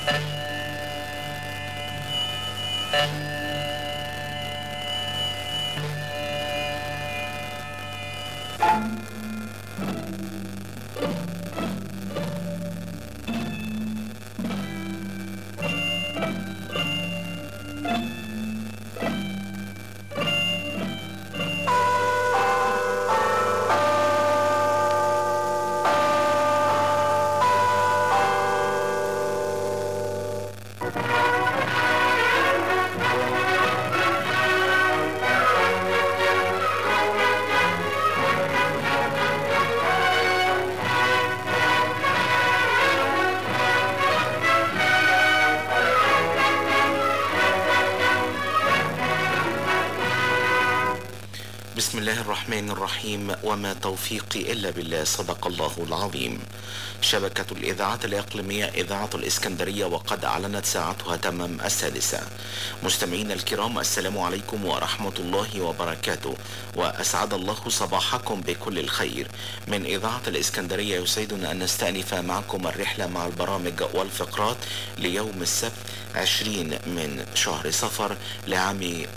بسم الله الرحمن الرحيم وما توفيقي إلا بالله صدق الله العظيم شبكة الإذاعات الإقليمية إذاعة الإسكندرية وقد أعلنت ساعتها تمام السادسة مستمعين الكرام السلام عليكم ورحمة الله وبركاته وأسعد الله صباحكم بكل الخير من إذاعة الإسكندرية يسعدنا أن نستأنف معكم الرحلة مع البرامج والفقرات ليوم السبت 20 من شهر صفر لعام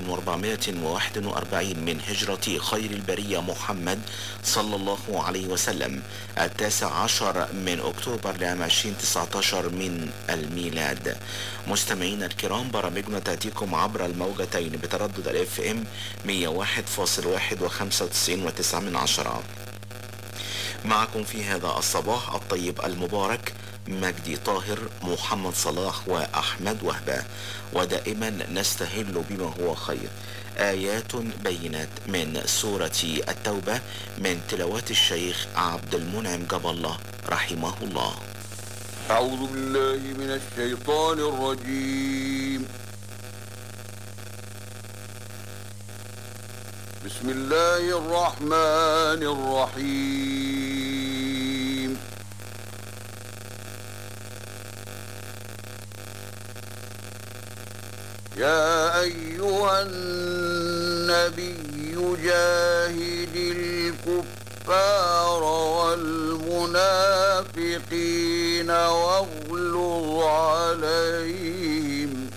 1441 من هجرة خير البرية محمد صلى الله عليه وسلم التاسع عشر من أكتوبر لعام 2019 من الميلاد مستمعينا الكرام برامجنا تأتيكم عبر الموجتين بتردد الاف ام 101.1 و95.9 من عشرة معكم في هذا الصباح الطيب المبارك مجدي طاهر محمد صلاح وأحمد وهبة ودائما نستهل بما هو خير آيات بينات من سورة التوبة من تلاوات الشيخ عبد المنعم جاب الله رحمه الله أعوذ بالله من الشيطان الرجيم بسم الله الرحمن الرحيم يا أيها النبي جاهد الكفار والمنافقين واغلظ عليهم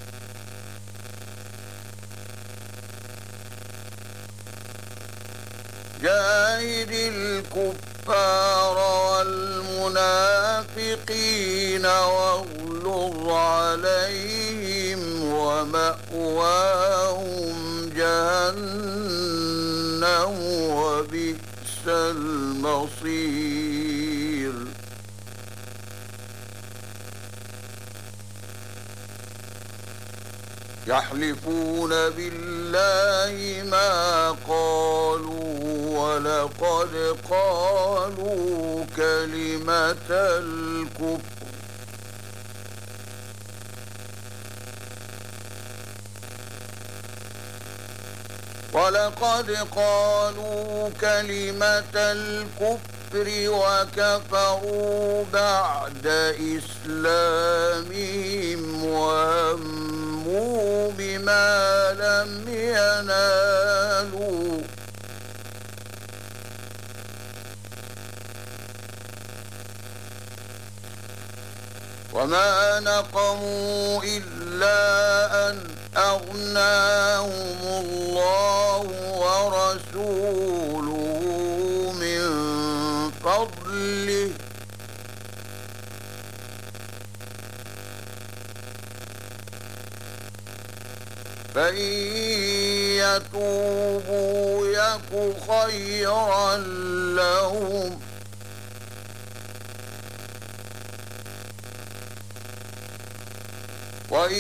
جاهد الكفار والمنافقين واغلظ عليهم ومأواهم جهنم وبئس المصير يحلفون بالله ما قالوا ولقد قالوا كلمة الكفر ولقد قالوا كلمة الكفر وكفروا بعد إسلامهم وهموا بما لم ينالوا وما نقموا إلا أن أغناهم الله ورسوله من فضله فإن يتوبوا يك خيرا لهم وإن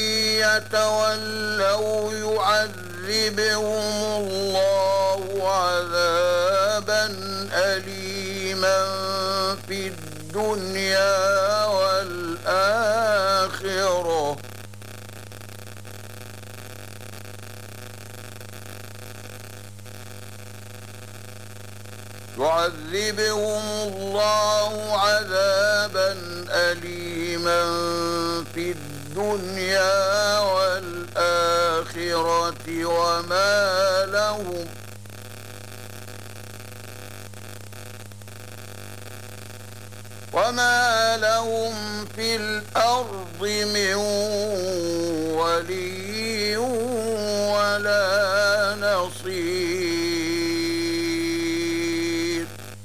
يتولوا يعذبهم الله عذابا أليما في الدنيا والآخرة يعذبهم الله عذابا أليما في الدنيا والآخرة وما لهم وما لهم في الأرض من ولي ولا نصير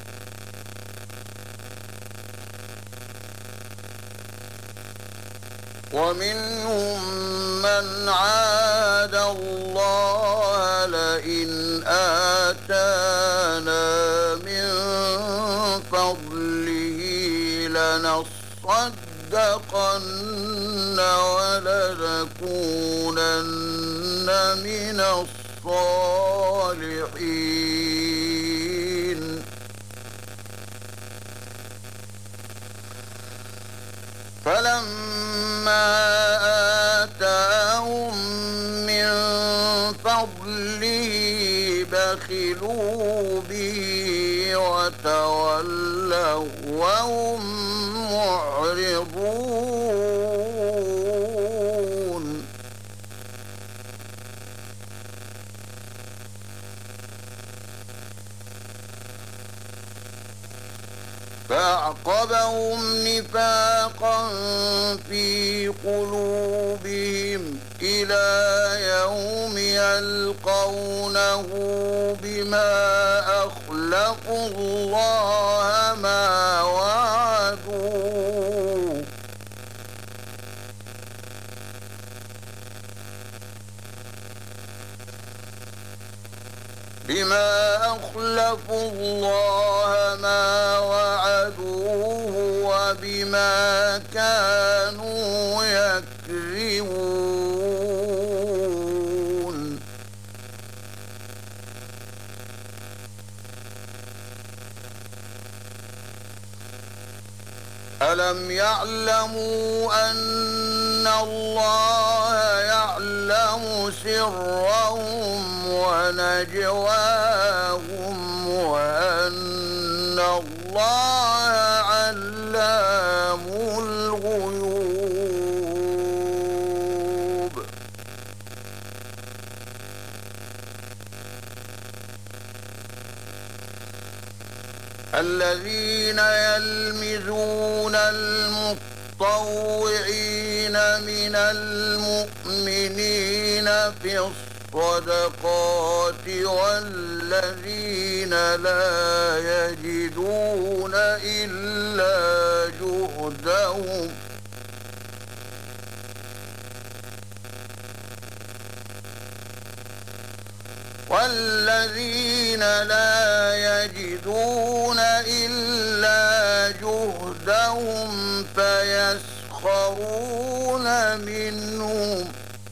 ومنهم من عاد الله لئن آتانا من فضله لنصدقن ولنكونن من الصالحين فلما آتاهم من فضله بخلوا به وتولوا وهم معرضون فأعقبهم نفاقا في قلوبهم إلى يوم يلقونه بما أخلقوا الله ما وعدوه بما أخلفوا الله ما وعدوه وبما كانوا يكذبون ألم يعلموا أن الله يعلم سرهم ونجواهم وأن الله علام الغيوب الذين يلمزون المطوعين من المؤمنين في الصدقات والذين لا يجدون إلا جهدهم والذين لا يجدون إلا جهدهم فيسخرون منهم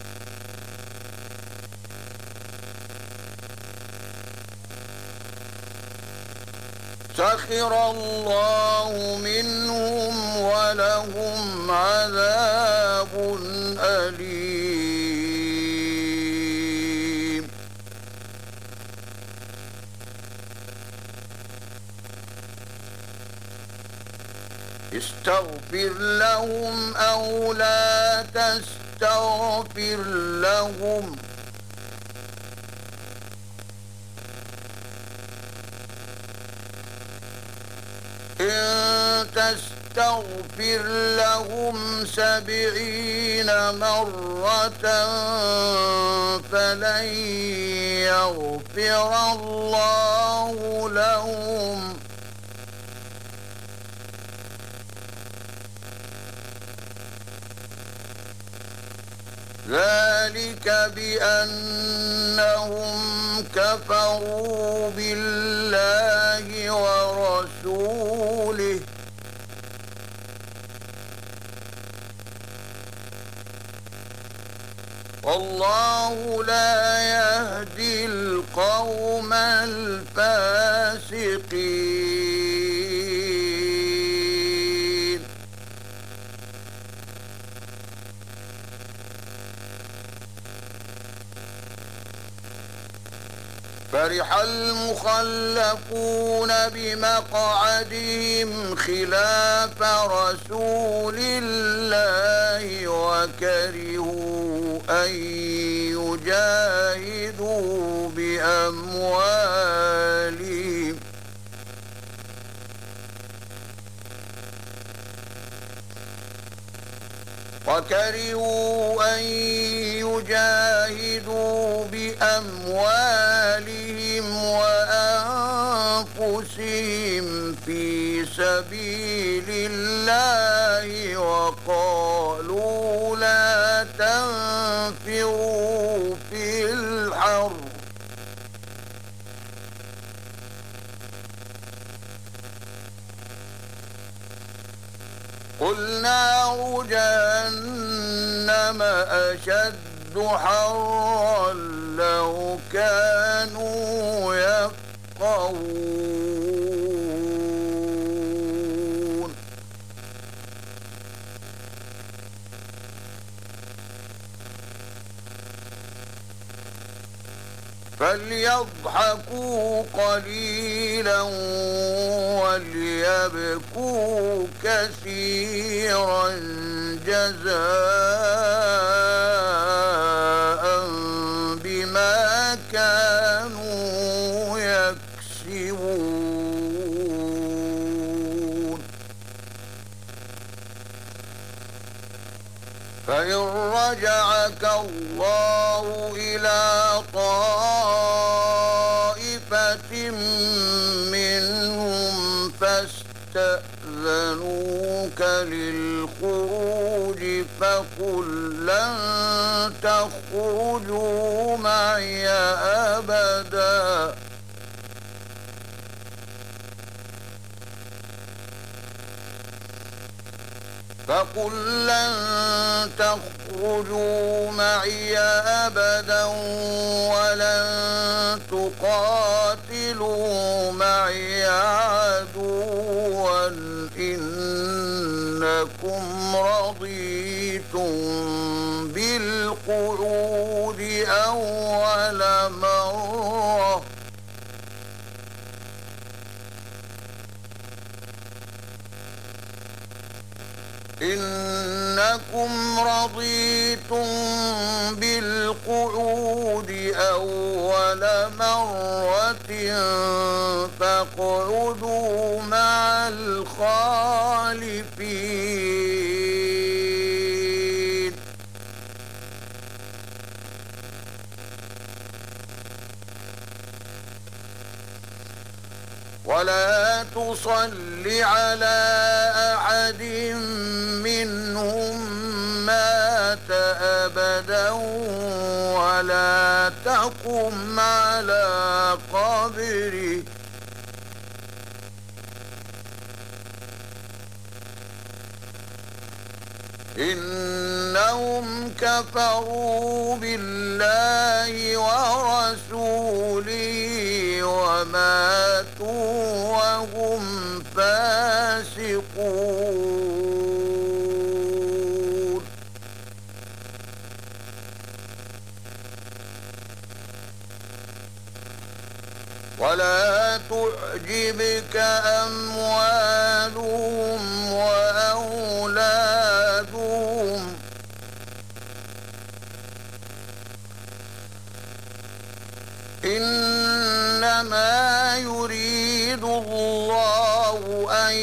سخر الله منهم ولهم عذاب أليم استغفر لهم أو لا تستغفر لهم إن تستغفر لهم سبعين مرة فلن يغفر الله لهم ذلك بأنهم كفروا بالله ورسوله والله لا يهدي القوم الفاسقين فرح المخلفون بمقعدهم خلاف رسول الله وكرهوا أن يجاهدوا بأموالهم وكرهوا أن يجاهدوا بأموالهم وأنفسهم في سبيل الله وقالوا لا تنفروا في الحر قل نار جهنم أشد حرا لو كانوا يفقهون فليضحكوا قليلا وليبكوا كثيرا جزاء بما كانوا يكسبون فإن رجعك الله إلى طائفة منهم فاستأذنوك للخروج فقل لن تخرجوا معي أبداً فقل لن تخرجوا معي أبدا ولن تقاتلوا معي عدوا إنكم رضيتم بالقعود أول مرة إنكم رضيتم بالقعود أول مرة فاقعدوا مع الخالفين ولا تصل على أحد منهم مات أبدا ولا تقم على قبره إنهم كفروا بالله ورسوله وماتوا وهم فاسقون ولا تعجبك أموالهم وأولادهم إنما يريد الله أن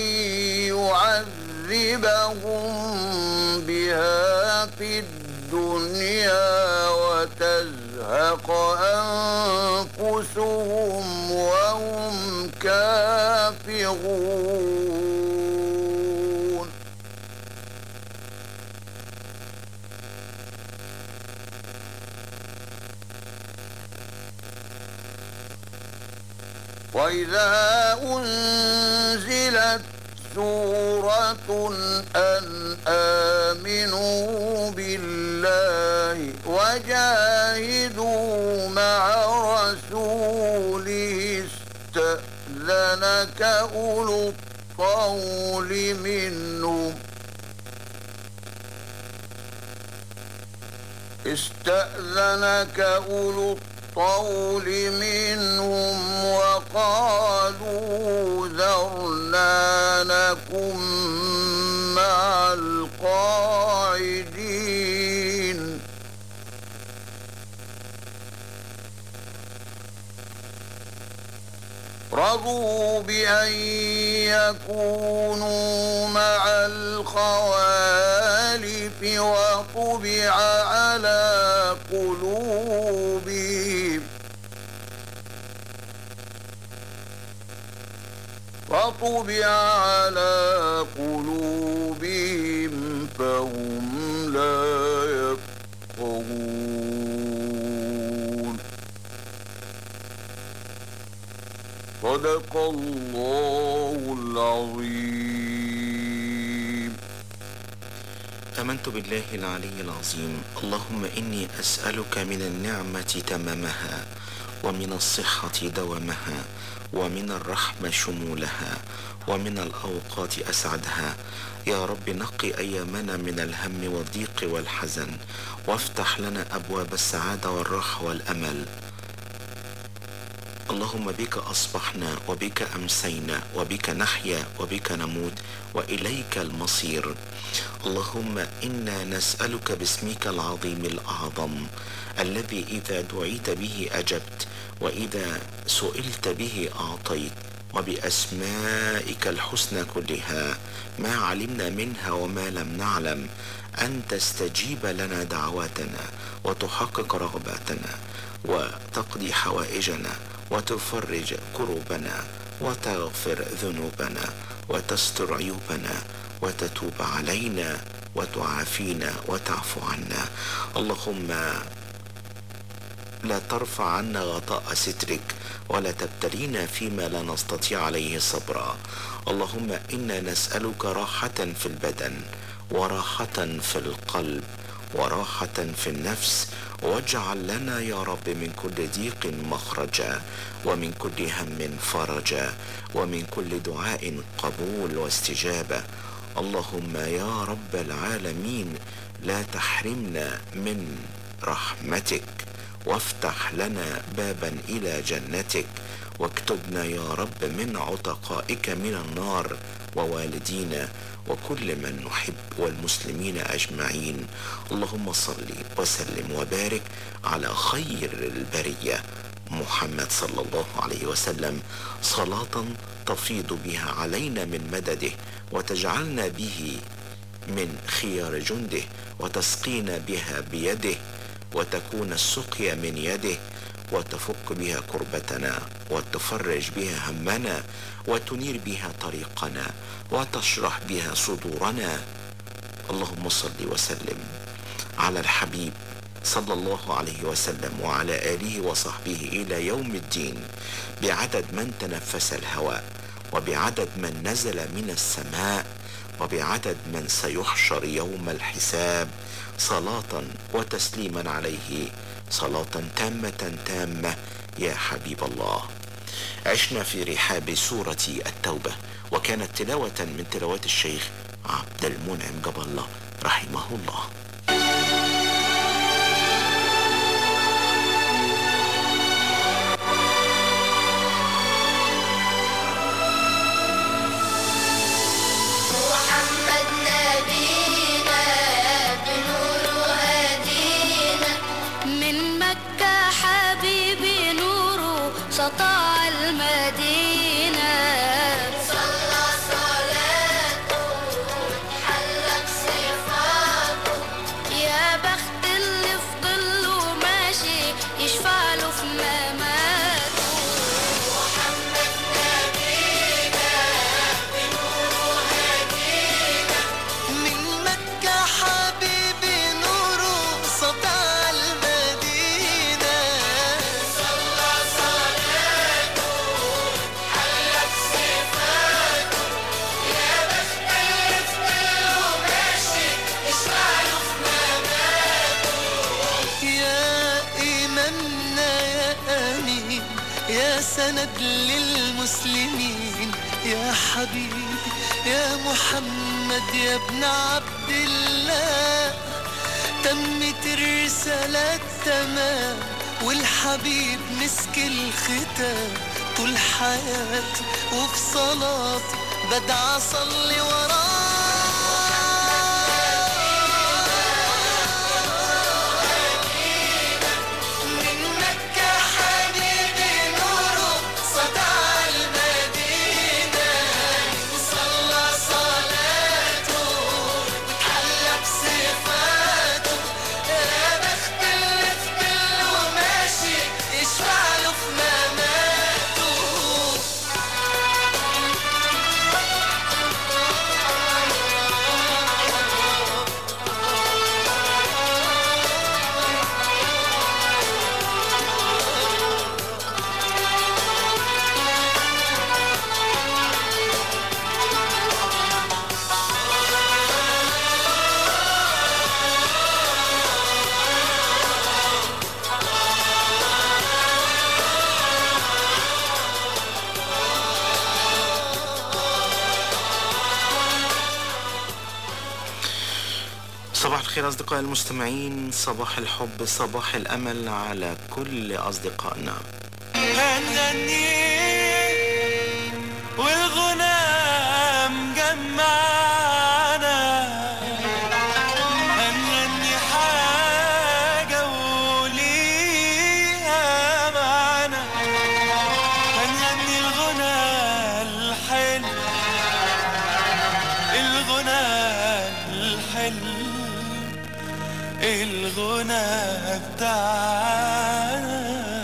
يعذبهم بها في الدنيا وتزهق أنفسهم وهم كافرون وإذا أنزلت سورة أن آمنوا بالله وجاهدوا مع رسوله استأذنك أولو الطول منهم استأذنك أولو الطول منهم وقالوا ذرنا نكن مع القاعدين رضوا بأن يكونوا مع الخوالف وطبع على قلوبهم وطبع على قلوبهم فهم لا يفقهون صدق الله العظيم آمنت بالله العلي العظيم اللهم إني أسألك من النعمة تمامها ومن الصحة دوامها ومن الرحمة شمولها ومن الأوقات أسعدها يا رب نقي أيامنا من الهم والضيق والحزن وافتح لنا أبواب السعادة والراحة والأمل اللهم بك أصبحنا وبك أمسينا وبك نحيا وبك نموت وإليك المصير اللهم إنا نسألك باسمك العظيم الأعظم الذي إذا دعيت به أجبت وإذا سئلت به أعطيت وبأسمائك الحسنى كلها ما علمنا منها وما لم نعلم أن تستجيب لنا دعواتنا وتحقق رغباتنا وتقضي حوائجنا وتفرج كروبنا وتغفر ذنوبنا وتستر عيوبنا وتتوب علينا وتعافينا وتعفو عنا اللهم لا ترفع عنا غطاء سترك ولا تبتلينا فيما لا نستطيع عليه صبرا اللهم انا نسالك راحه في البدن وراحه في القلب وراحه في النفس واجعل لنا يا رب من كل ضيق مخرجا ومن كل هم فرجا ومن كل دعاء قبول واستجابه اللهم يا رب العالمين لا تحرمنا من رحمتك وافتح لنا بابا الى جنتك واكتبنا يا رب من عتقائك من النار ووالدينا وكل من نحب والمسلمين اجمعين اللهم صل وسلم وبارك على خير البريه محمد صلى الله عليه وسلم صلاه تفيض بها علينا من مدده وتجعلنا به من خيار جنده وتسقينا بها بيده وتكون السقيا من يده وتفك بها كربتنا وتفرج بها همنا وتنير بها طريقنا وتشرح بها صدورنا اللهم صل وسلم على الحبيب صلى الله عليه وسلم وعلى اله وصحبه الى يوم الدين بعدد من تنفس الهواء وبعدد من نزل من السماء وبعدد من سيحشر يوم الحساب صلاة وتسليما عليه صلاة تامة تامة يا حبيب الله عشنا في رحاب سورة التوبة وكانت تلاوة من تلاوات الشيخ عبد المنعم جبل الله رحمه الله محمد نبينا بنور هدينا من مكة حبيبي نوره سطع المدينة صلى صلاته حلق صفاته يا بخت اللي في ظله ماشي يشفع له في مماته محمد نبينا من مكة حبيبي نوره سطع المدينة صلى صلاته حلت صفاته يا بخت اللي في ظله ماشي يشفعله في مماته يا إمامنا يا أمين يا سند للمسلمين يا حبيبي يا محمد يا ابن عبد الله تمت الرسالة تمام والحبيب مسك الختام طول حياتي وفي صلاتي بدعى أصلي وراه من مكة حبيبي نوره سطع المدينة صلى صلاته وتحلى بصفاته صباح الخير أصدقائي المستمعين صباح الحب صباح الأمل على كل أصدقائنا هنغني والغنى مجمعنا هنغني حاجة وليها معنى هنغني الغنى الحلو الغنى الحلو الغنى بتاعنا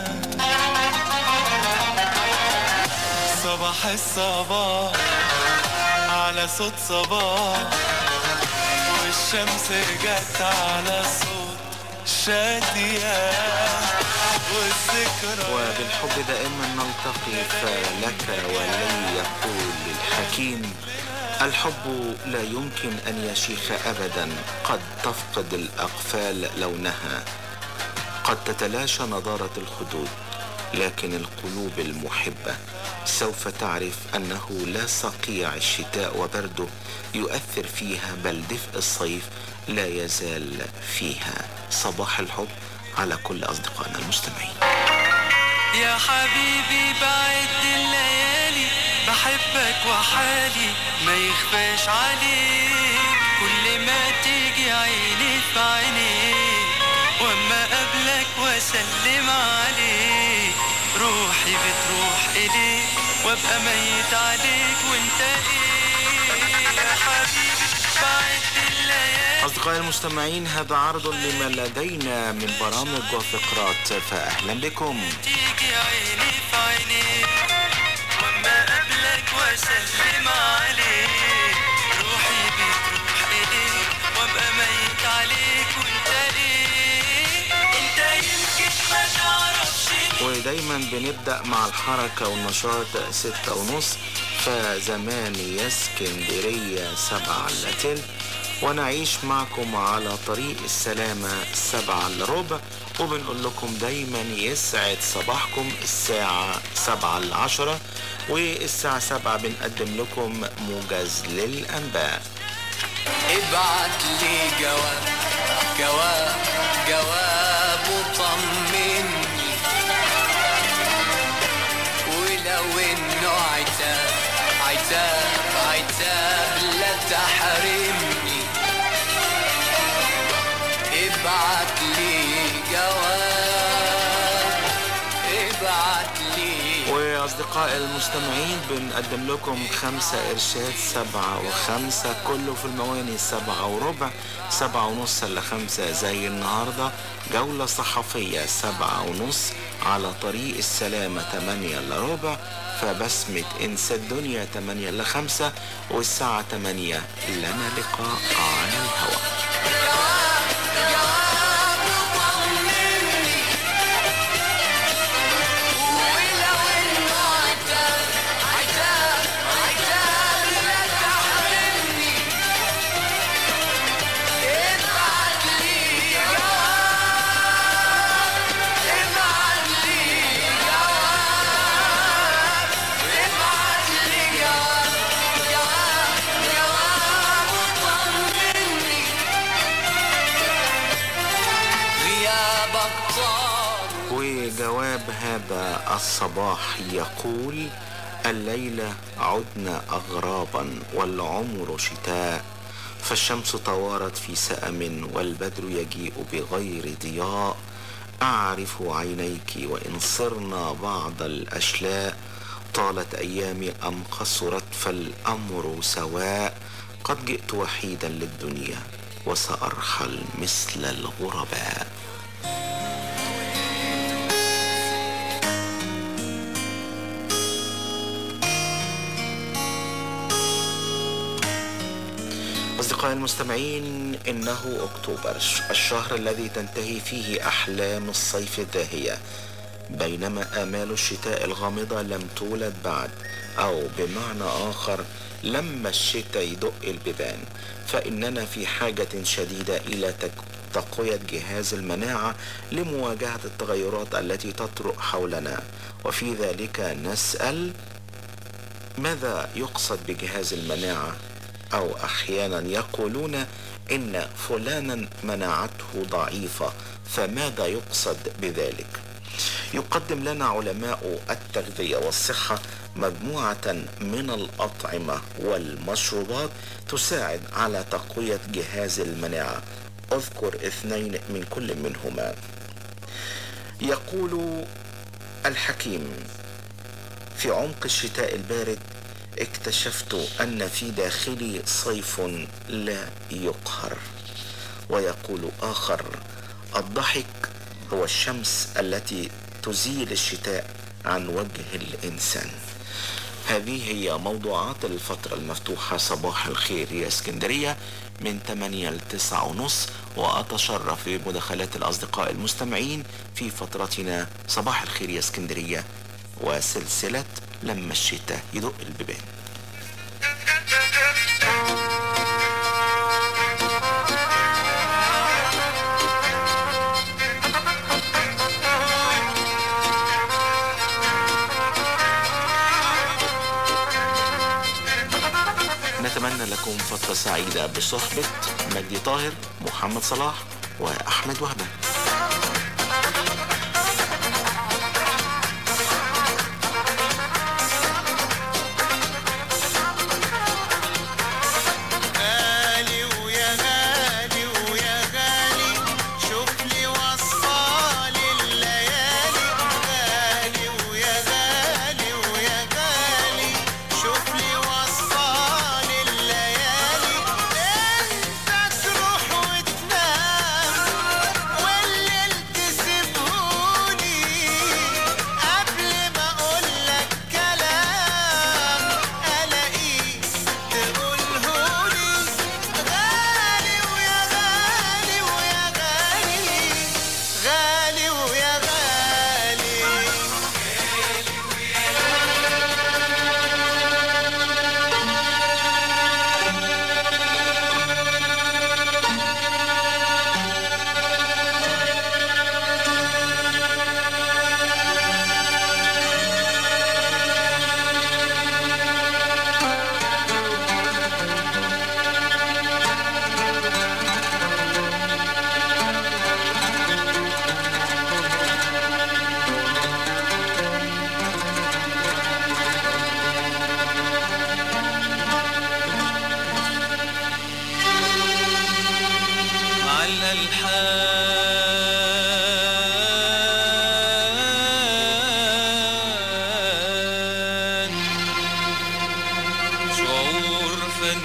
صباح الصباح على صوت صباح والشمس جت على صوت شادية والذكرى وبالحب دائما نلتقي فلك ولي يقول الحكيم الحب لا يمكن أن يشيخ أبدا قد تفقد الأقفال لونها قد تتلاشى نضارة الخدود لكن القلوب المحبة سوف تعرف أنه لا صقيع الشتاء وبرده يؤثر فيها بل دفء الصيف لا يزال فيها صباح الحب على كل أصدقائنا المستمعين يا حبيبي بعد الليالي بحبك وحالي ما يخفاش عليك كل ما تيجي عيني في عينيك واما قبلك واسلم عليك روحي بتروح اليك وابقى ميت عليك وانت ايه يا حبيبي بعد الليالي أصدقائي المستمعين هذا عرض لما لدينا من برامج وفقرات فأهلا بكم تيجي عيني في عينيك واما قبلك واسلم عليك روحي بتروح اليك وابقى ميت عليك وانت ايه انت يمكن ما تعرفش ودايما بنبدأ مع الحركة والنشاط ستة ونص فزمان يا اسكندرية سبعة إلا تلت ونعيش معكم على طريق السلامة سبعة إلا ربع وبنقول لكم دايما يسعد صباحكم الساعة سبعة إلا عشرة والساعة سبعة بنقدم لكم موجز للأنباء ابعت لي جواب جواب جواب وطمني ولو انه عتاب عتاب عتاب لا تحرمني ابعت لي جواب ابعت لي وأصدقائي المستمعين بنقدم لكم خمسة إرشاد سبعة وخمسة كله في المواني سبعة وربع سبعة ونص إلا خمسة زي النهاردة جولة صحفية سبعة ونص على طريق السلامة تمانية إلا ربع فبسمة انسى الدنيا تمانية إلا خمسة والساعة تمانية لنا لقاء على الهواء ولو انه عتاب عتاب عتاب لا تحرمني ابعت لي جواب ابعت لي جواب ابعت لي جواب جواب جواب وطمني غيابك طال وجواب هذا الصباح يقول الليلة عدنا أغرابا والعمر شتاء فالشمس توارت في سأم والبدر يجيء بغير ضياء أعرف عينيك وإن صرنا بعض الأشلاء طالت أيامي أم قصرت فالأمر سواء قد جئت وحيدا للدنيا وسأرحل مثل الغرباء أصدقائي المستمعين إنه أكتوبر الشهر الذي تنتهي فيه أحلام الصيف الداهية بينما آمال الشتاء الغامضة لم تولد بعد أو بمعنى آخر لما الشتاء يدق البيبان فإننا في حاجة شديدة إلى تك- تقوية جهاز المناعة لمواجهة التغيرات التي تطرق حولنا وفي ذلك نسأل ماذا يقصد بجهاز المناعة أو أحيانا يقولون إن فلانا مناعته ضعيفة فماذا يقصد بذلك؟ يقدم لنا علماء التغذية والصحة مجموعة من الأطعمة والمشروبات تساعد على تقوية جهاز المناعة أذكر اثنين من كل منهما يقول الحكيم في عمق الشتاء البارد اكتشفت أن في داخلي صيف لا يقهر ويقول آخر الضحك هو الشمس التي تزيل الشتاء عن وجه الإنسان هذه هي موضوعات الفترة المفتوحة صباح الخير يا اسكندرية من 8 ل 9 ونص وأتشرف بمداخلات الأصدقاء المستمعين في فترتنا صباح الخير يا اسكندرية وسلسلة لما الشتاء يدق البيبان نتمنى لكم فترة سعيدة بصحبة مجدي طاهر محمد صلاح وأحمد وهبة غالي ويا غالي ويا غالي شوف لي وصفة لليالي غالي ويا غالي ويا غالي شوف لي وصفة لليالي انت تروح وتنام والليل تسيبهولي قبل ما اقولك كلام الاقيك تقولهولي غالي ويا غالي ويا غالي غالي ويا غالي على الحال شعور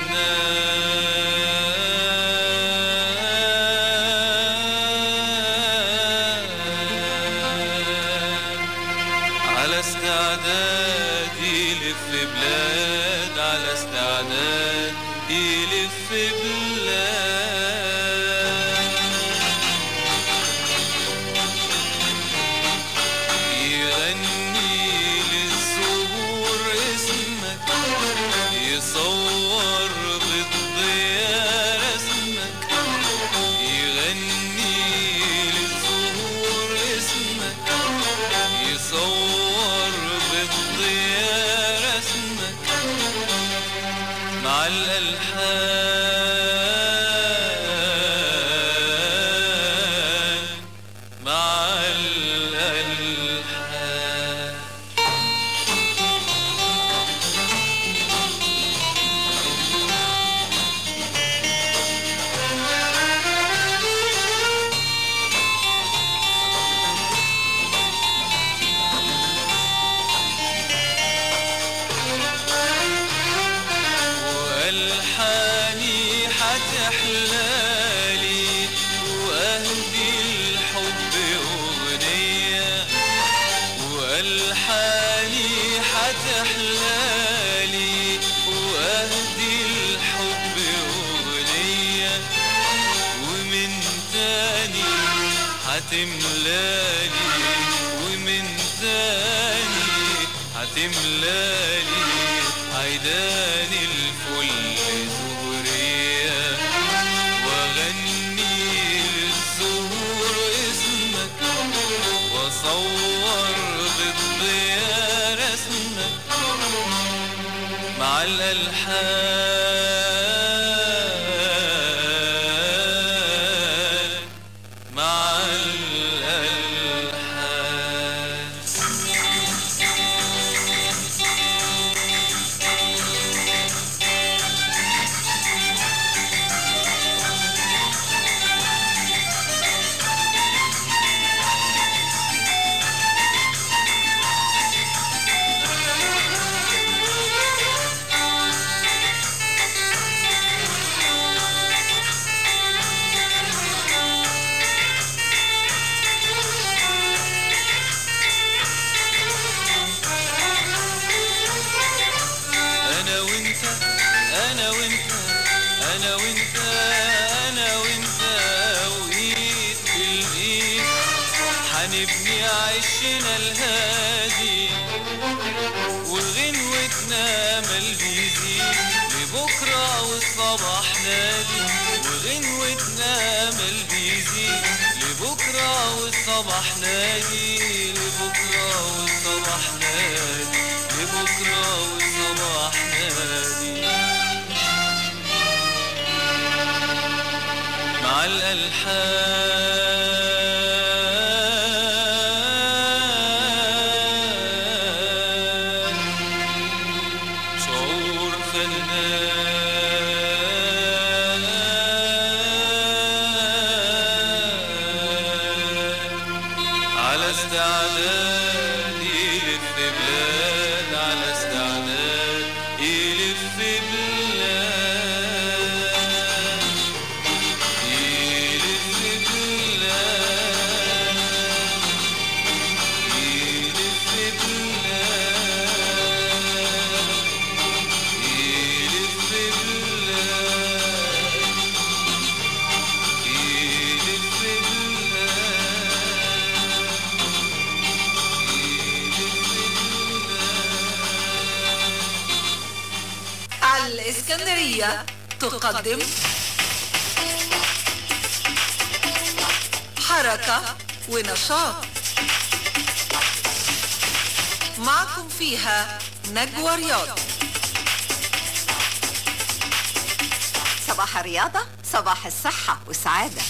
فنان على استعداد يلف بلاد على استعداد يلف بلاد يغني للزهور اسمك يصور بالضياء رسمك يغني للزهور اسمك يصور بالضياء رسمك مع الألحان مع الألحان والحاني حتحلالي واهدي الحب اغنيه والحاني حتحلالي واهدي الحب اغنيه ومن تاني حتملالي ومن تاني حتملالي عيدان الفل زهرية واغني للزهور اسمك واصور بالضياء رسمك مع الألحان عشنا الهادي وغنوتنا مال بيزيد لبكرة والصباح نادي وغنوتنا مال بيزيد لبكرة والصباح نادي لبكرة والصباح نادي لبكرة والصباح نادي مع الألحان شعور فنان على استعداد يلف بلاد على استعداد يلف بلاد يلف بلاد يلف بلاد يلف بلاد يلف الإسكندرية تقدم حركة ونشاط معكم فيها نجوى رياض صباح الرياضة صباح الصحة والسعادة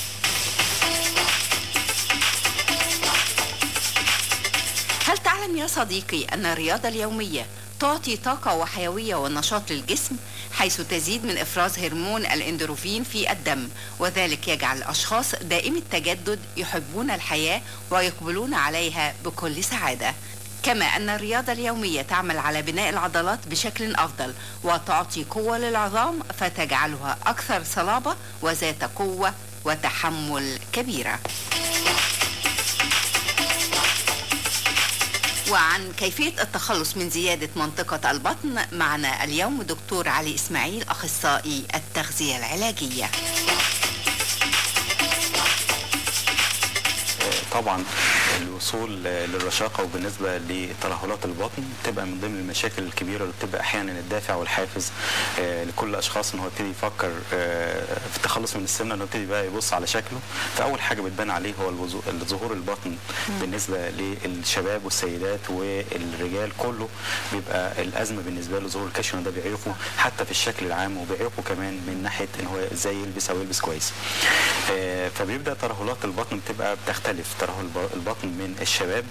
هل تعلم يا صديقي أن الرياضة اليومية تعطي طاقة وحيوية ونشاط للجسم حيث تزيد من إفراز هرمون الإندروفين في الدم وذلك يجعل الأشخاص دائم التجدد يحبون الحياة ويقبلون عليها بكل سعادة كما أن الرياضة اليومية تعمل على بناء العضلات بشكل أفضل وتعطي قوة للعظام فتجعلها أكثر صلابة وذات قوة وتحمل كبيرة وعن كيفية التخلص من زيادة منطقة البطن معنا اليوم دكتور علي إسماعيل أخصائي التغذية العلاجية طبعا الوصول للرشاقة وبالنسبة لترهلات البطن بتبقى من ضمن المشاكل الكبيرة اللي بتبقى أحيانا الدافع والحافز آه، لكل الأشخاص إن هو يبتدي يفكر آه، في التخلص من السمنة إنه يبتدي بقى يبص على شكله فأول حاجة بتبان عليه هو الوزو- ظهور البطن بالنسبة للشباب والسيدات والرجال كله بيبقى الأزمة بالنسبة له ظهور الكشف ده بيعيقه حتى في الشكل العام وبيعيقه كمان من ناحية إن هو إزاي يلبس أو يلبس كويس آه، فبيبدا ترهلات البطن بتبقى بتختلف ترهل الب- البطن من الشباب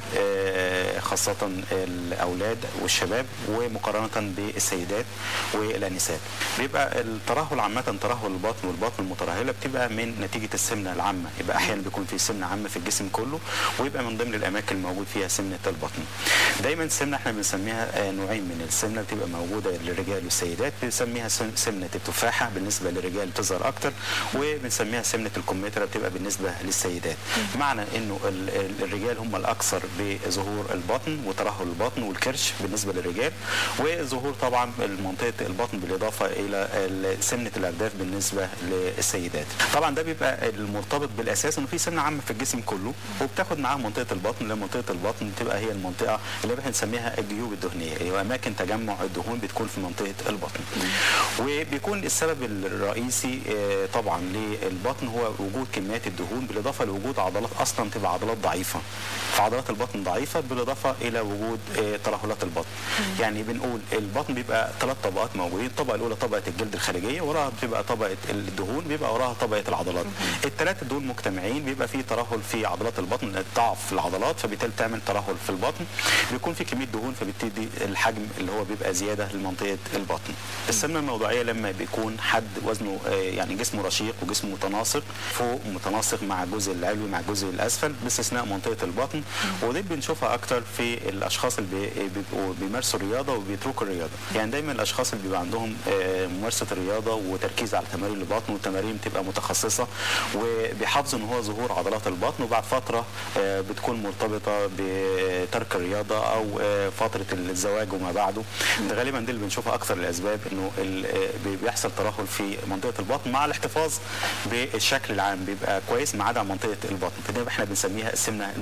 آه، خاصه الاولاد والشباب ومقارنه بالسيدات والانسات بيبقى الترهل عامه ترهل البطن والبطن المترهله بتبقى من نتيجه السمنه العامه يبقى احيانا بيكون في سمنه عامه في الجسم كله ويبقى من ضمن الاماكن الموجود فيها سمنه البطن دايما السمنه احنا بنسميها آه، نوعين من السمنه بتبقى موجوده للرجال والسيدات بنسميها سم- سمنه التفاحه بالنسبه للرجال بتظهر اكتر وبنسميها سمنه الكمثرى بتبقى بالنسبه للسيدات معنى انه ال- ال- الرجال هم الاكثر بظهور البطن وترهل البطن والكرش بالنسبه للرجال وظهور طبعا منطقه البطن بالاضافه الى ال- سمنه الارداف بالنسبه للسيدات طبعا ده بيبقى المرتبط بالاساس انه في سمنه عامه في الجسم كله وبتاخد معاها منطقه البطن لان منطقه البطن بتبقى هي المنطقه اللي احنا بنسميها الجيوب الدهنيه هي اماكن تجمع الدهون بتكون في منطقه البطن وبيكون السبب الرئيسي آه، طبعا للبطن هو وجود كميات الدهون بالاضافه لوجود عضلات اصلا تبقى عضلات ضعيفه فعضلات البطن ضعيفه بالاضافه الى وجود آه، ترهلات البطن يعني بنقول البطن بيبقى ثلاث طبقات موجودين الطبقه الاولى طبقه الجلد الخارجيه وراها بتبقى طبقه الدهون بيبقى وراها طبقه العضلات الثلاثه دول مجتمعين بيبقى في ترهل في عضلات البطن ضعف في العضلات فبالتالي تعمل ترهل في البطن بيكون في كميه دهون فبتدي الحجم اللي هو بيبقى زياده لمنطقه البطن السمنه الموضعيه لما بيكون حد وزنه آه، يعني جسمه رشيق وجسمه متناسق فوق متناسق مع الجزء العلوي مع الجزء الاسفل باستثناء منطقه البطن ودي بنشوفها اكتر في الاشخاص اللي بي- بيبقوا بيمارسوا الرياضه وبيتركوا الرياضه يعني دايما الاشخاص اللي بيبقى عندهم آه، ممارسه الرياضه وتركيز على تمارين البطن والتمارين بتبقى متخصصه وبيحافظوا ان هو ظهور عضلات البطن وبعد فتره آه، بتكون مرتبطه بترك الرياضه او آه، فتره الزواج وما بعده ده غالبا دي اللي بنشوفها اكثر الاسباب انه ال- آه، بي- بيحصل ترهل في منطقه البطن مع الاحتفاظ بالشكل العام بيبقى كويس ما عدا منطقه البطن فدي احنا بنسميها السمنه الموضعيه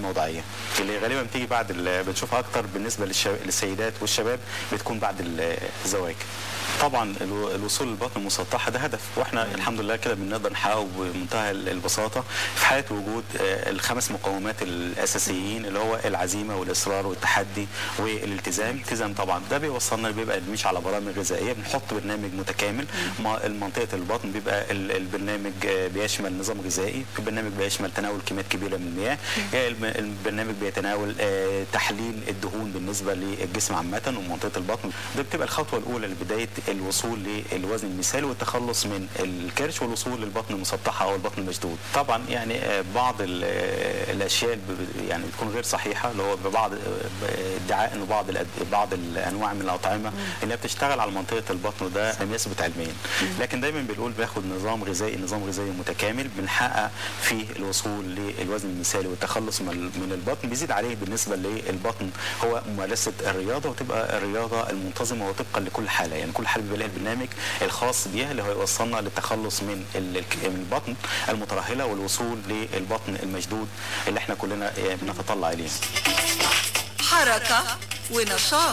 الوضعيه اللي غالبا بتيجي بعد ال- بنشوفها اكتر بالنسبه للشب- للسيدات والشباب بتكون بعد ال- الزواج طبعا الو- الوصول للبطن المسطحه ده هدف واحنا الحمد لله كده بنقدر نحققه بمنتهى ال- البساطه في حاله وجود آه، الخمس مقومات الاساسيين اللي هو العزيمه والاصرار والتحدي والالتزام الالتزام طبعا ده بيوصلنا بيبقى بنمشي على برامج غذائيه بنحط برنامج متكامل ما- منطقه البطن بيبقى ال- البرنامج آه، بيشمل نظام غذائي البرنامج بيشمل تناول كميات كبيره من المياه آه، الب- البرنامج بيتناول آه، تحليل الدهون بالنسبه للجسم عامه ومنطقه البطن ده بتبقى الخطوه الاولى لبدايه الوصول للوزن المثالي والتخلص من الكرش والوصول للبطن المسطحه او البطن المشدود طبعا يعني آه، بعض ال- آه، الاشياء اللي ب- يعني بتكون غير صحيحه اللي هو ببعض آه، ادعاء انه بعض الأد- بعض الانواع من الاطعمه اللي هي بتشتغل على منطقه البطن وده لم يثبت علميا لكن دايما بنقول باخد نظام غذائي نظام غذائي متكامل بنحقق فيه الوصول للوزن المثالي والتخلص من من البطن بيزيد عليه بالنسبه للبطن هو ممارسه الرياضه وتبقى الرياضه المنتظمه وطبقا لكل حاله يعني كل حاله بيبقى لها البرنامج الخاص بيها اللي هو يوصلنا للتخلص من ال- من البطن المترهله والوصول للبطن المشدود اللي احنا كلنا آه، بنتطلع اليه حركة ونشاط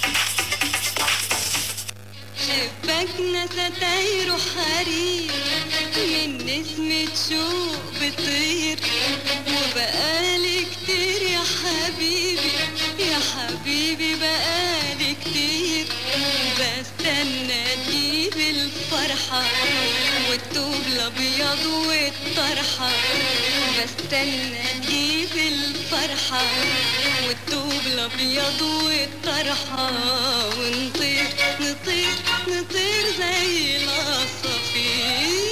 شباكنا ستاير حرير من نسمة شوق بتطير وبقالي كتير يا حبيبي يا حبيبي بقالي كتير بستنى تجيب الفرحة والثوب الأبيض والطرحة بستنى تجيب الفرحة والثوب الأبيض والطرحة ونطير نطير نطير زي العصافير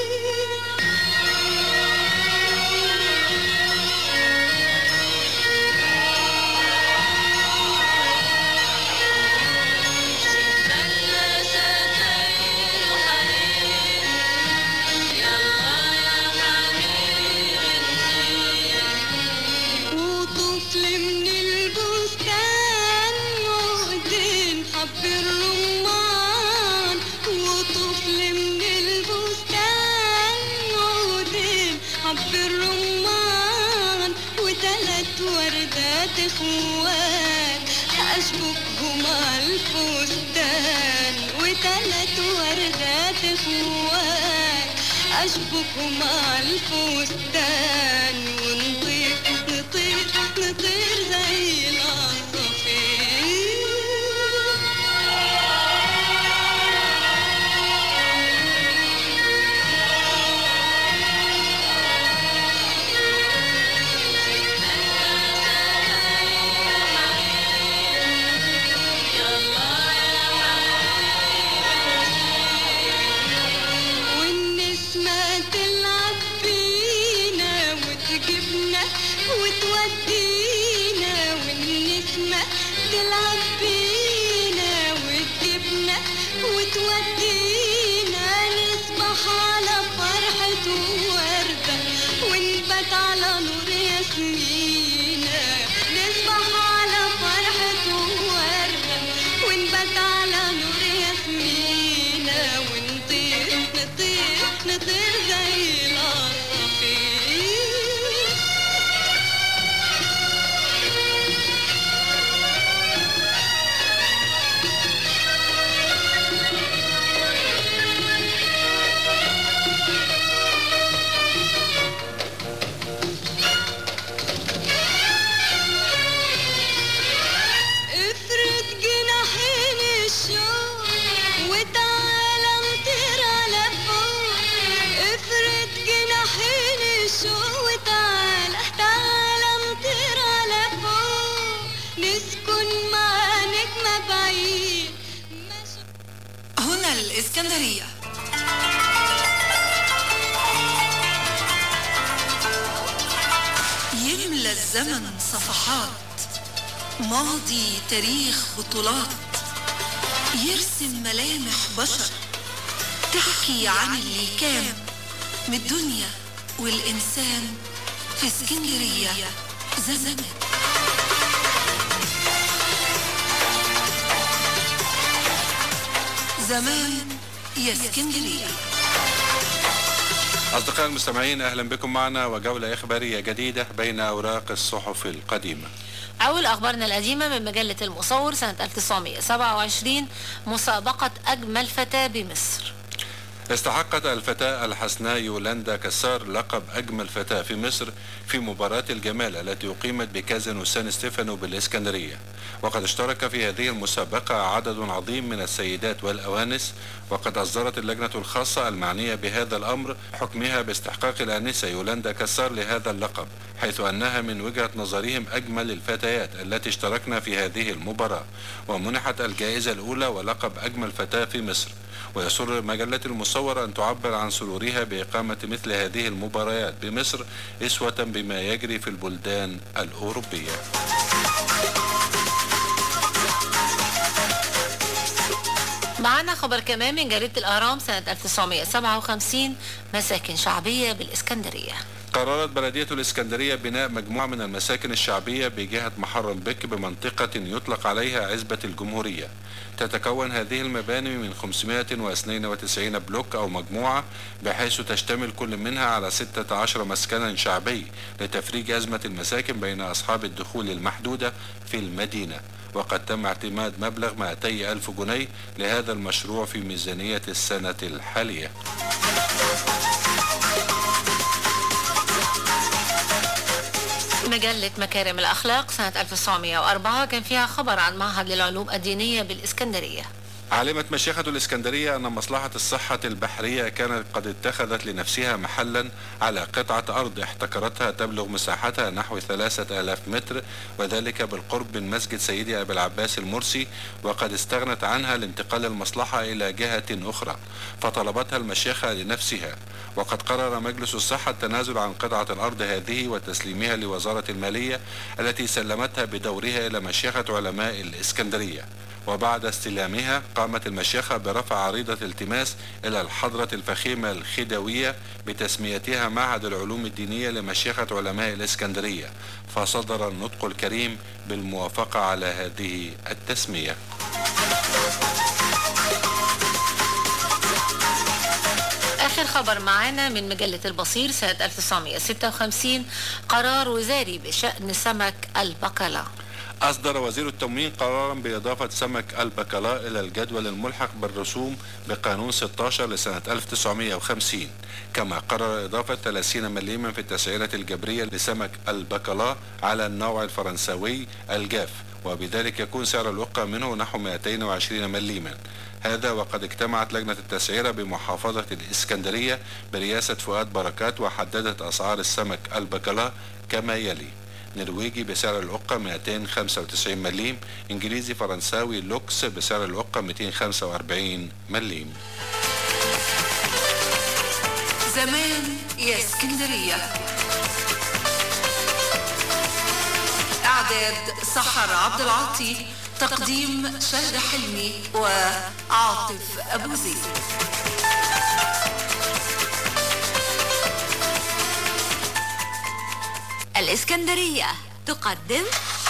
وطفل من البستان عقدين حب الرمان وطفل من البستان عقدين حب الرمان وتلات وردات اخوات اشبكهم على الفستان وتلات وردات اخوات اشبكهم على الفستان ونطير نطير نطير زي والنسمة تلعب بينا وتجيبنا وتودينا والنسمة تلعب بينا وتجيبنا وتودينا نصبح على فرحة وردة ونبات على نور ياسمينة نصبح على فرحة وردة ونبات على نور ياسمينة ونطير نطير نطير زي العصافير افرد جناحين الشوق وتعالى نطير على فوق افرد جناحين الشوق وتعالى تعالى نطير على فوق نسكن مع نجمة بعيد ماشي هنا الإسكندرية يملى الزمن صفحات ماضي تاريخ بطولات يرسم ملامح بشر تحكي عن اللي كان من الدنيا والإنسان في اسكندرية زمان زمان يا اسكندرية أصدقائي المستمعين أهلا بكم معنا وجولة إخبارية جديدة بين أوراق الصحف القديمة أول أخبارنا القديمة من مجلة المصور سنة 1927 مسابقة أجمل فتاة بمصر استحقت الفتاة الحسناء يولندا كسار لقب أجمل فتاة في مصر في مباراة الجمال التي أقيمت بكازينو سان ستيفانو بالإسكندرية وقد اشترك في هذه المسابقة عدد عظيم من السيدات والأوانس وقد أصدرت اللجنة الخاصة المعنية بهذا الأمر حكمها باستحقاق الآنسة يولندا كسار لهذا اللقب حيث أنها من وجهة نظرهم أجمل الفتيات التي اشتركن في هذه المباراة ومنحت الجائزة الأولى ولقب أجمل فتاة في مصر ويسر مجلة المصور أن تعبر عن سرورها بإقامة مثل هذه المباريات بمصر إسوة بما يجري في البلدان الأوروبية معنا خبر كمان من جريدة الأهرام سنة 1957 مساكن شعبية بالإسكندرية قررت بلدية الإسكندرية بناء مجموعة من المساكن الشعبية بجهة محرم بك بمنطقة يطلق عليها عزبة الجمهورية تتكون هذه المباني من 592 بلوك أو مجموعة بحيث تشتمل كل منها على 16 مسكنا شعبي لتفريج أزمة المساكن بين أصحاب الدخول المحدودة في المدينة وقد تم اعتماد مبلغ 200 ألف جنيه لهذا المشروع في ميزانية السنة الحالية مجلة مكارم الأخلاق سنة 1904 كان فيها خبر عن معهد للعلوم الدينية بالإسكندرية علمت مشيخة الإسكندرية أن مصلحة الصحة البحرية كانت قد اتخذت لنفسها محلا على قطعة أرض احتكرتها تبلغ مساحتها نحو ثلاثة آلاف متر وذلك بالقرب من مسجد سيدي أبي العباس المرسي وقد استغنت عنها لانتقال المصلحة إلى جهة أخرى فطلبتها المشيخة لنفسها وقد قرر مجلس الصحة التنازل عن قطعة الأرض هذه وتسليمها لوزارة المالية التي سلمتها بدورها إلى مشيخة علماء الإسكندرية وبعد استلامها قامت المشيخة برفع عريضة التماس إلى الحضرة الفخيمة الخدوية بتسميتها معهد العلوم الدينية لمشيخة علماء الإسكندرية فصدر النطق الكريم بالموافقة على هذه التسمية آخر خبر معانا من مجلة البصير سنة 1956 قرار وزاري بشأن سمك البقلاء أصدر وزير التموين قرارا بإضافة سمك البكلاء إلى الجدول الملحق بالرسوم بقانون 16 لسنة 1950 كما قرر إضافة 30 مليما في التسعيرة الجبرية لسمك البكلاء على النوع الفرنساوي الجاف وبذلك يكون سعر الوقة منه نحو 220 مليما هذا وقد اجتمعت لجنة التسعيرة بمحافظة الإسكندرية برئاسة فؤاد بركات وحددت أسعار السمك البكلاء كما يلي نرويجي بسعر الأقة 295 مليم إنجليزي فرنساوي لوكس بسعر الأقة 245 مليم زمان يا اسكندرية إعداد سحر عبد العاطي تقديم شهد حلمي وعاطف أبو زيد الإسكندرية تقدم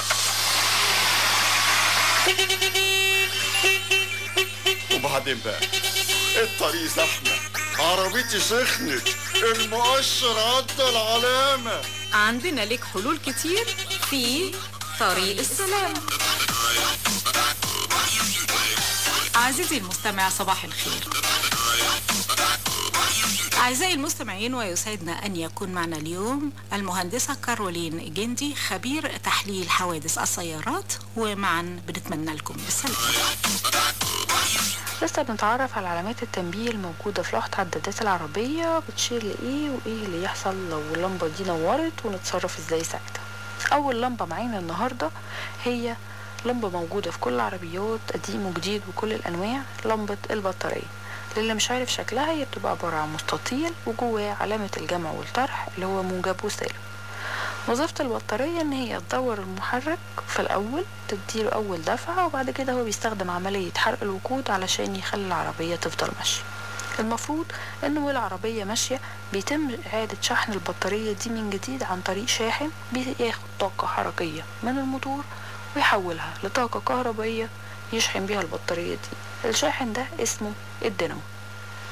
وبعدين بقى الطريق زحمة عربيتي سخنت المؤشر عدى العلامة عندنا لك حلول كتير في طريق السلام عزيزي المستمع صباح الخير أعزائي المستمعين ويسعدنا أن يكون معنا اليوم المهندسة كارولين جندي خبير تحليل حوادث السيارات ومعا بنتمنى لكم بالسلامة لسه بنتعرف على علامات التنبيه الموجودة في لوحة عدادات العربية بتشير لإيه وإيه اللي يحصل لو اللمبة دي نورت ونتصرف إزاي ساعتها أول لمبة معانا النهاردة هي لمبة موجودة في كل العربيات قديم وجديد وكل الأنواع لمبة البطارية للي مش عارف شكلها هي بتبقى عبارة عن مستطيل وجواه علامة الجمع والطرح اللي هو موجب وسالب وظيفة البطارية إن هي تدور المحرك في الأول تديله أول دفعة وبعد كده هو بيستخدم عملية حرق الوقود علشان يخلي العربية تفضل ماشية المفروض إن والعربية ماشية بيتم إعادة شحن البطارية دي من جديد عن طريق شاحن بياخد طاقة حركية من الموتور ويحولها لطاقة كهربائية يشحن بيها البطارية دي الشاحن ده اسمه الدينامو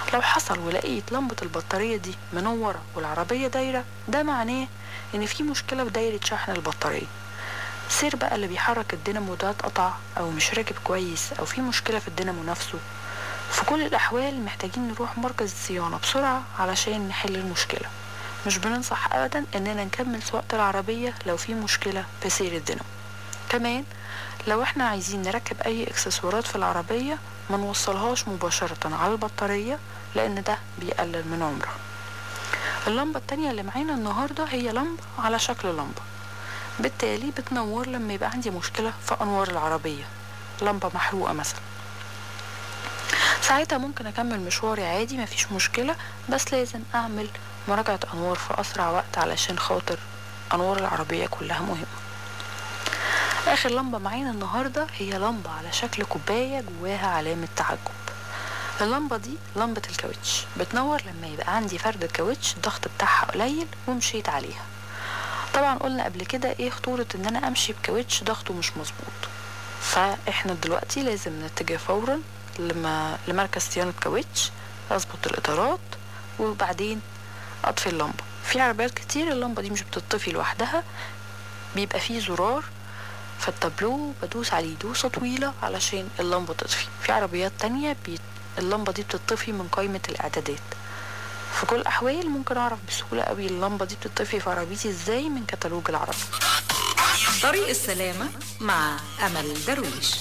لو حصل ولقيت لمبة البطارية دي منورة والعربية دايرة ده معناه ان في مشكلة في دايرة شحن البطارية سير بقى اللي بيحرك الدينامو ده اتقطع او مش راكب كويس او في مشكلة في الدينامو نفسه في كل الاحوال محتاجين نروح مركز الصيانة بسرعة علشان نحل المشكلة مش بننصح ابدا اننا نكمل سواقة العربية لو في مشكلة في سير الدينامو كمان لو احنا عايزين نركب اي اكسسوارات في العربية ما نوصلهاش مباشرة على البطارية لان ده بيقلل من عمرها اللمبة التانية اللي معانا النهاردة هي لمبة على شكل لمبة بالتالي بتنور لما يبقى عندي مشكلة في أنوار العربية لمبة محروقة مثلا ساعتها ممكن أكمل مشواري عادي مفيش مشكلة بس لازم أعمل مراجعة أنوار في أسرع وقت علشان خاطر أنوار العربية كلها مهمة آخر لمبة معانا النهاردة هي لمبة على شكل كوباية جواها علامة تعجب اللمبة دي لمبة الكاوتش بتنور لما يبقى عندي فرد الكاوتش الضغط بتاعها قليل ومشيت عليها طبعا قلنا قبل كده ايه خطورة ان انا امشي بكاوتش ضغطه مش مظبوط فاحنا دلوقتي لازم نتجه فورا لما لمركز صيانة كاوتش اظبط الاطارات وبعدين اطفي اللمبة في عربيات كتير اللمبة دي مش بتطفي لوحدها بيبقى فيه زرار فالتابلو بدوس عليه دوسة طويلة علشان اللمبة تطفي في عربيات تانية بيت... اللمبة دي بتطفي من قائمة الإعدادات في كل الأحوال ممكن أعرف بسهولة قوي اللمبة دي بتطفي في عربيتي إزاي من كتالوج العربي طريق السلامة مع أمل درويش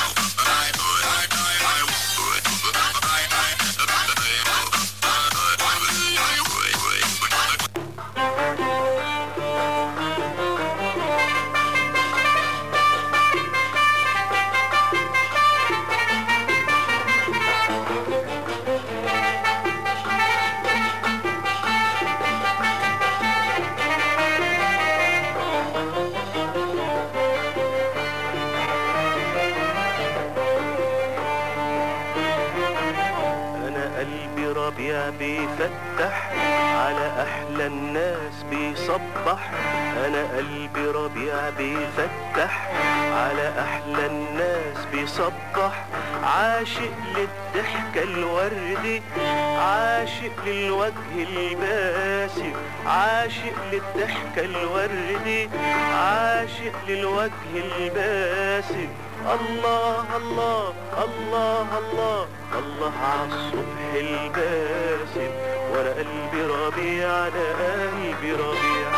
انا قلبي ربيع بيفتح على احلى الناس بيصبح انا قلبي ربيع بيفتح على احلى الناس بيصبح عاشق للضحكة الوردي عاشق للوجه الباسم عاشق للضحكة الوردي عاشق للوجه الباسم الله الله الله الله الله عالصبح الباسم وانا قلبي ربيع انا قلبي ربيع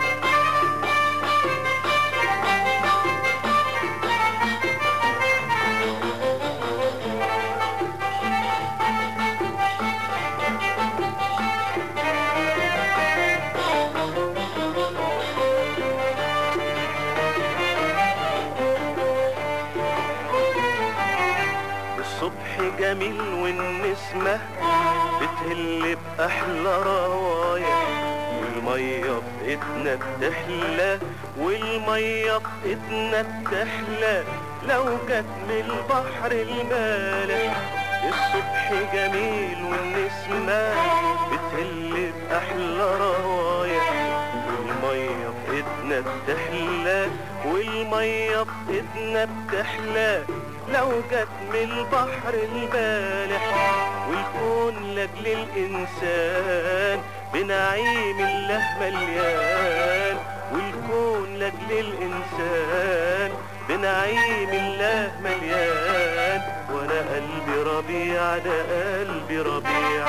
الصبح جميل والنسمة بتهل بأحلى روايح والمية في ايدنا بتحلى والمية في ايدنا بتحلى لو جت من البحر المالح الصبح جميل والنسمة بتهل بأحلى روايح والمية في ايدنا بتحلى والمية في ايدنا بتحلى لو جت من البحر البالح والكون لاجل الانسان بنعيم الله مليان والكون لاجل الانسان بنعيم الله مليان وانا قلبي ربيع انا قلبي ربيع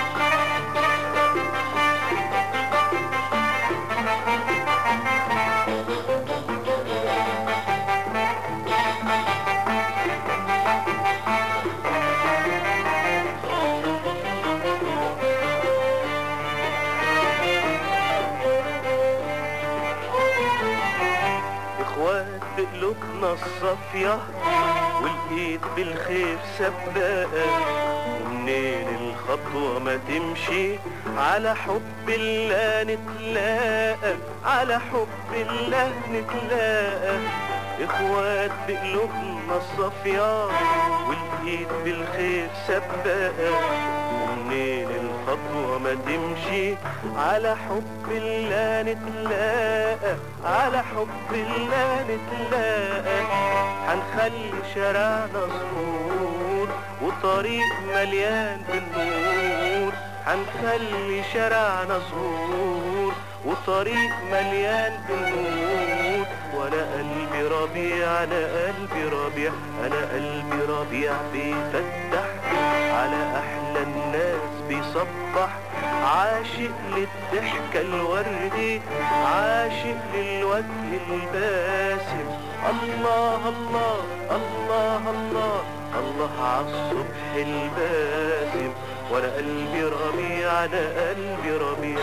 اخوات بقلوبنا الصافية والايد بالخير سباقة ومنين الخطوة ما تمشي على حب الله نتلاقى على حب الله نتلاقى اخوات بقلوبنا الصافية والايد بالخير سباقة ومنين الخطوة ما تمشي على حب الله نتلاقى على حب الله نتلاقى هنخلي شارعنا سرور وطريق مليان بالنور هنخلي شارعنا زهور وطريق مليان بالنور وانا قلبي ربيع انا قلبي ربيع انا قلبي ربيع بيفتح على احلى الناس بيصبح عاشق للضحكة الوردي عاشق للوجه الباسم الله الله الله الله الله عالصبح الباسم وانا قلبي ربيع انا قلبي ربيع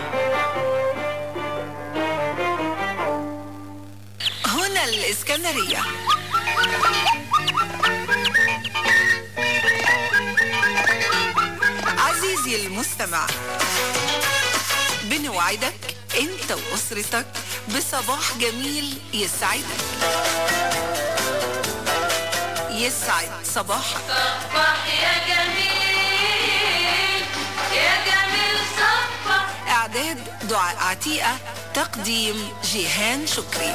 هنا الإسكندرية عزيزي المستمع بنوعدك انت واسرتك بصباح جميل يسعدك يسعد صباحك صبح يا جميل يا جميل صبح اعداد دعاء عتيقة تقديم جيهان شكري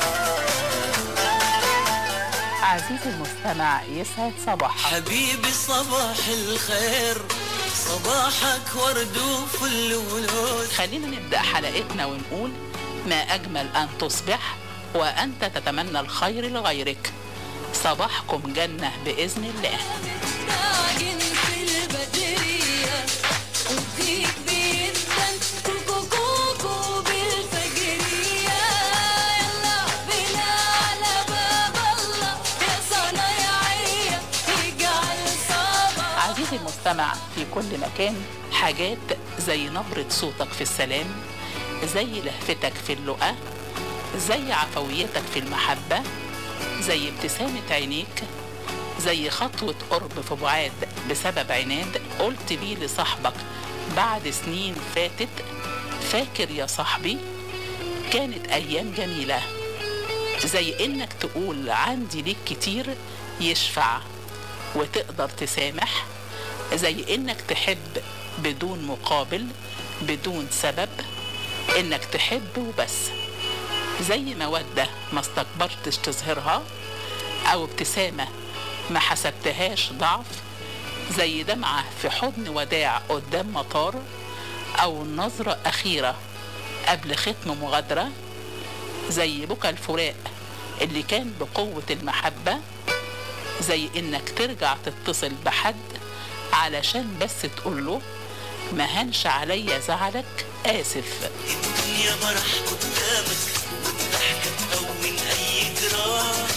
عزيزي المستمع يسعد صباحك حبيبي صباح الخير صباحك ورد وفل ولود خلينا نبدأ حلقتنا ونقول ما أجمل أن تصبح وأنت تتمنى الخير لغيرك صباحكم جنة بإذن الله راجل في البدرية وديك بيدن كوكو كوكو بالفجرية يلا بنا على باب الله يا صنايعية يجعل صباح عزيزي المستمع في كل مكان حاجات زي نبرة صوتك في السلام زي لهفتك في اللقاء زي عفويتك في المحبة زي ابتسامة عينيك زي خطوة قرب في بعاد بسبب عناد قلت بيه لصاحبك بعد سنين فاتت فاكر يا صاحبي كانت أيام جميلة زي إنك تقول عندي ليك كتير يشفع وتقدر تسامح زي إنك تحب بدون مقابل بدون سبب إنك تحب وبس زي مودة ما استكبرتش تظهرها أو ابتسامة ما حسبتهاش ضعف زي دمعة في حضن وداع قدام مطار أو نظرة أخيرة قبل ختم مغادرة زي بكى الفراق اللي كان بقوة المحبة زي إنك ترجع تتصل بحد علشان بس تقوله ما هنش عليا زعلك آسف الدنيا مرح قدامك والضحكة تهون أي جراح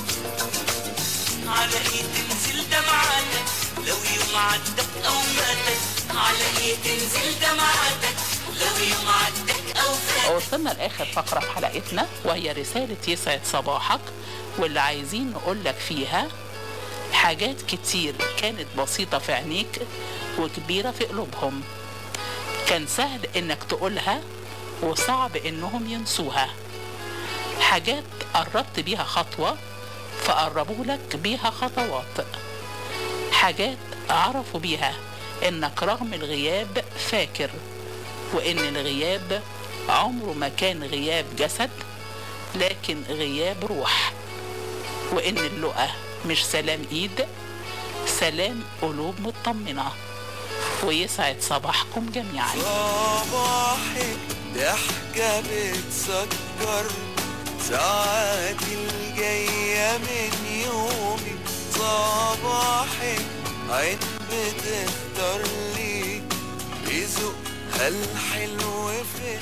على إيه تنزل دمعاتك لو يوم عدك أو فاتك على إيه تنزل دمعاتك لو يوم عدك أو فاتك وصلنا لآخر فقرة في حلقتنا وهي رسالة يسعد صباحك واللي عايزين نقولك فيها حاجات كتير كانت بسيطة في عينيك وكبيرة في قلوبهم كان سهل انك تقولها وصعب انهم ينسوها حاجات قربت بيها خطوة فقربوا لك بيها خطوات حاجات عرفوا بيها انك رغم الغياب فاكر وان الغياب عمره ما كان غياب جسد لكن غياب روح وان اللقا مش سلام ايد سلام قلوب مطمنه ويسعد صباحكم جميعا صباحي ضحكة بتسكر ساعاتي الجاية من يومي صباحي عين بتختار لي رزقها الحلو في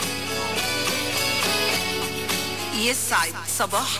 يسعد صباحك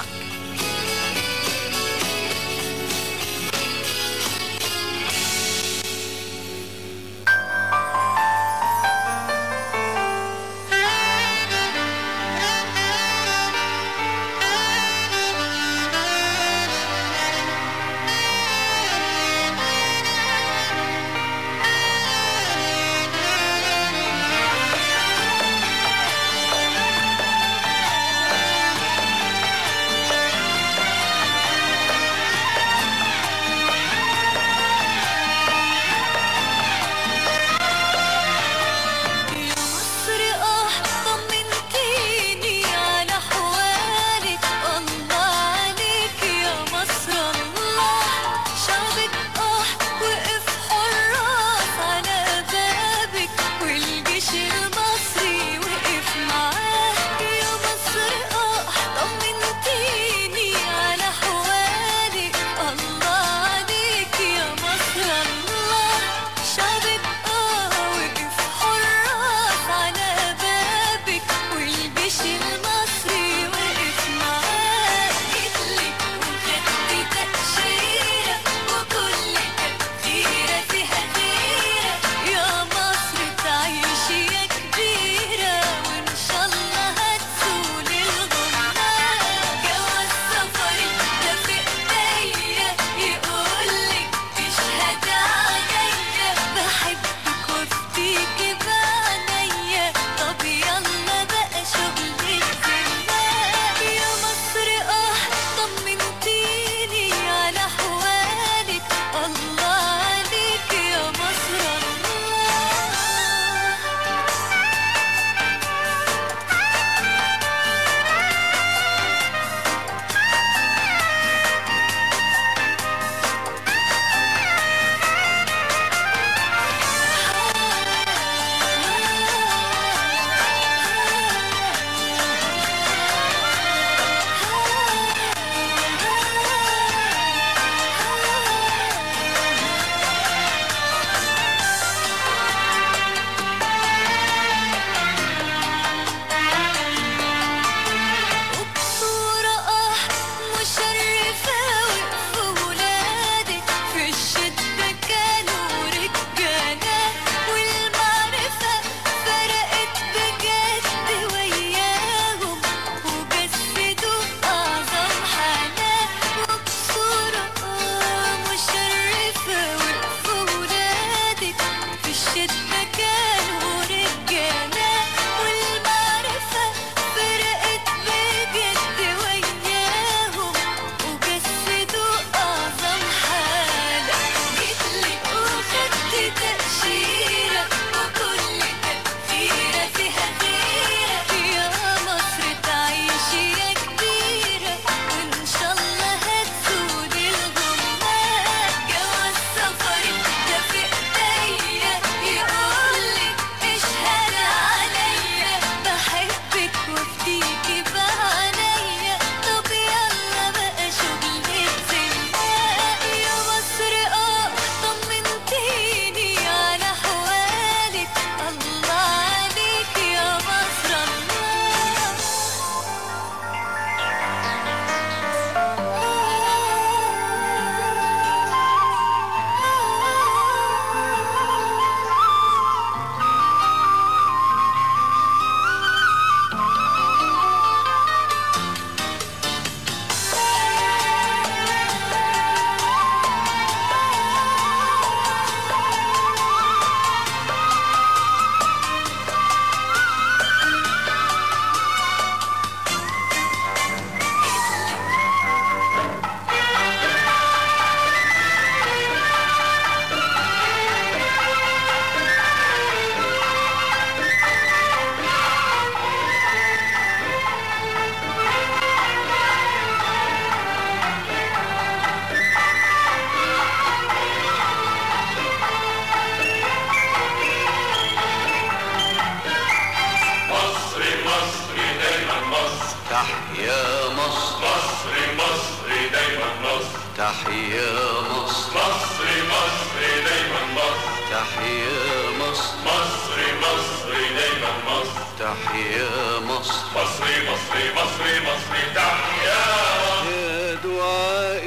تحيا مصر مصر مصر دايما مصر تحيا مصر مصر مصر دايما مصر تحيا مصر مصر مصر دايما مصر تحيا مصر مصر مصر مصر مصر تحيا يا دعاء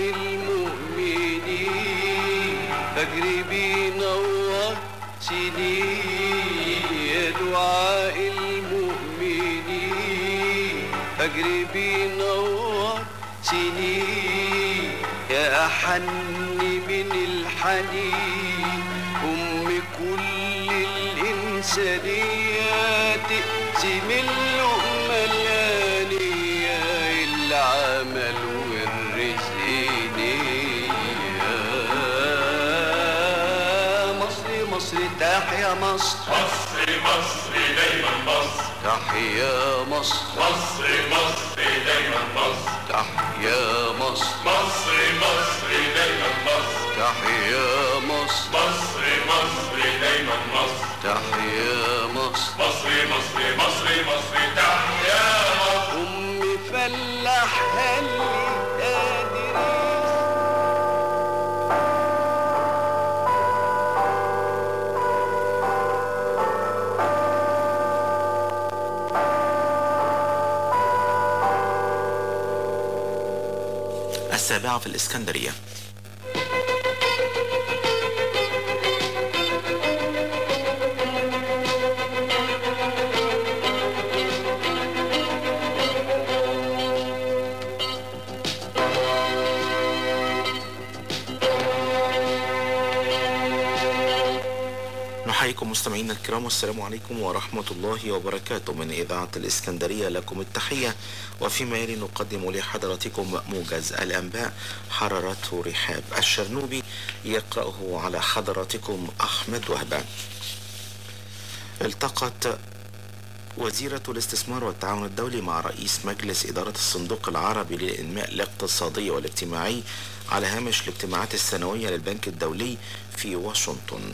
المؤمنين فجر بينور سنين يا دعاء المؤمنين فجر بينور سنين يا أحن من الحنين أم كل الإنسانيات تقسم اللقمة الآنية العمل والرزق نية مصر مصر تحيا مصر مصر مصر دايما مصر تحيا مصر مصر مصر دايما مصر تحيا مصر مصر مصر دايما مصر تحيا مصر مصر مصر دايما مصر تحيا مصر مصر مصر مصر مصر تحيا مصر أم فلاح هلي قادر السابعة في الإسكندرية نحييكم مستمعينا الكرام والسلام عليكم ورحمة الله وبركاته من إذاعة الإسكندرية لكم التحية وفيما يلي نقدم لحضراتكم موجز الأنباء حررته رحاب الشرنوبي يقرأه على حضراتكم أحمد وهبان التقت وزيرة الاستثمار والتعاون الدولي مع رئيس مجلس إدارة الصندوق العربي للإنماء الاقتصادي والاجتماعي على هامش الاجتماعات السنوية للبنك الدولي في واشنطن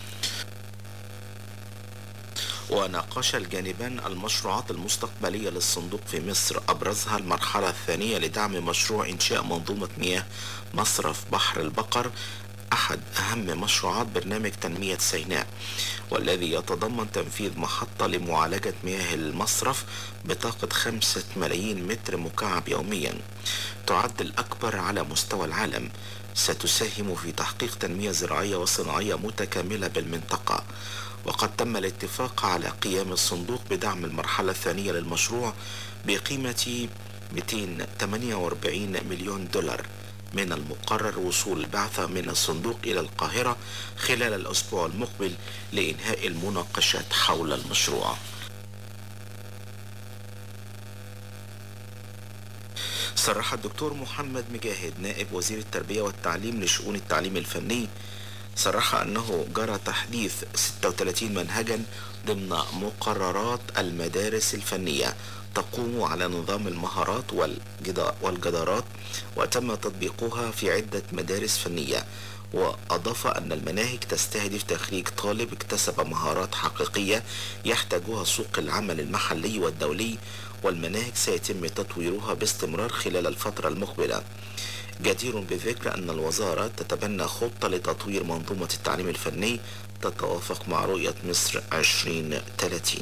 وناقش الجانبان المشروعات المستقبلية للصندوق في مصر أبرزها المرحلة الثانية لدعم مشروع إنشاء منظومة مياه مصرف بحر البقر أحد أهم مشروعات برنامج تنمية سيناء والذي يتضمن تنفيذ محطة لمعالجة مياه المصرف بطاقة خمسة ملايين متر مكعب يوميا تعد الأكبر على مستوى العالم ستساهم في تحقيق تنمية زراعية وصناعية متكاملة بالمنطقة وقد تم الاتفاق على قيام الصندوق بدعم المرحلة الثانية للمشروع بقيمة 248 مليون دولار من المقرر وصول البعثة من الصندوق إلى القاهرة خلال الأسبوع المقبل لإنهاء المناقشات حول المشروع صرح الدكتور محمد مجاهد نائب وزير التربية والتعليم لشؤون التعليم الفني صرح أنه جرى تحديث 36 منهجا ضمن مقررات المدارس الفنية تقوم على نظام المهارات والجدا- والجدارات وتم تطبيقها في عدة مدارس فنية وأضاف أن المناهج تستهدف تخريج طالب اكتسب مهارات حقيقية يحتاجها سوق العمل المحلي والدولي والمناهج سيتم تطويرها باستمرار خلال الفترة المقبلة جدير بالذكر أن الوزارة تتبنى خطة لتطوير منظومة التعليم الفني تتوافق مع رؤية مصر 2030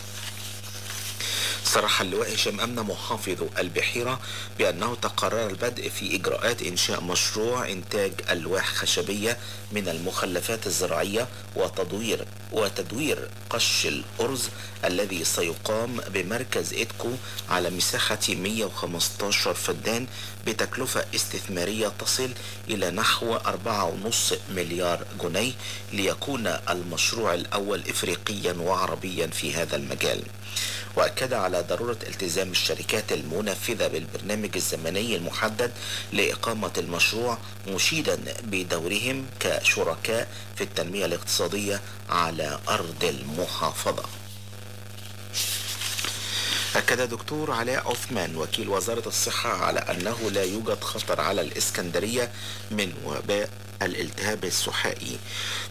صرح اللواء هشام أمنة محافظ البحيرة بأنه تقرر البدء في إجراءات إنشاء مشروع إنتاج ألواح خشبية من المخلفات الزراعية وتدوير وتدوير قش الأرز الذي سيقام بمركز إدكو على مساحة 115 فدان بتكلفة استثمارية تصل إلى نحو 4.5 مليار جنيه ليكون المشروع الأول إفريقيا وعربيا في هذا المجال وأكد على ضرورة التزام الشركات المنفذة بالبرنامج الزمني المحدد لإقامة المشروع مشيدا بدورهم كشركاء في التنمية الاقتصادية على أرض المحافظة أكد دكتور علاء عثمان وكيل وزارة الصحة على أنه لا يوجد خطر على الإسكندرية من وباء الالتهاب السحائي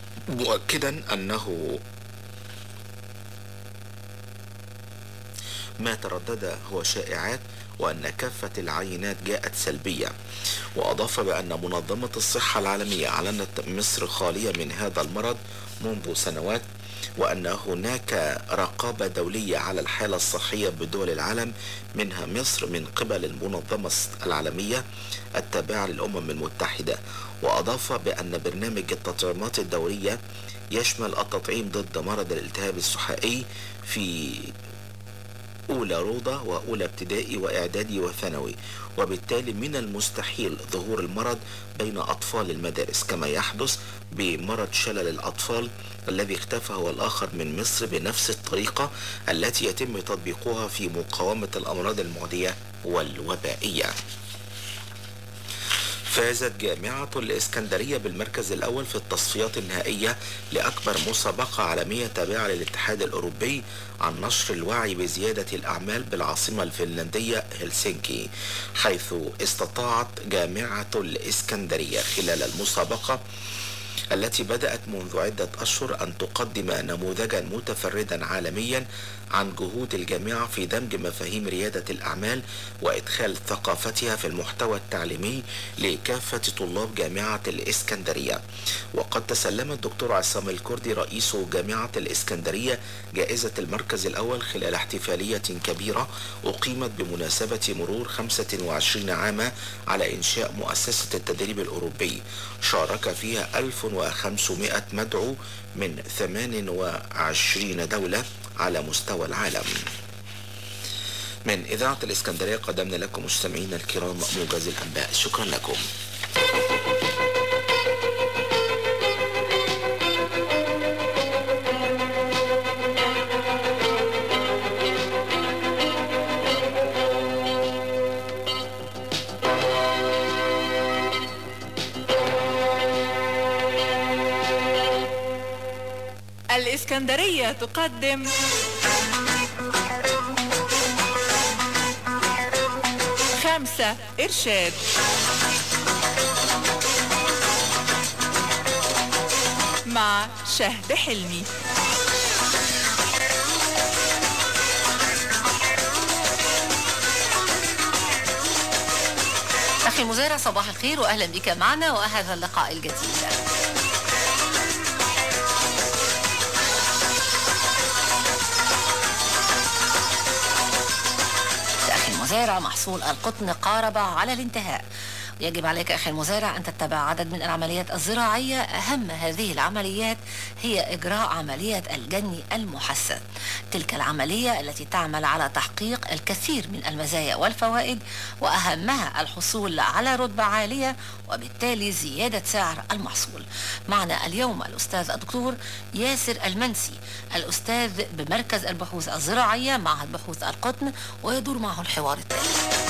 مؤكدا أنه ما تردد هو شائعات وأن كافة العينات جاءت سلبية وأضاف بأن منظمة الصحة العالمية أعلنت مصر خالية من هذا المرض منذ سنوات وأن هناك رقابة دولية على الحالة الصحية بدول العالم منها مصر من قبل المنظمة العالمية التابعة للأمم المتحدة وأضاف بأن برنامج التطعيمات الدورية يشمل التطعيم ضد مرض الالتهاب السحائي في أولى روضة وأولى ابتدائي وإعدادي وثانوي وبالتالي من المستحيل ظهور المرض بين أطفال المدارس كما يحدث بمرض شلل الأطفال الذي اختفى هو الآخر من مصر بنفس الطريقة التي يتم تطبيقها في مقاومة الأمراض المعدية والوبائية فازت جامعة الإسكندرية بالمركز الأول في التصفيات النهائية لأكبر مسابقة عالمية تابعة للاتحاد الأوروبي عن نشر الوعي بزيادة الأعمال بالعاصمة الفنلندية هلسنكي حيث استطاعت جامعة الإسكندرية خلال المسابقة التي بدأت منذ عدة أشهر أن تقدم نموذجا متفردا عالميا عن جهود الجامعة في دمج مفاهيم ريادة الأعمال وإدخال ثقافتها في المحتوى التعليمي لكافة طلاب جامعة الإسكندرية وقد تسلم الدكتور عصام الكردي رئيس جامعة الإسكندرية جائزة المركز الأول خلال احتفالية كبيرة أقيمت بمناسبة مرور 25 عاما على إنشاء مؤسسة التدريب الأوروبي شارك فيها 1500 مدعو من 28 دولة على مستوى العالم من إذاعة الإسكندرية قدمنا لكم مستمعينا الكرام موجز الأنباء شكرا لكم الإسكندرية تقدم خمسة إرشاد مع شهد حلمي أخي المزارع صباح الخير وأهلا بك معنا وهذا اللقاء الجديد أخي المزارع محصول القطن قارب على الانتهاء يجب عليك أخي المزارع أن تتبع عدد من العمليات الزراعية أهم هذه العمليات هي إجراء عملية الجني المحسن تلك العملية التي تعمل على تحقيق الكثير من المزايا والفوائد وأهمها الحصول على رتبة عالية وبالتالي زيادة سعر المحصول معنا اليوم الأستاذ الدكتور ياسر المنسي الأستاذ بمركز البحوث الزراعية معهد بحوث القطن ويدور معه الحوار التالي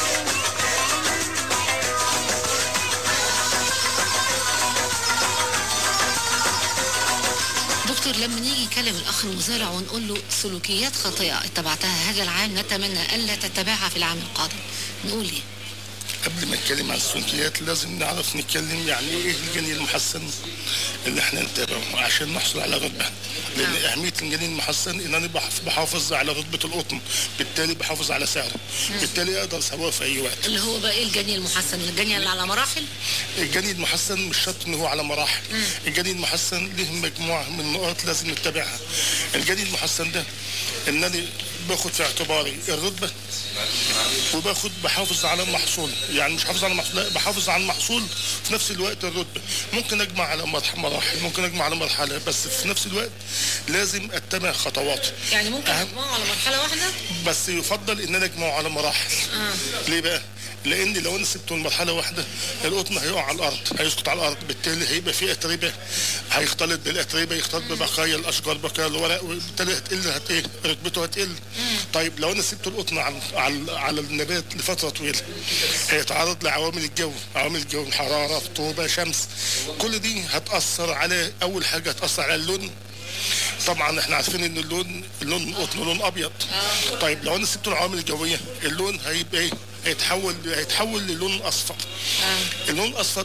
دكتور لما نيجي نكلم الاخ المزارع ونقول له سلوكيات خاطئه اتبعتها هذا العام نتمنى الا تتبعها في العام القادم نقول ايه قبل ما نتكلم عن السلوكيات لازم نعرف نتكلم يعني ايه الجنين المحسن اللي احنا نتابعه عشان نحصل على رتبه لان اهميه الجنين المحسن ان انا بح- بحافظ على رتبه القطن بالتالي بحافظ على سعره بالتالي اقدر اسوقه في اي وقت اللي هو بقى ايه الجني المحسن الجني اللي على مراحل الجنين المحسن مش شرط ان هو على مراحل الجنين المحسن له مجموعه من النقاط لازم نتبعها الجنين المحسن ده ان انا باخد في اعتباري الرتبه وباخد بحافظ على المحصول يعني مش حافظ على المحصول لا بحافظ على المحصول في نفس الوقت الرتبه ممكن اجمع على مرح- مراحل ممكن اجمع على مرحله بس في نفس الوقت لازم اتبع خطوات يعني ممكن تجمعه على مرحله واحده بس يفضل ان انا اجمعه على مراحل اه ليه بقى؟ لان لو انا سبته لمرحله واحده القطن هيقع على الارض هيسقط على الارض بالتالي هيبقى في اتربه هيختلط بالاتربه يختلط ببقايا الاشجار بقايا الورق وبالتالي هتقل هت ايه رتبته هتقل طيب لو انا سبت القطن على على على النبات لفتره طويله هيتعرض لعوامل الجو عوامل الجو حراره رطوبه شمس كل دي هتاثر على اول حاجه هتاثر على اللون طبعا احنا عارفين ان اللون اللون القطن لون ابيض طيب لو انا سبته العوامل الجويه اللون هيبقى ايه هيتحول هيتحول للون اصفر اللون الاصفر ده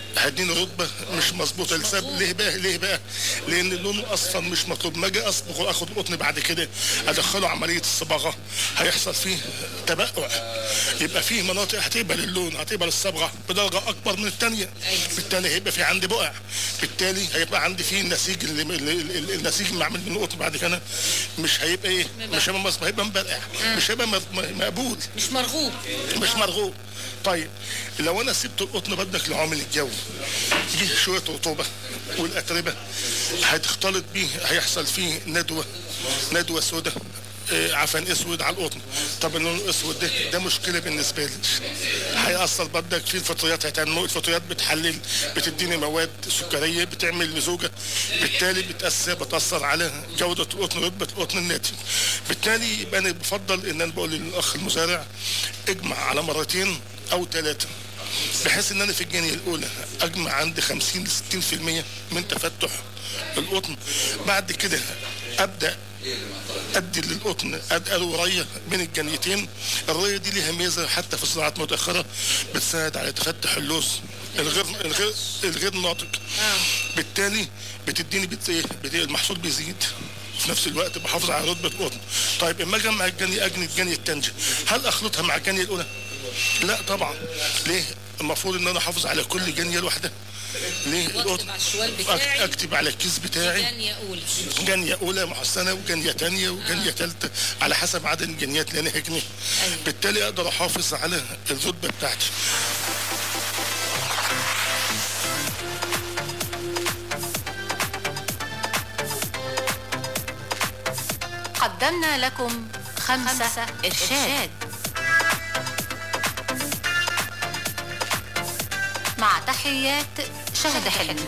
هديني رتبه مش مظبوطه لسبب ليه بقى ليه بقى لان اللون الاصفر مش مطلوب ما اجي اصبغ اخد القطن بعد كده ادخله عمليه الصباغه هيحصل فيه تبقع يبقى فيه مناطق هتقبل اللون هتقبل الصبغه بدرجه اكبر من الثانيه بالتالي هيبقى في عندي بقع بالتالي هيبقى عندي فيه النسيج اللي اللي- اللي- النسيج اللي معمول من القطن بعد كده مش هيبقى ايه مش هيبقى مظبوط هيبقى مبرقع مش هيبقى م- م- مقبول مش مرغوب مش مرغوب طيب لو انا سبت القطن بدك لعامل الجو جه شويه رطوبه والاتربه هتختلط بيه هيحصل فيه ندوه ندوه سوداء آه، عفن اسود على القطن طب اللون الاسود ده ده مشكله بالنسبه لي هيأثر بدك في الفطريات هتنمو الفطريات بتحلل بتديني مواد سكريه بتعمل لزوجه بالتالي بتأثر بتأثر على جوده القطن رتبه القطن الناتج بالتالي يبقى انا بفضل ان انا بقول للاخ المزارع اجمع على مرتين او ثلاثه بحيث ان انا في الجنيه الاولى اجمع عندي 50 ل 60% من تفتح القطن بعد كده ابدا ادي للقطن ادي ريه بين الجنيتين الريه دي ليها ميزه حتى في الزراعات المتاخره بتساعد على تفتح اللوز الغير الغير الغير ناضج بالتالي بتديني بت... إيه؟ بت... المحصول بيزيد في نفس الوقت بحافظ على رتبه القطن طيب اما اجي مع الجني اجني الجني التنجة هل اخلطها مع الجنيه الاولى؟ لا طبعا ليه؟ المفروض ان انا احافظ على كل جنيه لوحدها ليه القطن على الشوال أك- بتاعي اكتب على الكيس بتاعي جنيه اولى جنيه اولى محسنه وجنيه تانية وجنيه ثالثه على حسب عدد الجنيات اللي انا هجني بالتالي اقدر احافظ على الرتبه بتاعتي قدمنا لكم خمسة إرشاد مع تحيات شهد حلمي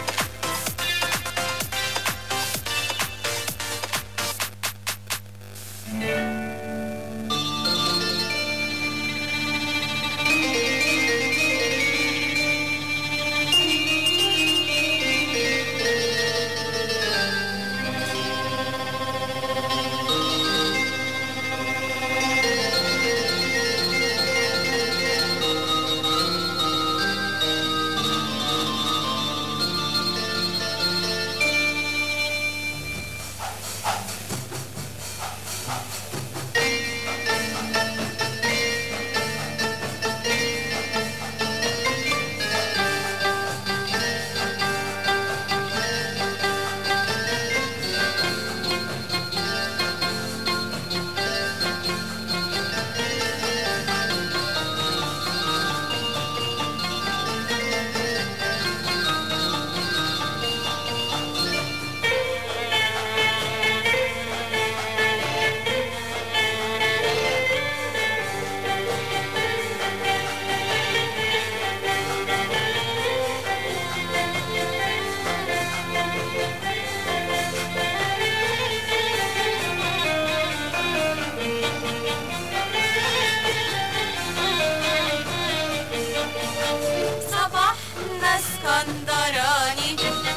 صباحنا اسكندراني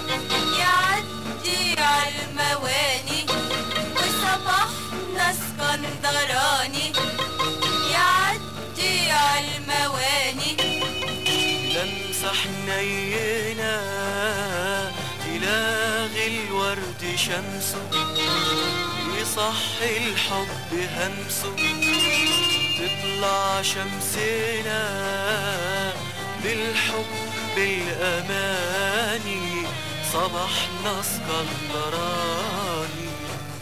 يعدي عالمواني وصباحنا اسكندراني يعدي عالمواني لمسة حنينة تلاغي الورد شمسه يصحي الحب همسه تطلع شمسنا بالحب بالأماني صباحنا اسكندراني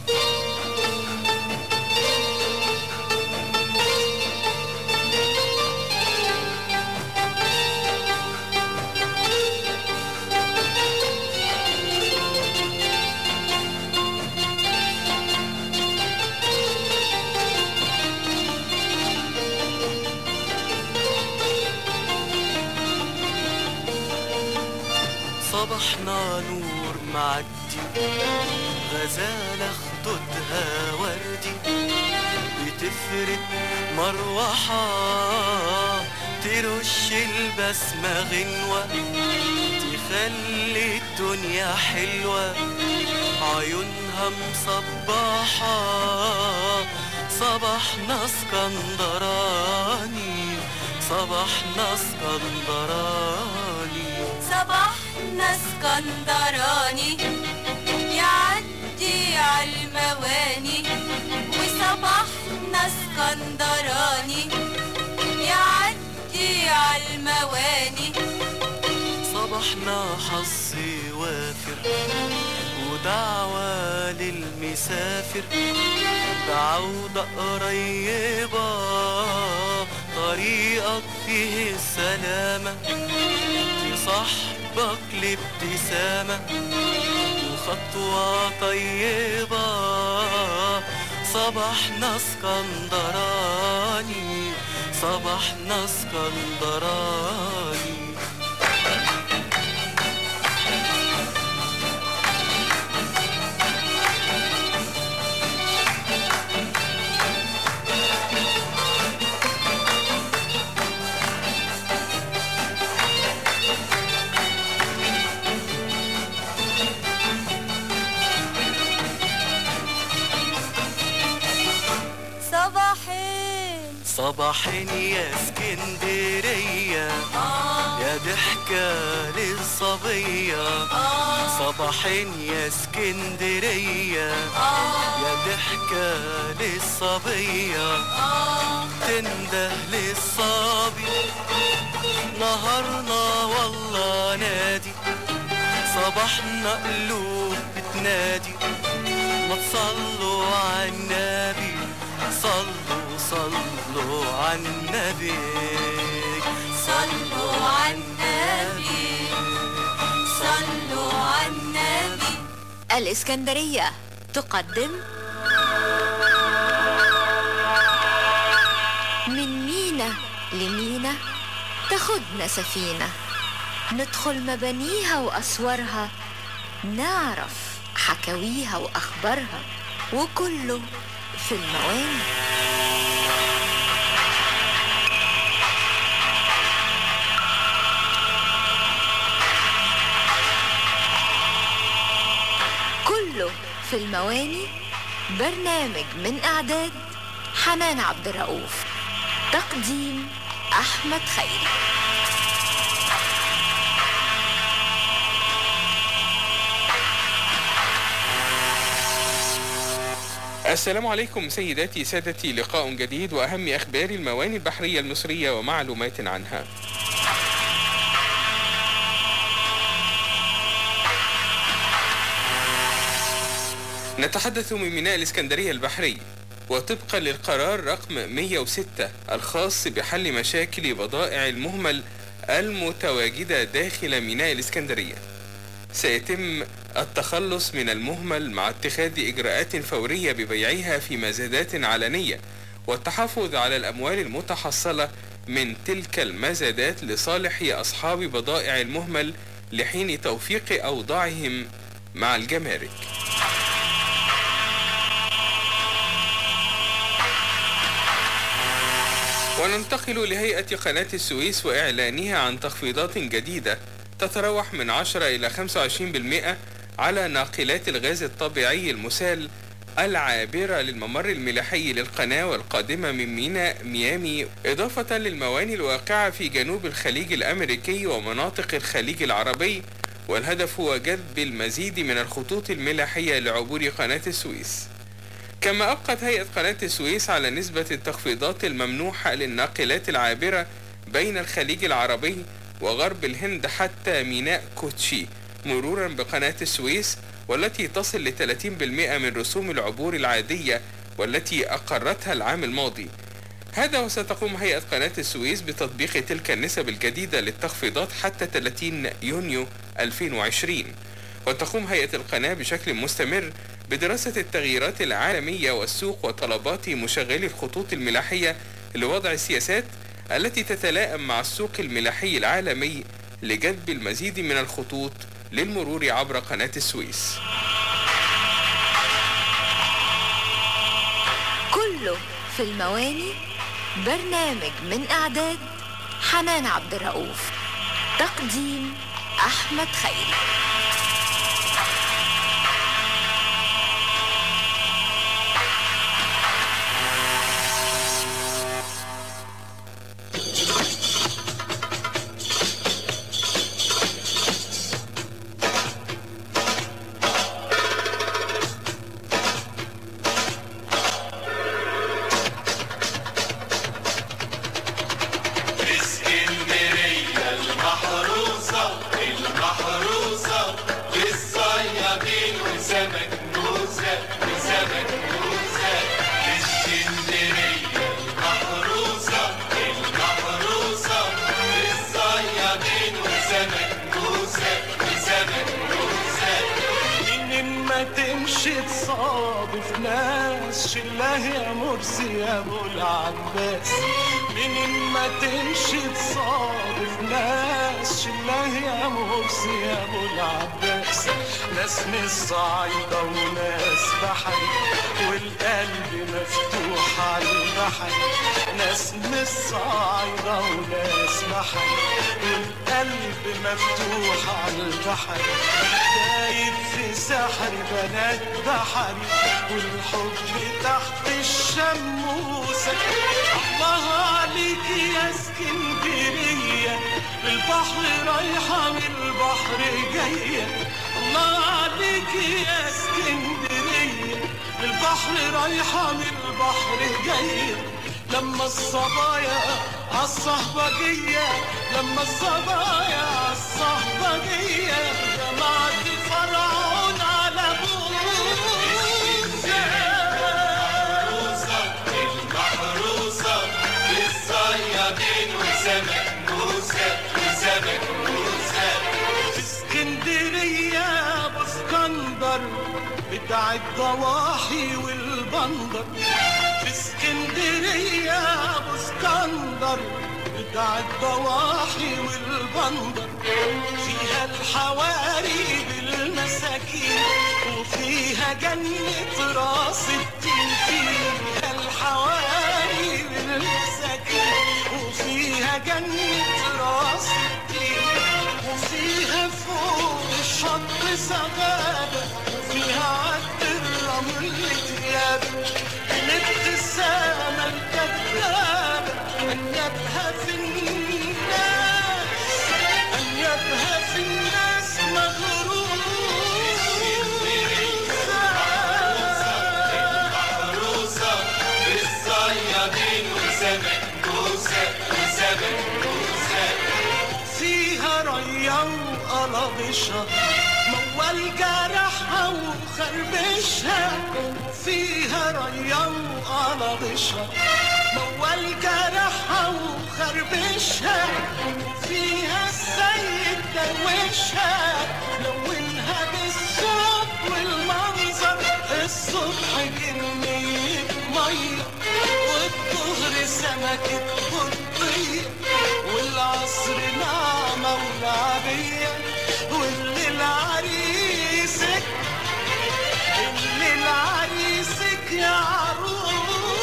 صباحنا نور معدي غزالة خدودها وردي بتفرد مروحة ترش البسمة غنوة تخلي الدنيا حلوة عيونها مصباحة صباحنا اسكندراني صباحنا اسكندراني وصباحنا اسكندراني يعدي عالمواني وصباحنا اسكندراني يعدي عالمواني صباحنا حظ وافر ودعوة للمسافر بعودة قريبة طريقك فيه السلامة لصاحبك الابتسامة وخطوة طيبة صباحنا اسكندراني صباحنا اسكندراني صباحين صباحين يا اسكندرية يا ضحكة للصبية صباحين يا اسكندرية يا ضحكة للصبية تنده للصبي نهارنا والله نادي صباحنا قلوب بتنادي ما تصلوا على النبي صلوا صلوا على النبي صلوا على النبي صلوا على النبي الإسكندرية تقدم من مينا لمينا تاخدنا سفينة ندخل مبانيها وأسوارها نعرف حكاويها وأخبارها وكله في المواني كله في المواني برنامج من إعداد حنان عبد الرؤوف تقديم أحمد خيري السلام عليكم سيداتي سادتي لقاء جديد وأهم أخبار المواني البحرية المصرية ومعلومات عنها نتحدث من ميناء الإسكندرية البحري وطبقا للقرار رقم 106 الخاص بحل مشاكل بضائع المهمل المتواجدة داخل ميناء الإسكندرية سيتم التخلص من المهمل مع اتخاذ إجراءات فورية ببيعها في مزادات علنية والتحفظ على الأموال المتحصلة من تلك المزادات لصالح أصحاب بضائع المهمل لحين توفيق أوضاعهم مع الجمارك وننتقل لهيئة قناة السويس وإعلانها عن تخفيضات جديدة تتراوح من 10 إلى 25% على ناقلات الغاز الطبيعي المسال العابرة للممر الملاحي للقناة والقادمة من ميناء ميامي إضافة للمواني الواقعة في جنوب الخليج الأمريكي ومناطق الخليج العربي والهدف هو جذب المزيد من الخطوط الملاحية لعبور قناة السويس كما أبقت هيئة قناة السويس على نسبة التخفيضات الممنوحة للناقلات العابرة بين الخليج العربي وغرب الهند حتى ميناء كوتشي مرورا بقناة السويس والتي تصل ل 30% من رسوم العبور العادية والتي أقرتها العام الماضي هذا وستقوم هيئة قناة السويس بتطبيق تلك النسب الجديدة للتخفيضات حتى 30 يونيو 2020 وتقوم هيئة القناة بشكل مستمر بدراسة التغييرات العالمية والسوق وطلبات مشغلي الخطوط الملاحية لوضع السياسات التي تتلائم مع السوق الملاحي العالمي لجذب المزيد من الخطوط للمرور عبر قناة السويس كله في المواني برنامج من إعداد حنان عبد الرؤوف تقديم أحمد خيري ناس شله يا مرسي يا ابو العباس منين ما تمشي تصادف ناس شله يا مرسي يا ابو العباس ناس من الصعيدة وناس بحري والقلب مفتوح على البحر ناس من الصعيدة وناس بحري والقلب مفتوح على البحر دايب في سحر بنات بحري والحب تحت الشموسة الله عليك يا اسكندرية البحر رايحة من البحر جاية الله عليك يا اسكندرية البحر رايحة من البحر جاية لما الصبايا عالصهبجية لما الصبايا عالصهبجية جمعت فرعون على المحروسة المحروسة بالصيادين وسمك موسى وسمك موسى في اسكندرية ابو اسكندر بتاع الضواحي والبندر في اسكندرية ابو اسكندر بتاع الضواحي والبندر فيها الحواري بالمساكين وفيها جنة راس التين فيها الحواري بالمساكين وفيها جنة راس التين وفيها فوق الشط سغابة وفيها عد الرمل تياب الابتسامة الكذابة أنيابها في الناس أنيابها في الناس المحروسة بالصيادين وسمك موسى وسمك موسى فيها ريا وقلبشها موال جرحها وخربشها فيها ريا وقلبشها موال جرحها وخربشها فيها السيد دروشها لونها بالصوت والمنظر الصبح كمية مية والظهر سمكة بطية والعصر نعمة ولعبية والليل عريسك الليل عريسك يا عروس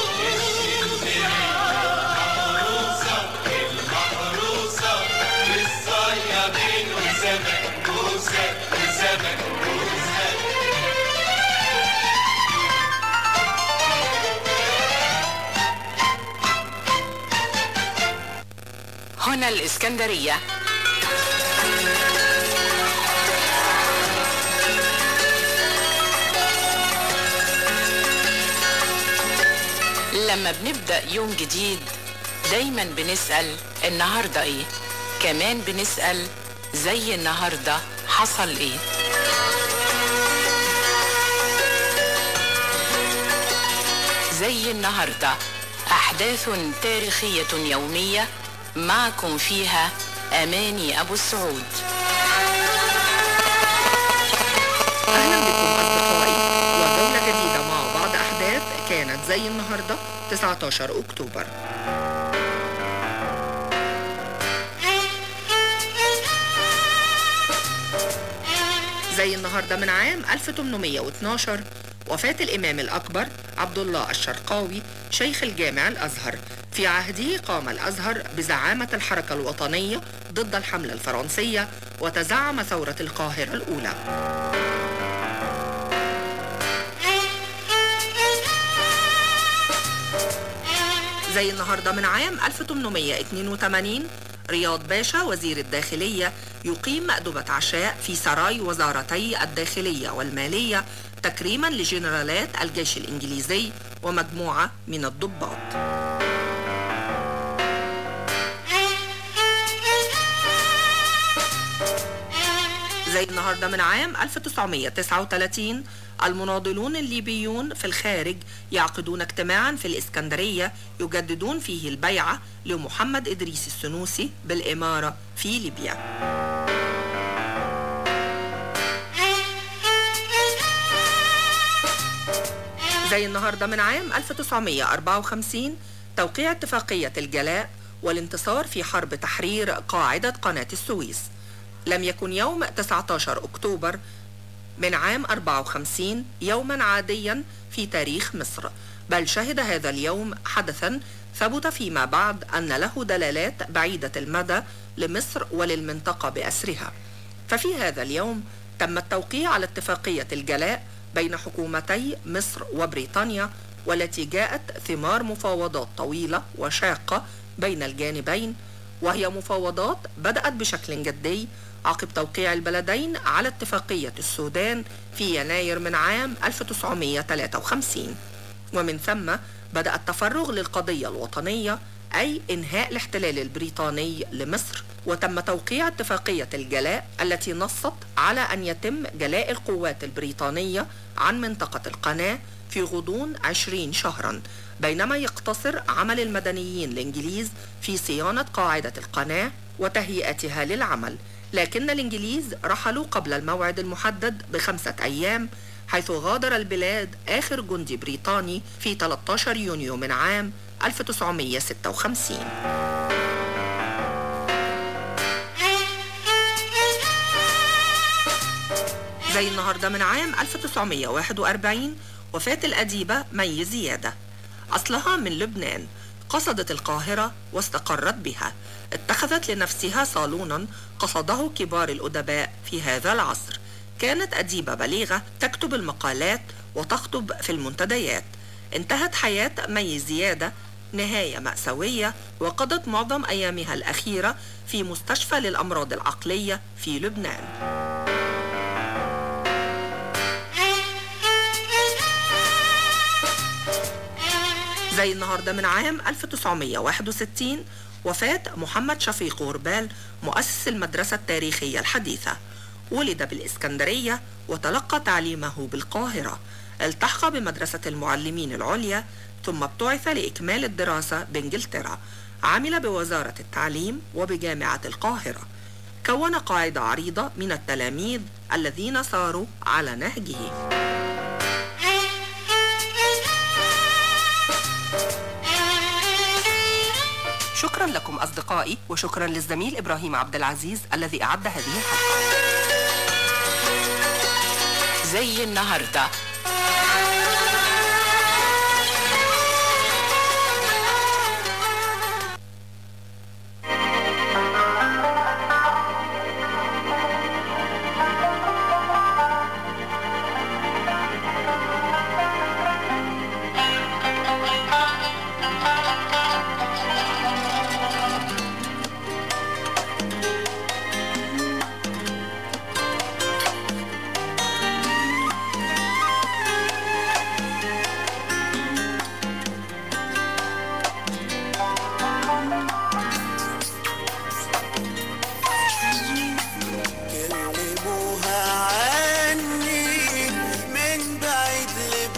المحروسة المحروسة بالصيادين وسمك موسى وسمك موسى هنا الإسكندرية لما بنبدأ يوم جديد دايما بنسأل النهاردة ايه كمان بنسأل زي النهاردة حصل ايه زي النهاردة أحداث تاريخية يومية معكم فيها أماني أبو السعود أهلا بكم أصدقائي وجولة جديدة مع بعض أحداث كانت زي النهاردة 19 أكتوبر زي النهاردة من عام 1812 وفاة الإمام الأكبر عبد الله الشرقاوي شيخ الجامع الأزهر في عهده قام الأزهر بزعامة الحركة الوطنية ضد الحملة الفرنسية وتزعم ثورة القاهرة الأولى زي النهاردة من عام 1882 رياض باشا وزير الداخلية يقيم مأدبة عشاء في سراي وزارتي الداخلية والمالية تكريما لجنرالات الجيش الإنجليزي ومجموعة من الضباط زي النهاردة من عام 1939 المناضلون الليبيون في الخارج يعقدون اجتماعا في الإسكندرية يجددون فيه البيعة لمحمد إدريس السنوسي بالإمارة في ليبيا زي النهاردة من عام 1954 توقيع اتفاقية الجلاء والانتصار في حرب تحرير قاعدة قناة السويس لم يكن يوم 19 أكتوبر من عام 54 يوما عاديا في تاريخ مصر بل شهد هذا اليوم حدثا ثبت فيما بعد أن له دلالات بعيدة المدى لمصر وللمنطقة بأسرها ففي هذا اليوم تم التوقيع على اتفاقية الجلاء بين حكومتي مصر وبريطانيا والتي جاءت ثمار مفاوضات طويلة وشاقة بين الجانبين وهي مفاوضات بدأت بشكل جدي عقب توقيع البلدين على اتفاقية السودان في يناير من عام 1953 ومن ثم بدأ التفرغ للقضية الوطنية أي إنهاء الاحتلال البريطاني لمصر وتم توقيع اتفاقية الجلاء التي نصت على أن يتم جلاء القوات البريطانية عن منطقة القناة في غضون 20 شهرا بينما يقتصر عمل المدنيين الإنجليز في صيانة قاعدة القناة وتهيئتها للعمل لكن الإنجليز رحلوا قبل الموعد المحدد بخمسة أيام حيث غادر البلاد آخر جندي بريطاني في 13 يونيو من عام 1956 زي النهاردة من عام 1941 وفاة الأديبة مي زيادة أصلها من لبنان قصدت القاهرة واستقرت بها اتخذت لنفسها صالونا قصده كبار الأدباء في هذا العصر كانت أديبة بليغة تكتب المقالات وتخطب في المنتديات انتهت حياة مي زيادة نهاية مأساوية وقضت معظم أيامها الأخيرة في مستشفى للأمراض العقلية في لبنان زي النهاردة من عام 1961 وفاة محمد شفيق غربال مؤسس المدرسة التاريخية الحديثة ولد بالإسكندرية وتلقى تعليمه بالقاهرة التحق بمدرسة المعلمين العليا ثم ابتعث لإكمال الدراسة بإنجلترا عمل بوزارة التعليم وبجامعة القاهرة كون قاعدة عريضة من التلاميذ الذين ساروا على نهجه شكرا لكم أصدقائي وشكرا للزميل إبراهيم عبد العزيز الذي أعد هذه الحلقة زي النهارده كلموها عني من بعيد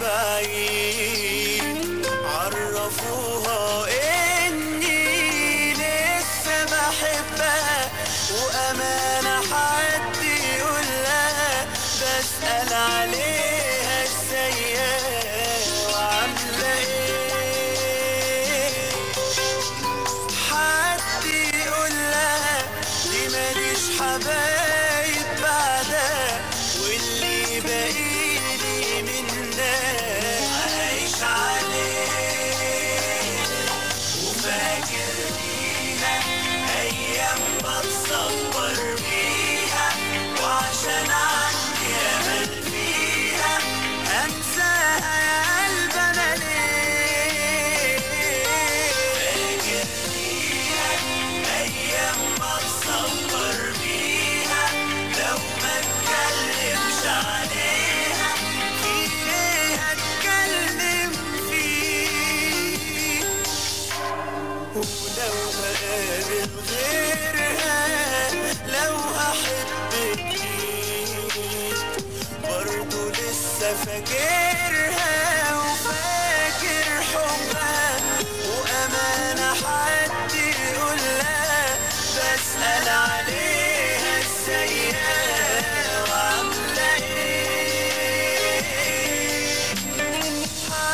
لبعيد عرفوها اني لسه بحبها وامانة حد يقول لها بسأل عليها ازيها وعاملة ايه حد يقول لها دي ماليش حبايب بعدها واللي باقيلي منها عايش عليه وفاكر بيها ايام بتصور بيها وعشان عندي امل فيها انساها يا قلب انا ليه فاكر بيها ايام بتصور بيها لو ما اتكلمش عليها في ايه اتكلم فيه ولو هقابل غيرها لو هحب جديد برضه لسه فاكرها وفاكر حبها وأمانة حد يقول لها بسأل عليها ازيها وعاملة ايه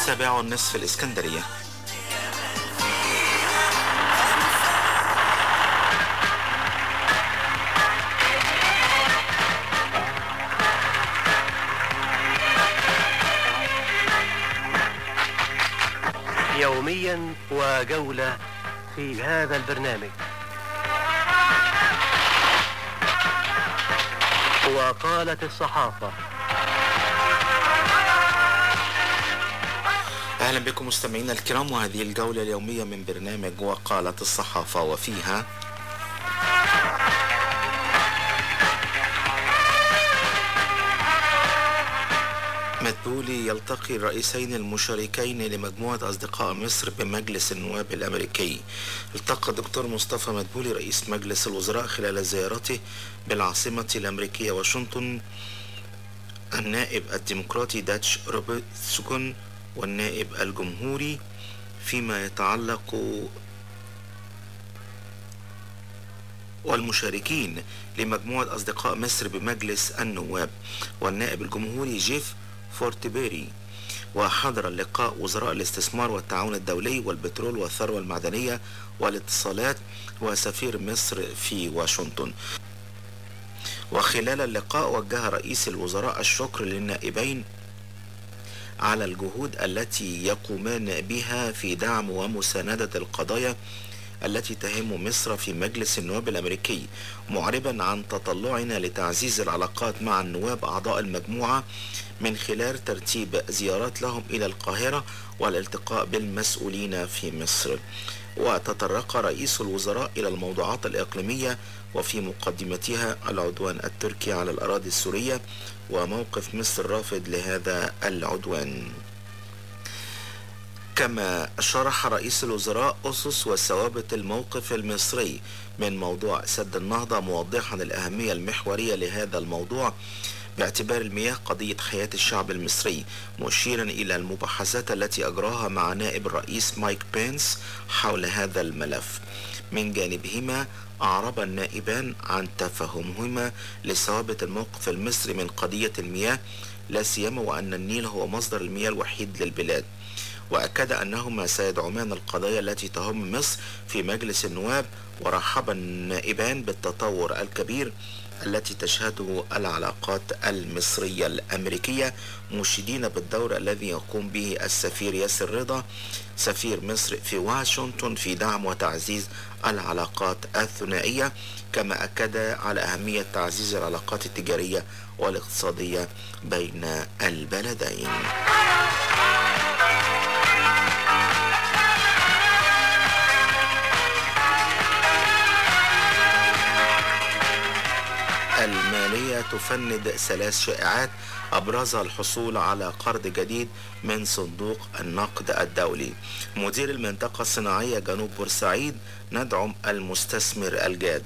السابعة والنصف الإسكندرية يوميا وجولة في هذا البرنامج وقالت الصحافة أهلا بكم مستمعينا الكرام وهذه الجولة اليومية من برنامج وقالت الصحافة وفيها مدبولي يلتقي الرئيسين المشاركين لمجموعة أصدقاء مصر بمجلس النواب الأمريكي التقى الدكتور مصطفى مدبولي رئيس مجلس الوزراء خلال زيارته بالعاصمة الأمريكية واشنطن النائب الديمقراطي داتش روبرتسون والنائب الجمهوري فيما يتعلق والمشاركين لمجموعة أصدقاء مصر بمجلس النواب والنائب الجمهوري جيف فورتبيري وحضر اللقاء وزراء الاستثمار والتعاون الدولي والبترول والثروة المعدنية والاتصالات وسفير مصر في واشنطن وخلال اللقاء وجه رئيس الوزراء الشكر للنائبين على الجهود التي يقومان بها في دعم ومساندة القضايا التي تهم مصر في مجلس النواب الأمريكي معربا عن تطلعنا لتعزيز العلاقات مع النواب أعضاء المجموعة من خلال ترتيب زيارات لهم إلى القاهرة والالتقاء بالمسؤولين في مصر وتطرق رئيس الوزراء إلى الموضوعات الإقليمية وفي مقدمتها العدوان التركي على الأراضي السورية وموقف مصر رافض لهذا العدوان كما شرح رئيس الوزراء أسس وثوابت الموقف المصري من موضوع سد النهضة موضحا الأهمية المحورية لهذا الموضوع باعتبار المياه قضية حياة الشعب المصري مشيرا إلى المباحثات التي أجراها مع نائب الرئيس مايك بينس حول هذا الملف من جانبهما أعرب النائبان عن تفهمهما لثوابت الموقف المصري من قضية المياه لا سيما وأن النيل هو مصدر المياه الوحيد للبلاد وأكد أنهما سيدعمان القضايا التي تهم مصر في مجلس النواب ورحب النائبان بالتطور الكبير التي تشهده العلاقات المصرية الأمريكية مشيدين بالدور الذي يقوم به السفير ياسر رضا سفير مصر في واشنطن في دعم وتعزيز العلاقات الثنائية كما أكد على أهمية تعزيز العلاقات التجارية والاقتصادية بين البلدين المالية تفند ثلاث شائعات أبرزها الحصول على قرض جديد من صندوق النقد الدولي مدير المنطقة الصناعية جنوب بورسعيد ندعم المستثمر الجاد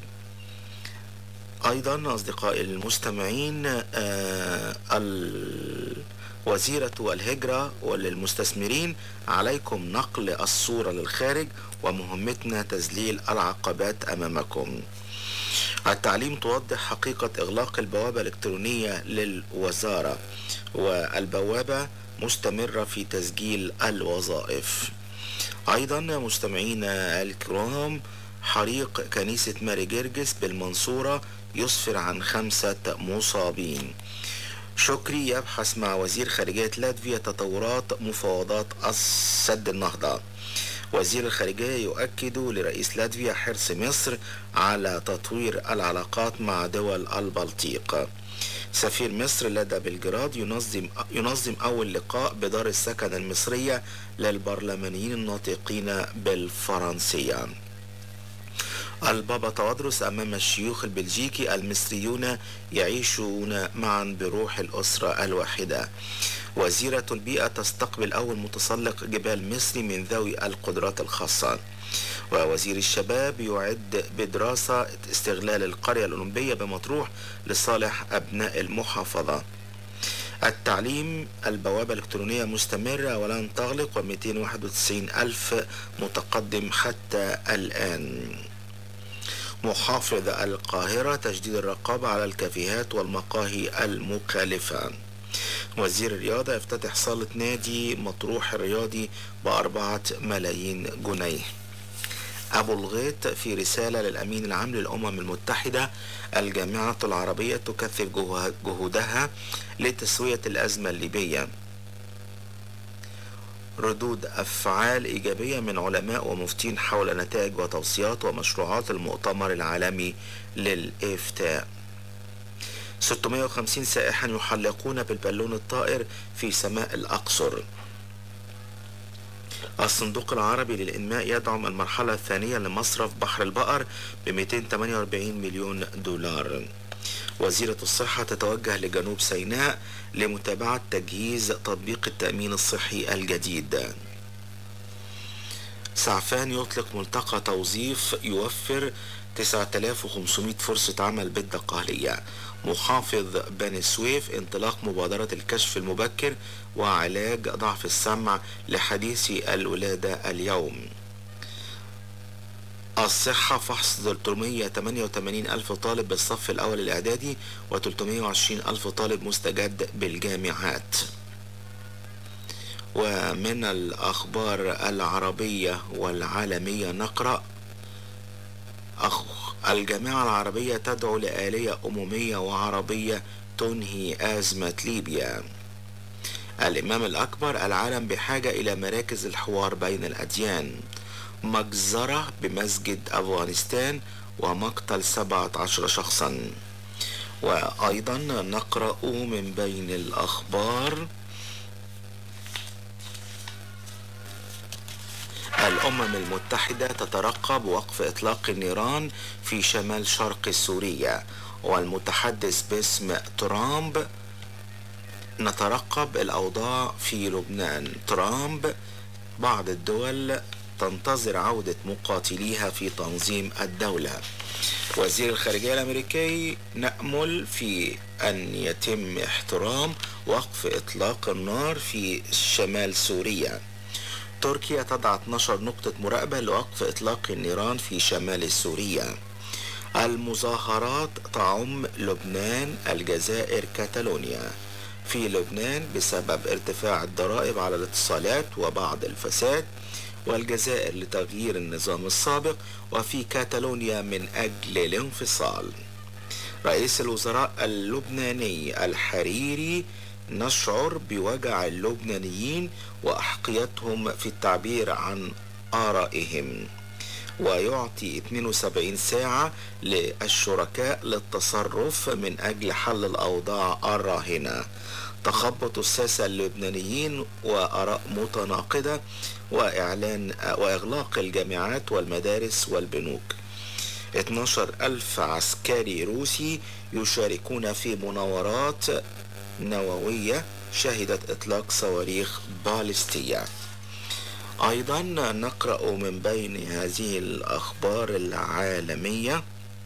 أيضا أصدقائي المستمعين آه وزيرة الهجرة وللمستثمرين عليكم نقل الصورة للخارج ومهمتنا تذليل العقبات أمامكم التعليم توضح حقيقة إغلاق البوابة الإلكترونية للوزارة والبوابة مستمرة في تسجيل الوظائف أيضا مستمعينا الكرام حريق كنيسة ماري جرجس بالمنصورة يسفر عن خمسة مصابين شكري يبحث مع وزير خارجية لاتفيا تطورات مفاوضات سد النهضة وزير الخارجية يؤكد لرئيس لاتفيا حرص مصر على تطوير العلاقات مع دول البلطيق سفير مصر لدى بلجراد ينظم ينظم أول لقاء بدار السكن المصرية للبرلمانيين الناطقين بالفرنسية البابا توادرس أمام الشيوخ البلجيكي المصريون يعيشون معا بروح الأسرة الواحدة وزيرة البيئة تستقبل أول متسلق جبال مصري من ذوي القدرات الخاصة ووزير الشباب يعد بدراسة استغلال القرية الأولمبية بمطروح لصالح أبناء المحافظة التعليم البوابة الإلكترونية مستمرة ولن تغلق و291 ألف متقدم حتى الآن محافظ القاهرة تجديد الرقابة على الكافيهات والمقاهي المخالفة وزير الرياضة يفتتح صالة نادي مطروح الرياضي بأربعة ملايين جنيه أبو الغيط في رسالة للأمين العام للأمم المتحدة الجامعة العربية تكثف جه- جهودها لتسوية الأزمة الليبية ردود أفعال إيجابية من علماء ومفتين حول نتائج وتوصيات ومشروعات المؤتمر العالمي للإفتاء 650 سائحا يحلقون بالبالون الطائر في سماء الأقصر الصندوق العربي للإنماء يدعم المرحلة الثانية لمصرف بحر البقر ب 248 مليون دولار وزيرة الصحة تتوجه لجنوب سيناء لمتابعة تجهيز تطبيق التأمين الصحي الجديد سعفان يطلق ملتقى توظيف يوفر 9500 فرصة عمل بالدقهلية محافظ بني سويف انطلاق مبادرة الكشف المبكر وعلاج ضعف السمع لحديثي الولادة اليوم الصحة فحص 388 ألف طالب بالصف الأول الإعدادي و320 ألف طالب مستجد بالجامعات ومن الأخبار العربية والعالمية نقرأ أخ الجامعة العربية تدعو لآلية أممية وعربية تنهي أزمة ليبيا الإمام الأكبر العالم بحاجة إلى مراكز الحوار بين الأديان مجزرة بمسجد أفغانستان ومقتل 17 شخصا وأيضا نقرأ من بين الأخبار الأمم المتحدة تترقب وقف إطلاق النيران في شمال شرق سوريا والمتحدث باسم ترامب نترقب الأوضاع في لبنان ترامب بعض الدول تنتظر عودة مقاتليها في تنظيم الدولة وزير الخارجية الأمريكي نأمل في أن يتم احترام وقف إطلاق النار في شمال سوريا تركيا تضع 12 نقطة مراقبة لوقف إطلاق النيران في شمال سوريا المظاهرات تعم لبنان الجزائر كاتالونيا في لبنان بسبب ارتفاع الضرائب على الاتصالات وبعض الفساد والجزائر لتغيير النظام السابق وفي كاتالونيا من أجل الانفصال رئيس الوزراء اللبناني الحريري نشعر بوجع اللبنانيين وأحقيتهم في التعبير عن آرائهم ويعطي 72 ساعة للشركاء للتصرف من أجل حل الأوضاع الراهنة تخبط الساسة اللبنانيين وآراء متناقضة وإعلان وإغلاق الجامعات والمدارس والبنوك 12 ألف عسكري روسي يشاركون في مناورات نووية شهدت إطلاق صواريخ باليستية أيضا نقرأ من بين هذه الأخبار العالمية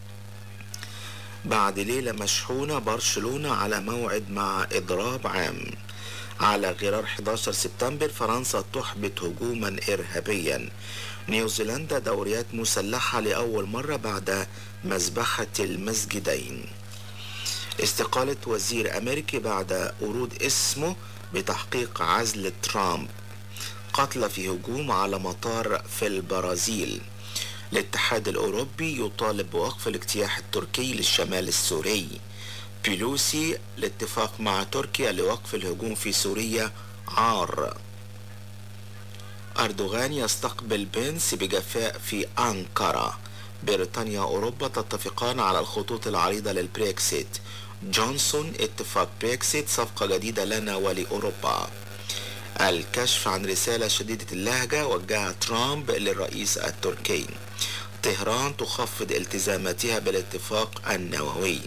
بعد ليلة مشحونة برشلونة على موعد مع إضراب عام على غرار 11 سبتمبر فرنسا تحبط هجوما إرهابيا نيوزيلندا دوريات مسلحة لأول مرة بعد مذبحة المسجدين استقالة وزير أمريكي بعد ورود اسمه بتحقيق عزل ترامب قتل في هجوم على مطار في البرازيل الاتحاد الأوروبي يطالب بوقف الاجتياح التركي للشمال السوري بيلوسي الاتفاق مع تركيا لوقف الهجوم في سوريا عار أردوغان يستقبل بنس بجفاء في أنقرة بريطانيا وأوروبا تتفقان على الخطوط العريضة للبريكسيت جونسون اتفاق بريكسيت صفقة جديدة لنا ولأوروبا الكشف عن رسالة شديدة اللهجة وجهها ترامب للرئيس التركي طهران تخفض التزاماتها بالاتفاق النووي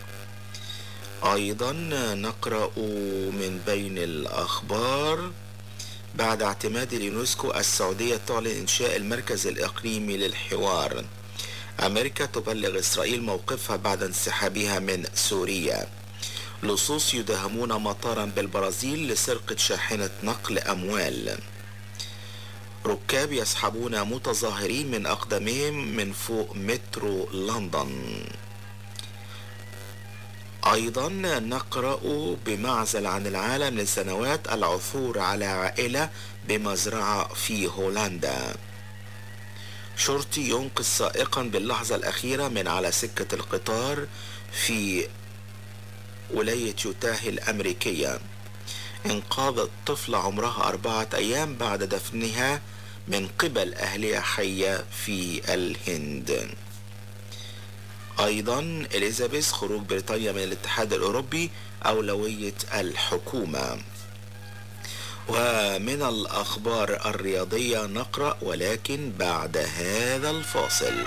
أيضا نقرأ من بين الأخبار بعد اعتماد اليونسكو السعودية تعلن إنشاء المركز الإقليمي للحوار أمريكا تبلغ إسرائيل موقفها بعد انسحابها من سوريا لصوص يداهمون مطارا بالبرازيل لسرقة شاحنة نقل أموال ركاب يسحبون متظاهرين من أقدامهم من فوق مترو لندن أيضا نقرأ بمعزل عن العالم لسنوات العثور على عائلة بمزرعة في هولندا شرطي ينقذ سائقا باللحظة الأخيرة من على سكة القطار في ولاية يوتاه الأمريكية انقاذت طفلة عمرها أربعة أيام بعد دفنها من قبل أهلها حية في الهند أيضا إليزابيث خروج بريطانيا من الاتحاد الأوروبي أولوية الحكومة ومن الأخبار الرياضية نقرأ ولكن بعد هذا الفاصل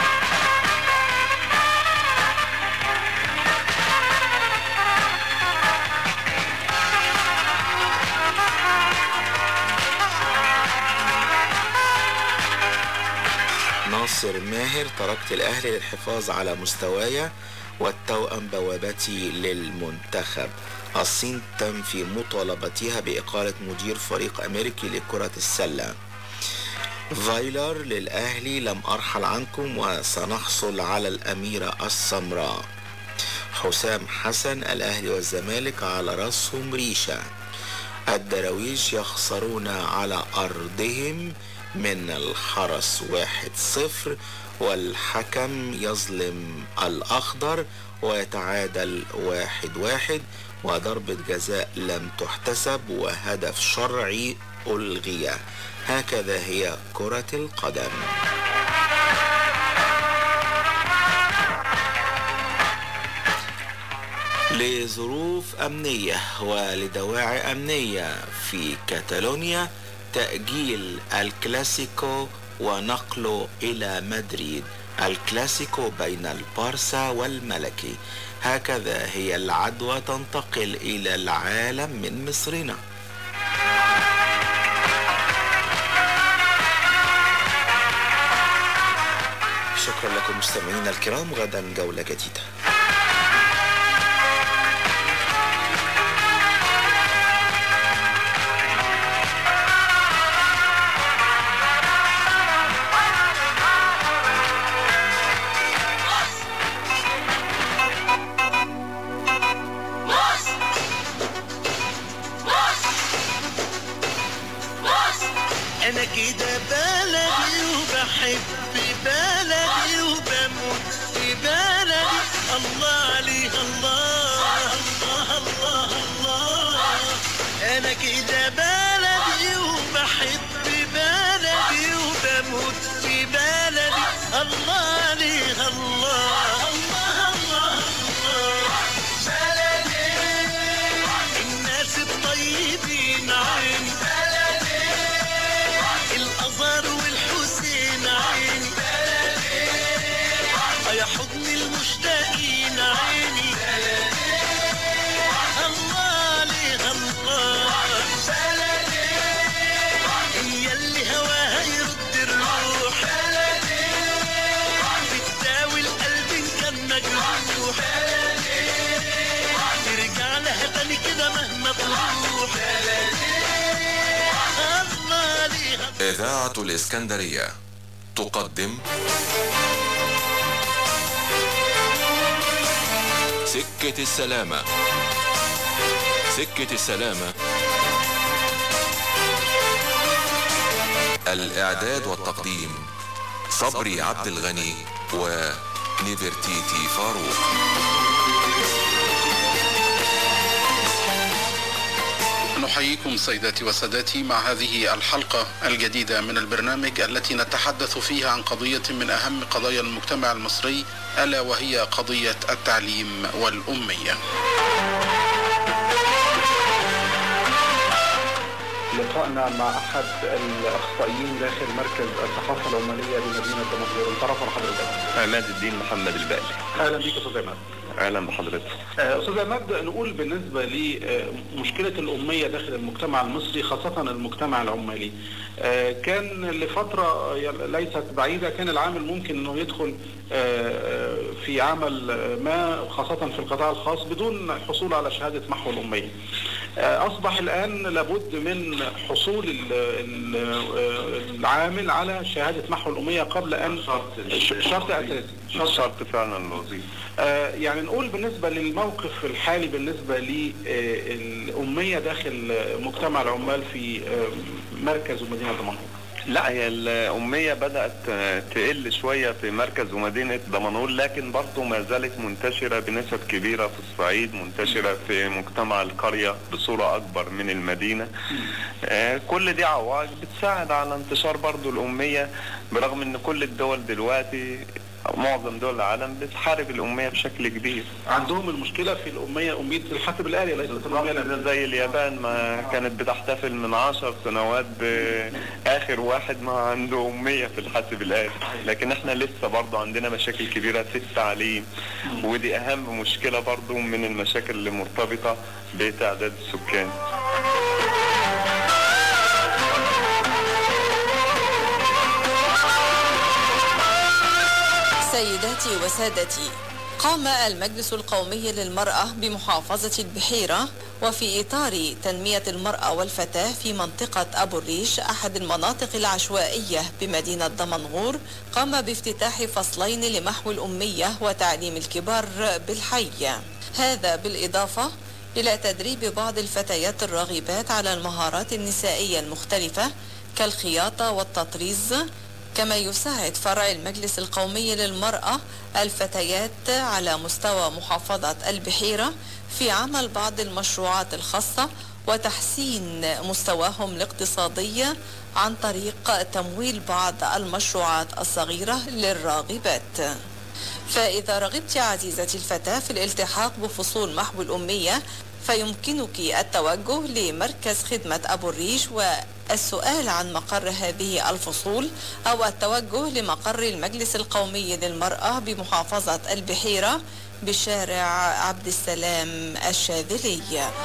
ناصر ماهر تركت الأهلي للحفاظ على مستواي والتوأم بوابتي للمنتخب الصين تم في مطالبتها بإقالة مدير فريق أمريكي لكرة السلة فايلر للأهلي لم أرحل عنكم وسنحصل على الأميرة السمراء حسام حسن الأهلي والزمالك على رأسهم ريشة الدراويش يخسرون على أرضهم من الحرس واحد صفر والحكم يظلم الأخضر ويتعادل واحد واحد وضربة جزاء لم تحتسب وهدف شرعي ألغي هكذا هي كرة القدم لظروف أمنية ولدواعي أمنية في كاتالونيا تأجيل الكلاسيكو ونقله إلى مدريد الكلاسيكو بين البارسا والملكي هكذا هي العدوى تنتقل إلى العالم من مصرنا شكرا لكم مستمعينا الكرام غدا جولة جديدة انا كده بلدي وبحب بلدي وبموت في بلدي الله عليها الله الله الله الله انا كده بلدي وبحب بلدي وبموت في بلدي الله عليها الله الله الله الله بلدي الناس الطيبين عين بلدي الازهر والحسين عيني يا حضن المشتاقين عيني الله عليها الله هي اللي هواها يرد الروح بتداوي القلب إن كان مجروح ترجع لها تاني كده مهما تروح الله عليها إذاعة الإسكندرية تقدم سكة السلامة سكة السلامة الإعداد والتقديم صبري عبد الغني ونيفرتيتي فاروق نحييكم سيداتي وسادتي مع هذه الحلقة الجديدة من البرنامج التي نتحدث فيها عن قضية من أهم قضايا المجتمع المصري ألا وهي قضية التعليم والأمية لقائنا مع احد الاخصائيين داخل مركز الثقافه العماليه بمدينه دمنهور تعرف حضرتك عماد الدين محمد البقلي اهلا بك استاذ عماد اهلا بحضرتك آه، استاذ عماد نقول بالنسبه لمشكله الاميه داخل المجتمع المصري خاصه المجتمع العمالي آه، كان لفتره ي- ليست بعيده كان العامل ممكن انه يدخل آه، في عمل ما خاصه في القطاع الخاص بدون الحصول على شهاده محو الاميه آه، أصبح الآن لابد من حصول ال- ال- آه، العامل على شهادة محو الأمية قبل أن ش- شرط أساسي شرط فعلا الوظيفة آه، يعني نقول بالنسبة للموقف الحالي بالنسبة للأمية داخل آه، مجتمع العمال في آه، مركز ومدينة دمنهور لا هي الأمية بدأت تقل شوية في مركز ومدينة دمنهور لكن برضه ما زالت منتشرة بنسب كبيرة في الصعيد منتشرة في مجتمع القرية بصورة أكبر من المدينة آه، كل دي عوائق بتساعد على انتشار برضه الأمية برغم إن كل الدول دلوقتي أو معظم دول العالم بتحارب الأمية بشكل كبير عندهم المشكلة في الأمية أمية الحاسب الآلي ليست الأمية ده زي اليابان ما كانت بتحتفل من عشر سنوات بآخر واحد ما عنده أمية في الحاسب الآلي لكن احنا لسه برضه عندنا مشاكل كبيرة في التعليم ودي أهم مشكلة برضه من المشاكل اللي مرتبطة بتعداد السكان سيداتي وسادتي قام المجلس القومي للمرأة بمحافظة البحيرة وفي إطار تنمية المرأة والفتاة في منطقة أبو الريش أحد المناطق العشوائية بمدينة دمنهور قام بافتتاح فصلين لمحو الأمية وتعليم الكبار بالحي هذا بالإضافة إلى تدريب بعض الفتيات الراغبات على المهارات النسائية المختلفة كالخياطة والتطريز كما يساعد فرع المجلس القومي للمرأة الفتيات على مستوى محافظة البحيرة في عمل بعض المشروعات الخاصة وتحسين مستواهم الاقتصادي عن طريق تمويل بعض المشروعات الصغيرة للراغبات فإذا رغبت عزيزتي الفتاة في الالتحاق بفصول محو الأمية فيمكنك التوجه لمركز خدمة أبو الريش والسؤال عن مقر هذه الفصول أو التوجه لمقر المجلس القومي للمرأة بمحافظة البحيرة بشارع عبد السلام الشاذلي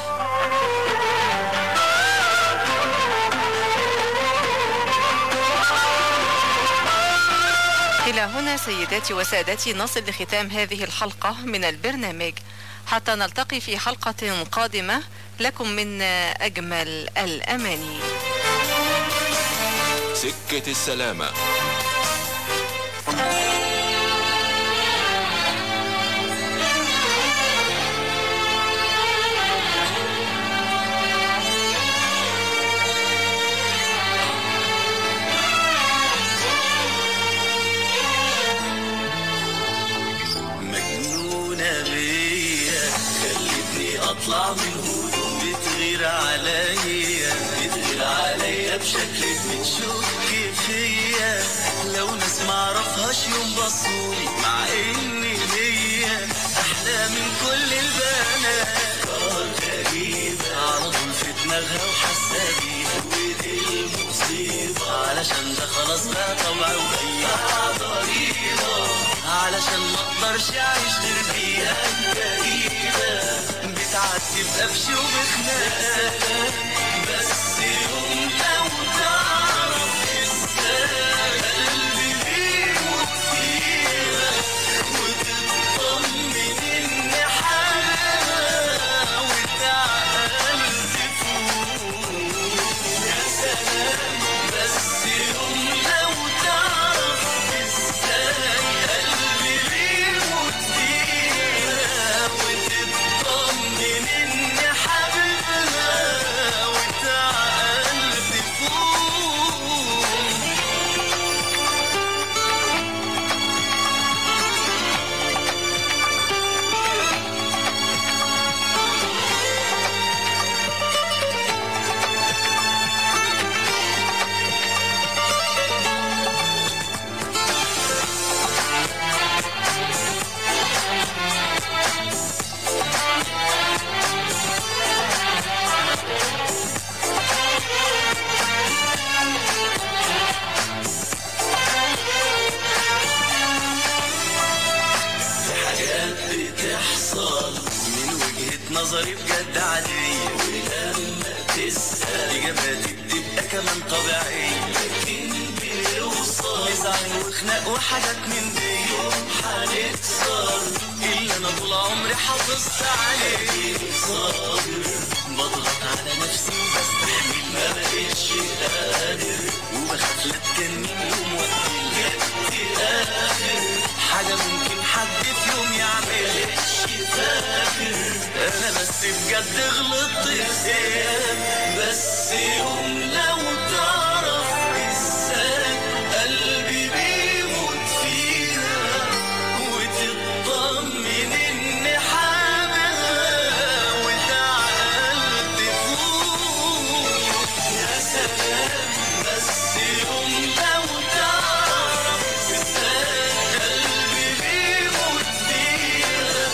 إلى هنا سيداتي وسادتي نصل لختام هذه الحلقة من البرنامج حتى نلتقي في حلقة قادمة لكم من أجمل الأماني سكة السلامة مجنونة بيا خلتني اطلع من هدوء بتغير عليا بتغير عليا بشكل بتشك فيا لو ناس معرفهاش يوم بصولي مع اني ليا احلى من كل البنات قرار غريب على طول في دماغها وحاسه بيها ودي المصيبه علشان ده خلاص بقى طبع وبيع ضريبه علشان ما اقدرش اعيش غير بيها كئيبة بتعدي بقفش وبخناق بس يوم لو تعرف ازاي قلبي بيموت فيها وتطمن ان حالها وتعقل تفوق يا سلام بس يوم لو تعرف ازاي قلبي بيموت فيها وتطمن ان حبيبها وتعقل تفوق في حاجات بتحصل من وجهة نظري بجد عادية ولما تسأل إجاباتي بتبقى كمان طبيعية لكن بيوصل نزعل وخناق وحاجات من دي يوم هنكسر اللي أنا طول عمري حافظت عليه صابر بضغط على نفسي وبستحمل ما بقتش قادر وبخاف لا اتجنن يوم وقت جبت اخر حاجه ممكن حد في يوم يعمل فاكر انا بس بجد غلطت زياد بس يوم لو تعرف ازاي قلبي بيموت فيها وتطمن اني حاملها وتعقلت فوق يا سلام بس يوم لو تعرف ازاي قلبي بيموت فيها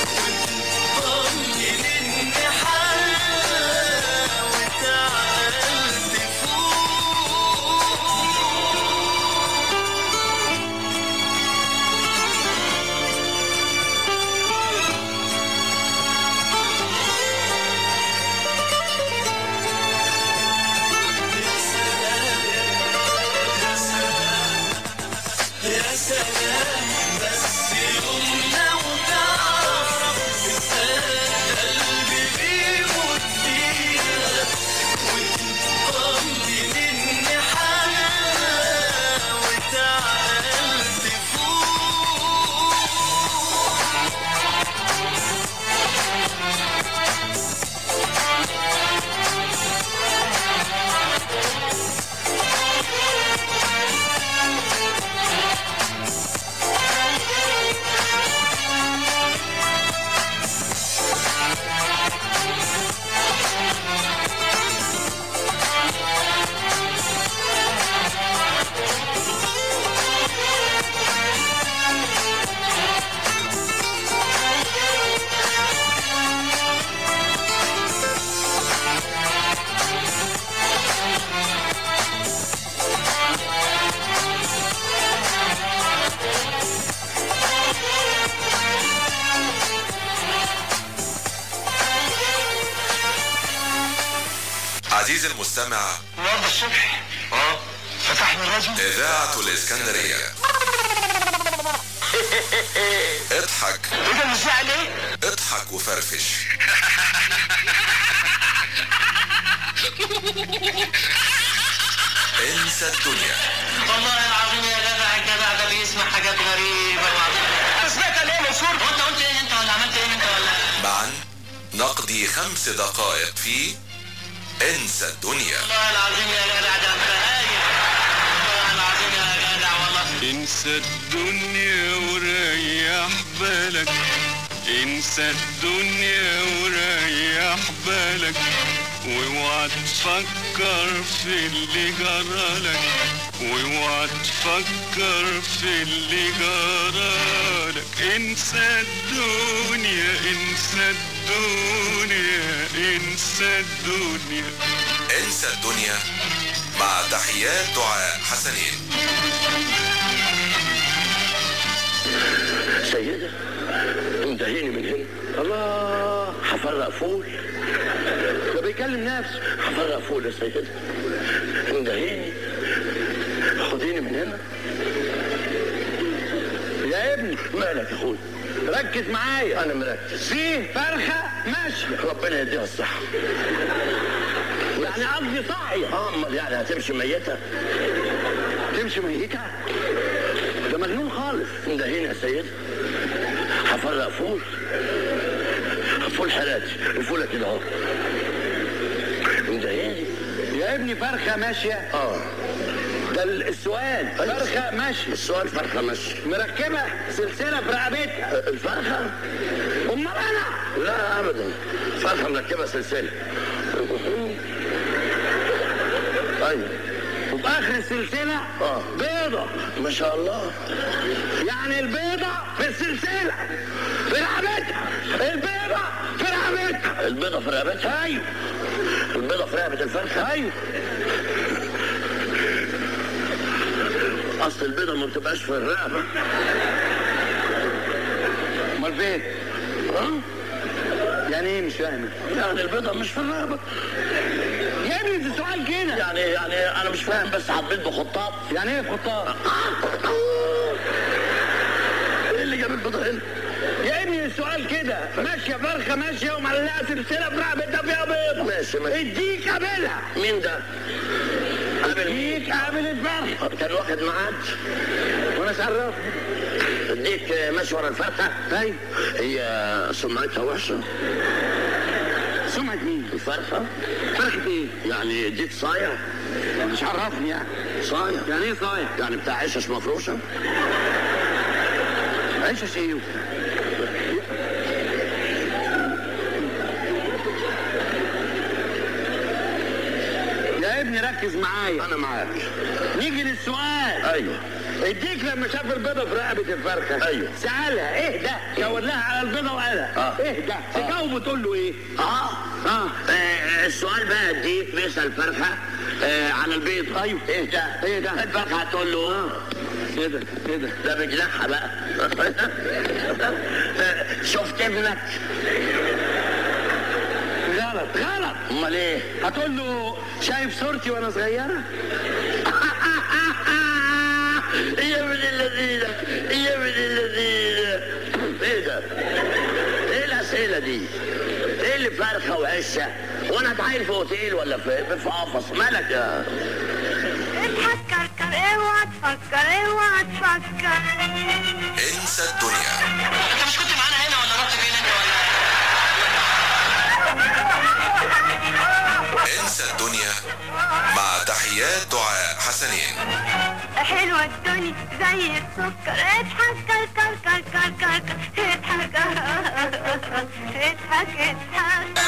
وتطمن اني حاملها وتعقلت يا سلام بس يوم لو تعرف ازاي قلبي بيموت فيها وتطمن اني حالها وتعقلت عزيزي المستمع النهارده الصبح اه فتحنا الراديو إذاعة الإسكندرية اضحك ايه ده مش عليه اضحك وفرفش انسى الدنيا والله العظيم يا جدع الجدع ده بيسمع حاجات غريبة انا سمعت ليه منصور هو انت قلت ايه انت ولا عملت ايه انت ولا معا نقضي خمس دقائق في انسى الدنيا والله العظيم يا جدع ده انت هايل والله العظيم يا جدع والله انسى الدنيا وريح بالك انسى الدنيا وريح بالك واوعى تفكر في اللي جرالك واوعى تفكر في اللي جرالك انسى الدنيا انسى الدنيا انسى الدنيا انسى الدنيا مع تحيات دعاء حسنين سيدة انتهيني من هنا الله هفرق فول ده بيكلم نفسه هفرق فول يا سيدة انتهيني خديني من هنا يا ابني مالك يا اخوي ركز معايا انا مركز فيه فرخه ماشيه ربنا يديها الصحه يعني قصدي صاحي اه امال يعني هتمشي ميته تمشي ميته ده مجنون خالص ده هنا يا سيد هفرق فول فول حالاتي الفولة كده اهو ده ايه يا ابني فرخة ماشية اه ده السؤال فرخة ماشية السؤال فرخة ماشية مركبة سلسلة في رقبتها الفرخة امال انا لا ابدا فرخة مركبة سلسلة ايوه وفي اخر السلسلة اه بيضة ما شاء الله يعني البيضة في السلسلة في رقبتها البيضة في رقبتها البيضة في رقبتها ايوه البيضة في رقبة الفرخة ايوه اصل البيضة ما بتبقاش في الرقبة امال فين؟ ها؟ يعني ايه مش فاهم؟ يعني البيضة مش في الرقبة يا ابني ده سؤال كده يعني يعني انا مش فاهم بس حبيت بخطاط يعني ايه بخطاط؟ ايه اللي جاب البيضة هنا؟ يا ابني السؤال كده ماشيه فرخه ماشيه ومعلقه سلسله في رقبتها فيها بيض ماشي ماشي اديك قابلها مين ده؟ قابل اديك قابل الفرخه كان واخد ميعاد وانا عرفت اديك ماشي ورا الفرخه ايوه هي سمعتها وحشه سمعة مين؟ الفرخة؟ فرخة ايه؟ يعني اديك صايع مش عرفني يعني صايع يعني ايه صايع؟ يعني بتاع عشش مفروشة عشش ايه؟ يا ابني ركز معايا انا معاك نيجي للسؤال ايوه اديك لما شاف البيضه في رقبه الفرخه ايوه سالها ايه ده شاور لها على البيضه وقالها آه. ايه ده تجاوب وتقول له ايه اه اه, آه السؤال بقى اديك بيسال الفرخه آه على البيض ايوه ايه ده ايه ده الفرخه هتقول له اه ايه ده ايه ده ده بجناحها بقى آه، شفت ابنك غلط غلط امال ايه هتقول له شايف صورتي وانا صغيره يا من الذين يا من الذين ايه ده ايه الاسئله دي ايه اللي فرخه وعشه وانا اتعايل في اوتيل ولا في في قفص مالك يا اضحك كركر اوعى تفكر اوعى تفكر انسى الدنيا انت مش كنت معانا هنا ولا رحت فين انت ولا انسى الدنيا مع تحيات دعاء حسنين حلوة الدنيا زي السكر اضحك كركر كركر كركر اضحك اضحك اضحك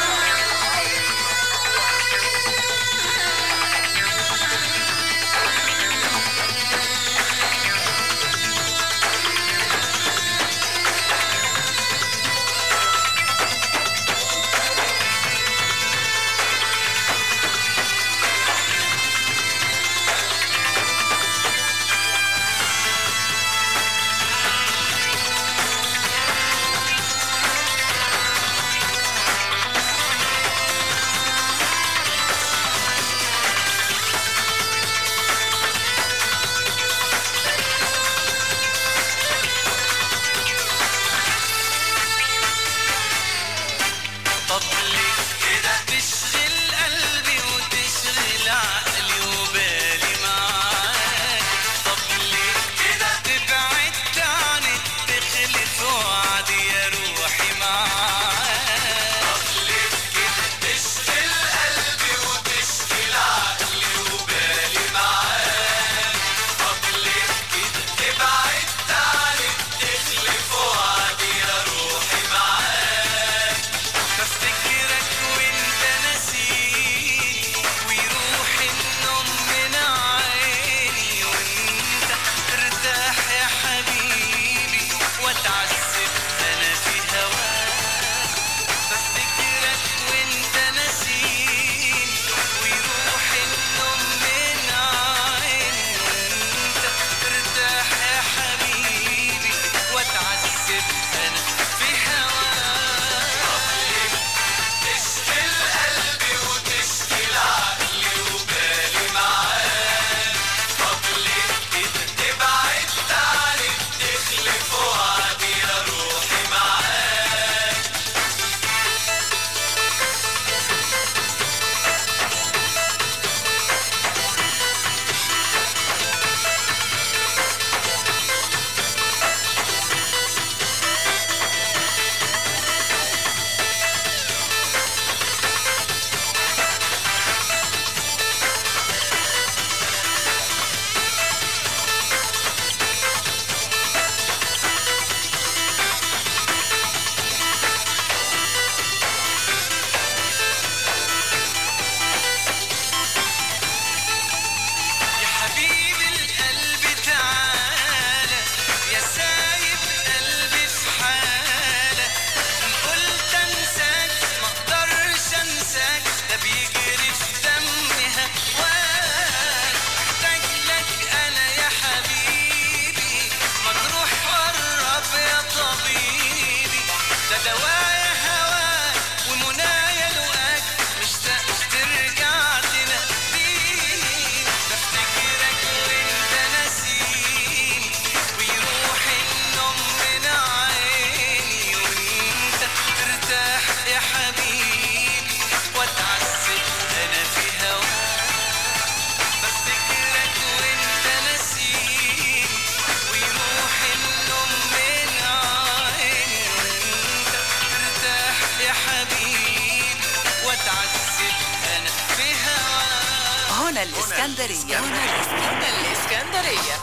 هنا الإسكندرية هنا الإسكندرية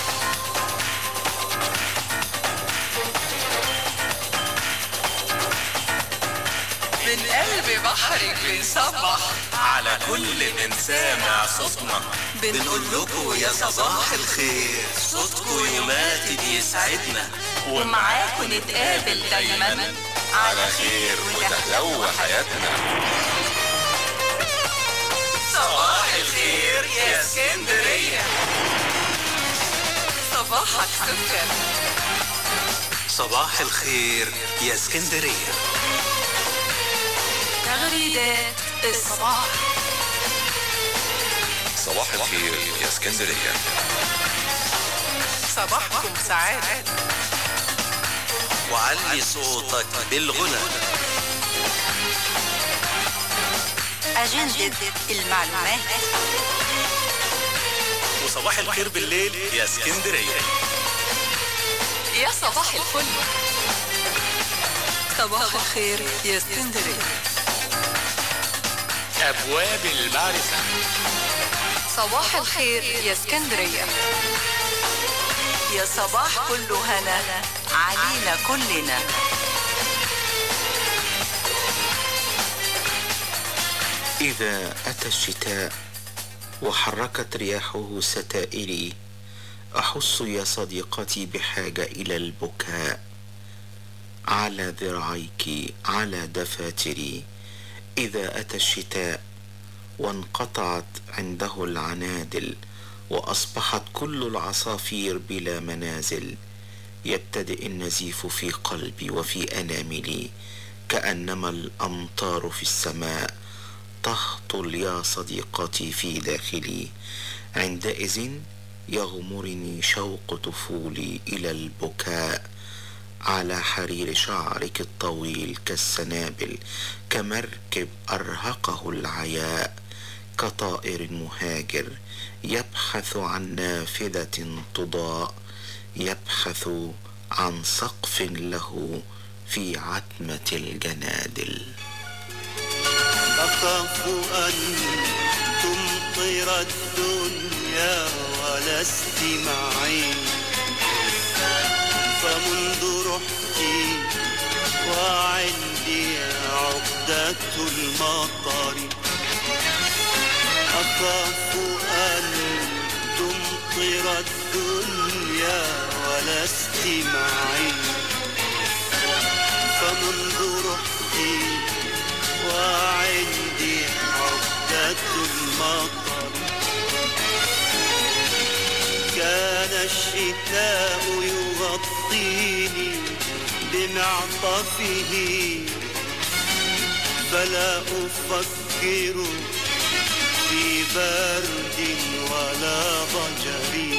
من قلب بحرك بنصبح على كل من سامع صوتنا بنقول لكم يا صباح الخير صوتكم يوماتي بيسعدنا ومعاكم نتقابل دايما على خير وتحلو حياتنا صباح الخير يا اسكندرية صباحك سكر صباح الخير يا اسكندرية تغريدات الصباح صباح الخير يا اسكندرية صباحكم سعادة وعلي صوتك بالغنى أجندة المعلومات وصباح الخير بالليل يا اسكندرية يا صباح الفل صباح الخير يا اسكندرية أبواب المعرفة صباح الخير يا اسكندرية يا صباح كله هنا علينا كلنا إذا أتى الشتاء وحركت رياحه ستائري أحس يا صديقتي بحاجة إلى البكاء على ذراعيك على دفاتري إذا أتى الشتاء وانقطعت عنده العنادل وأصبحت كل العصافير بلا منازل يبتدئ النزيف في قلبي وفي أناملي كأنما الأمطار في السماء تهطل يا صديقتي في داخلي عندئذ يغمرني شوق طفولي إلى البكاء على حرير شعرك الطويل كالسنابل كمركب أرهقه العياء كطائر مهاجر يبحث عن نافذة تضاء يبحث عن سقف له في عتمة الجنادل أخاف أن تمطر الدنيا ولست معي فمنذ رحت وعندي عقدة المطر أخاف أن تمطر الدنيا ولست معي فمنذ رحت وعندي عقدة المطر كان الشتاء يغطيني بمعطفه فلا أفكر في برد ولا ضجر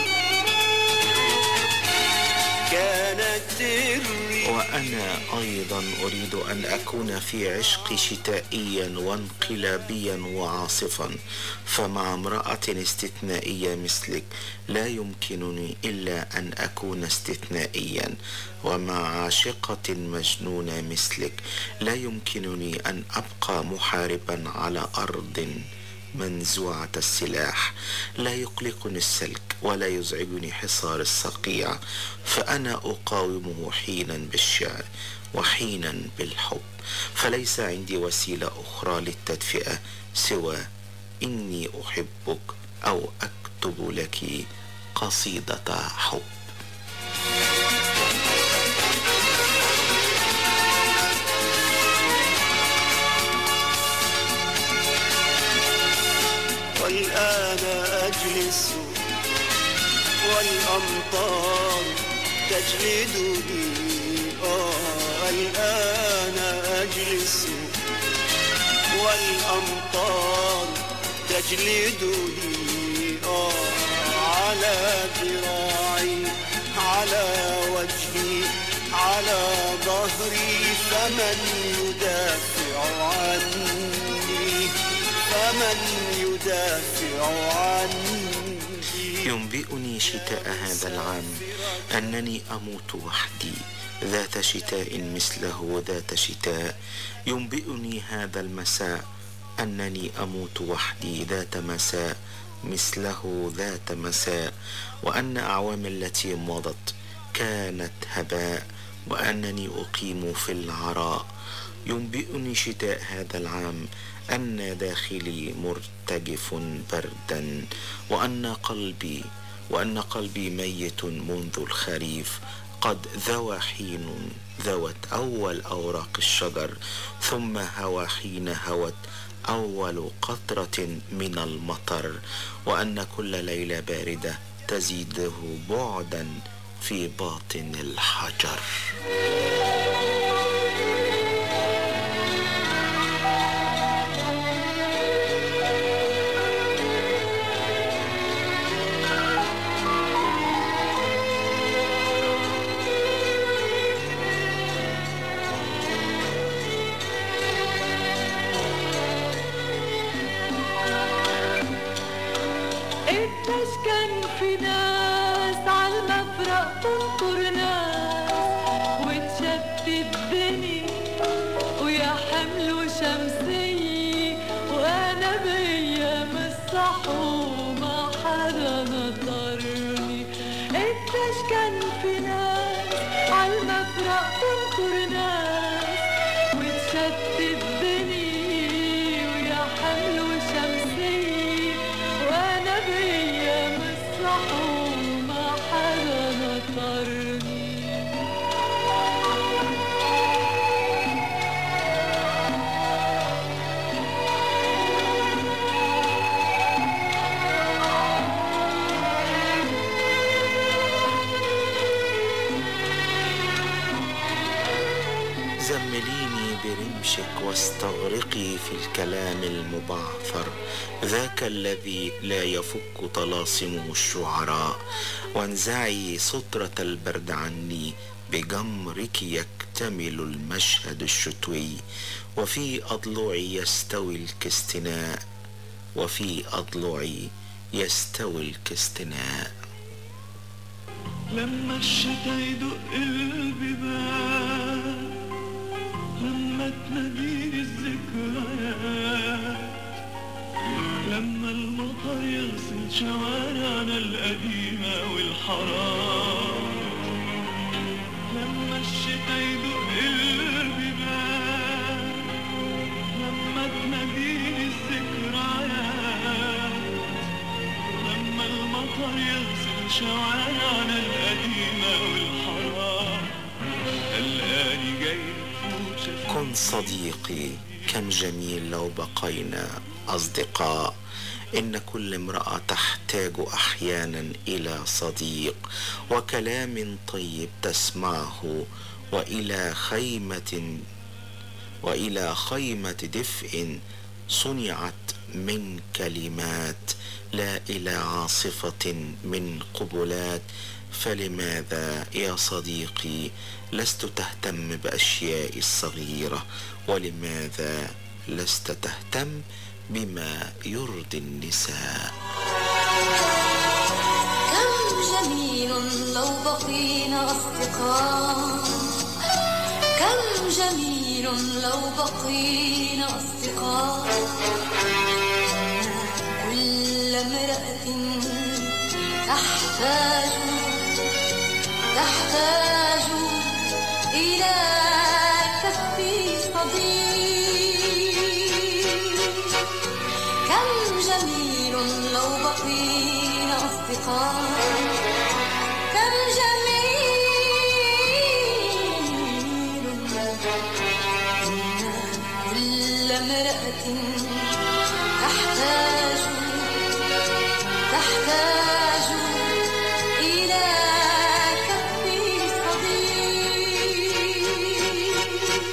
كانت الريح وأنا أيضا أريد أن أكون في عشق شتائيا وانقلابيا وعاصفا فمع امرأة استثنائية مثلك لا يمكنني إلا أن أكون استثنائيا ومع عاشقة مجنونة مثلك لا يمكنني أن أبقى محاربا على أرض منزوعة السلاح لا يقلقني السلك ولا يزعجني حصار الصقيع فأنا أقاومه حينا بالشعر وحينا بالحب فليس عندي وسيلة أخرى للتدفئة سوى إني أحبك أو أكتب لك قصيدة حب والآن أجلس والأمطار تجلدني آه الآن أجلس والأمطار تجلدني آه على ذراعي على وجهي على ظهري فمن يدافع عني فمن يدافع عني ينبئني شتاء هذا العام أنني أموت وحدي ذات شتاء مثله ذات شتاء ينبئني هذا المساء أنني أموت وحدي ذات مساء مثله ذات مساء وأن أعوام التي مضت كانت هباء وأنني أقيم في العراء ينبئني شتاء هذا العام أن داخلي مرتجف بردا وأن قلبي وأن قلبي ميت منذ الخريف قد ذوى حين ذوت أول أوراق الشجر ثم هوى حين هوت أول قطرة من المطر وأن كل ليلة باردة تزيده بعدا في باطن الحجر قديش كان في ناس عالمفرق تنطر ناس وتشتت الدنيا ويا حمل شمسية وأنا بأيام الصحومة حدا نطرني قديش كان في ناس عالمفرق تنطر ناس وتشتت الدنيا ويا حمل شمسية وانا بايام الصحومة حدا نطرني زمليني برمشك واستغرقي في الكلام المبعثر ذاك الذي لا يفك طلاسمه الشعراء وانزعي سترة البرد عني بجمرك يكتمل المشهد الشتوي وفي أضلعي يستوي الكستناء وفي أضلعي يستوي الكستناء لما الشتا يدق البيبان لما تناديني الذكريات لما المطر يغسل شوارعنا القديمة والحرام لما الشتا يدق البيبان لما تناديني الذكريات لما المطر يغسل شوارعنا القديمة والحرام تلقاني جاي فوت كن صديقي كم جميل لو بقينا أصدقاء إن كل امرأة تحتاج أحيانا إلى صديق وكلام طيب تسمعه وإلى خيمة وإلى خيمة دفء صنعت من كلمات لا إلى عاصفة من قبلات فلماذا يا صديقي لست تهتم بأشياء الصغيرة ولماذا لست تهتم بما يرضي النساء كم جميل لو بقينا أصدقاء كم جميل لو بقينا أصدقاء كل امرأة تحتاج تحتاج إلى كف صديق كم جميل لو بقينا أصدقاء كم جميل كل امرأة تحتاج تحتاج إلى كف صديق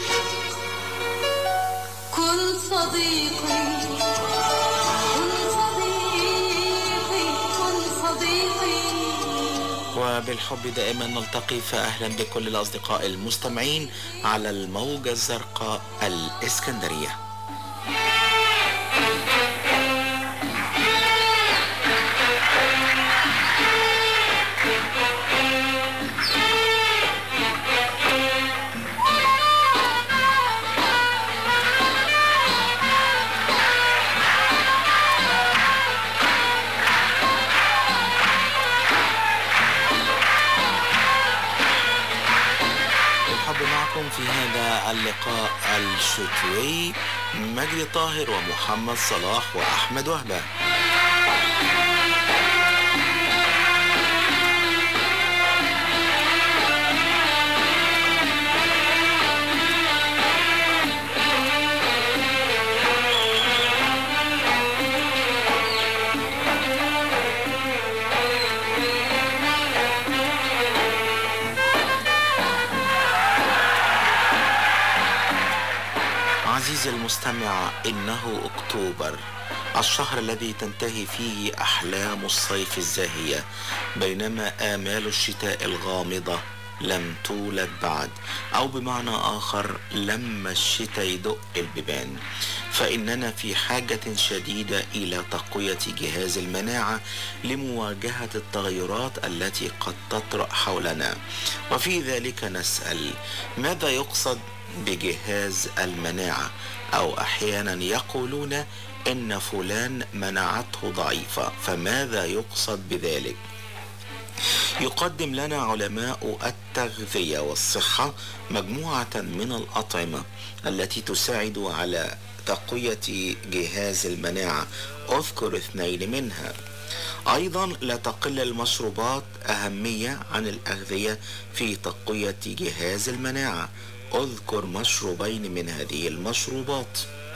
كن صديقي كن صديقي كن صديقي وبالحب دائما نلتقي فأهلا بكل الأصدقاء المستمعين على الموجة الزرقاء الإسكندرية اللقاء الشتوي مجدي طاهر ومحمد صلاح وأحمد وهبة عزيزي المستمع إنه أكتوبر الشهر الذي تنتهي فيه أحلام الصيف الزاهية بينما آمال الشتاء الغامضة لم تولد بعد أو بمعنى آخر لما الشتاء يدق البيبان فإننا في حاجة شديدة إلى تقوية جهاز المناعة لمواجهة التغيرات التي قد تطرأ حولنا وفي ذلك نسأل ماذا يقصد بجهاز المناعة أو أحيانا يقولون إن فلان مناعته ضعيفة فماذا يقصد بذلك؟ يقدم لنا علماء التغذية والصحة مجموعة من الأطعمة التي تساعد على تقوية جهاز المناعة أذكر اثنين منها أيضا لا تقل المشروبات أهمية عن الأغذية في تقوية جهاز المناعة أذكر مشروبين من هذه المشروبات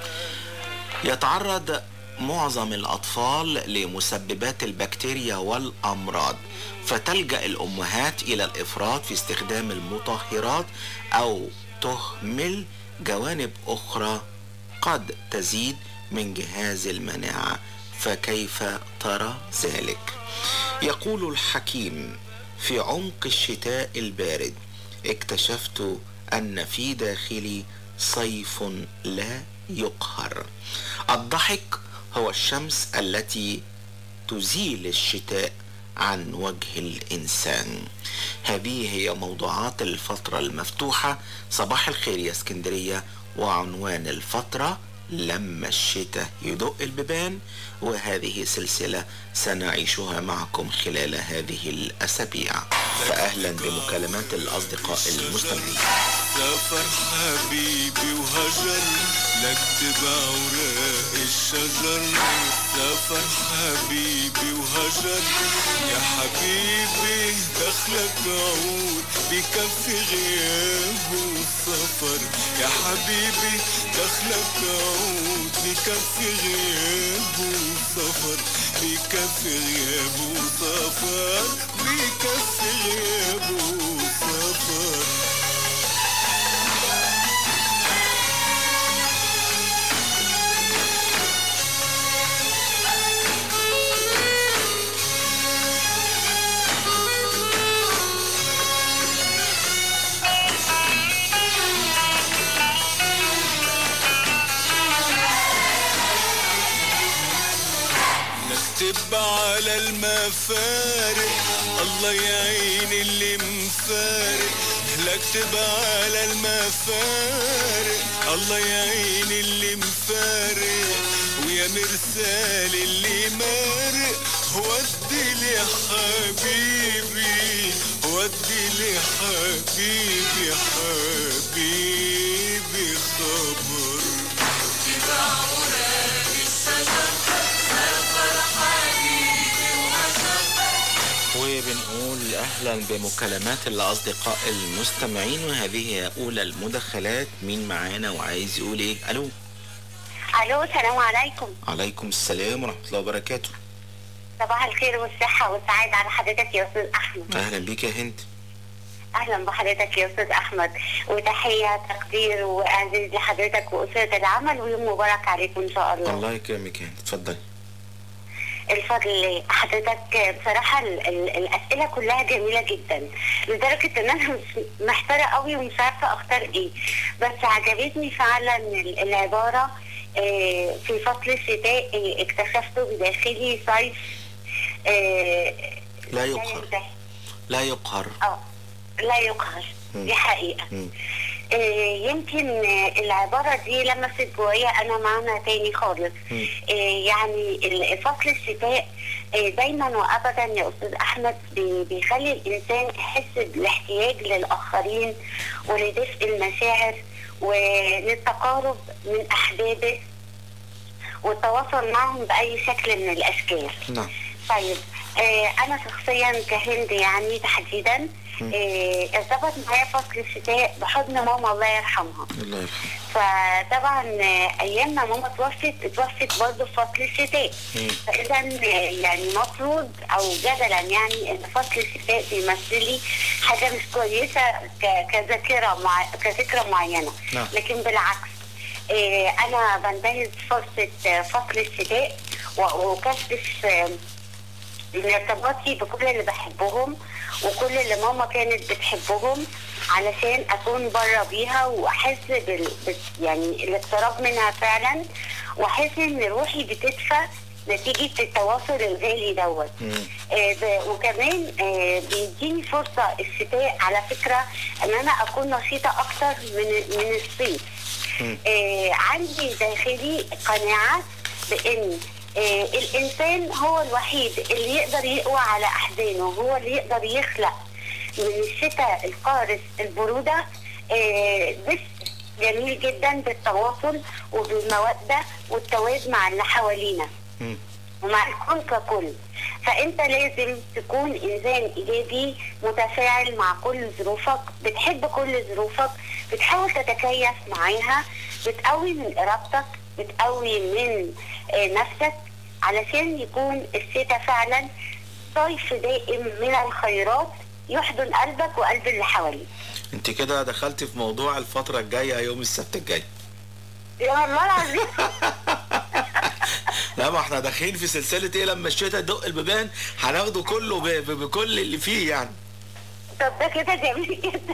يتعرض معظم الأطفال لمسببات البكتيريا والأمراض فتلجأ الأمهات إلى الإفراط في استخدام المطهرات أو تهمل جوانب أخرى قد تزيد من جهاز المناعة فكيف ترى ذلك يقول الحكيم في عمق الشتاء البارد اكتشفت أن في داخلي صيف لا يقهر الضحك هو الشمس التي تزيل الشتاء عن وجه الإنسان هذه هي موضوعات الفترة المفتوحة صباح الخير يا اسكندرية وعنوان الفترة لما الشتاء يدق البيبان وهذه سلسلة سنعيشها معكم خلال هذه الأسابيع فأهلا بمكالمات الأصدقاء المستمعين سافر حبيبي وهجر لك اوراق الشجر سافر حبيبي وهجر يا حبيبي دخلك عود بكفي غيابه وسفر يا حبيبي دخلك عود بكفي غيابه وسفر بكفي غيابه وسفر بكفي غيابه وسفر نكتب على المفارق الله يعين اللي مفارق نكتب على المفارق الله يعين اللي مفارق ويا مرسال اللي مارق ودي لي حبيبي ودي لي حبيبي حبيبي خبر وبنقول أهلا بمكالمات الأصدقاء المستمعين وهذه هي أولى المداخلات مين معانا وعايز يقول إيه ألو الو السلام عليكم عليكم السلام ورحمة الله وبركاته صباح الخير والصحة والسعادة على حضرتك يا أستاذ أحمد أهلا بيك يا هند أهلا بحضرتك يا أستاذ أحمد وتحية تقدير وإعزاز لحضرتك وأسرة العمل ويوم مبارك عليكم إن شاء الله الله يكرمك يا هند اتفضلي الفضل لله حضرتك بصراحة ال- ال- الأسئلة كلها جميلة جدا لدرجة إن أنا مش محتارة قوي ومش عارفة أختار إيه بس عجبتني فعلا ال- العبارة آه، في فصل الشتاء آه، اكتشفت بداخلي صيف آه، لا يقهر لا يقهر اه لا يقهر مم. دي حقيقة مم. آه، يمكن آه، العبارة دي لمست جوايا أنا معنى تاني خالص مم. آه، يعني ال- فصل الشتاء آه، دايما وابدا يا استاذ احمد بي- بيخلي الانسان يحس بالاحتياج للاخرين ولدفء المشاعر وللتقارب من احبابه والتواصل معهم باي شكل من الاشكال نعم طيب آه انا شخصيا كهند يعني تحديدا آه، ارتبط معايا فصل الشتاء بحضن ماما الله يرحمها الله يرحمه فطبعا آه، ايام ما ماما توفت اتوفت برضه في فصل الشتاء فاذا آه، يعني مفروض او جدلا يعني ان فصل الشتاء بيمثل لي حاجه مش كويسه ك- كذاكره مع... كذكرى معينه نعم. لكن بالعكس آه، انا بنتهز فرصه آه، فصل الشتاء و- وكشف آه، من ارتباطي بكل اللي بحبهم وكل اللي ماما كانت بتحبهم علشان اكون بره بيها واحس بال... بال... يعني الاقتراب منها فعلا واحس ان روحي بتدفى نتيجة التواصل الغالي دوت آه ب- وكمان آه بيديني فرصة الشتاء على فكرة ان انا اكون نشيطة اكتر من من الصيف آه عندي داخلي قناعة بان آه الانسان هو الوحيد اللي يقدر يقوى على احزانه هو اللي يقدر يخلق من الشتاء القارس البرودة آه بس جميل جدا بالتواصل وبالمودة والتوازن مع اللي حوالينا ومع الكون ككل فانت لازم تكون انسان ايجابي متفاعل مع كل ظروفك بتحب كل ظروفك بتحاول تتكيف معاها بتقوي من ارادتك بتقوي من آه، نفسك علشان يكون الشتاء فعلا صيف دائم من الخيرات يحضن قلبك وقلب اللي حواليك انت كده دخلت في موضوع الفترة الجاية يوم السبت الجاي يا الله العظيم لا ما احنا داخلين في سلسلة ايه لما الشتاء يدق البيبان هناخده كله ب- ب- بكل اللي فيه يعني طب ده كده جميل جدا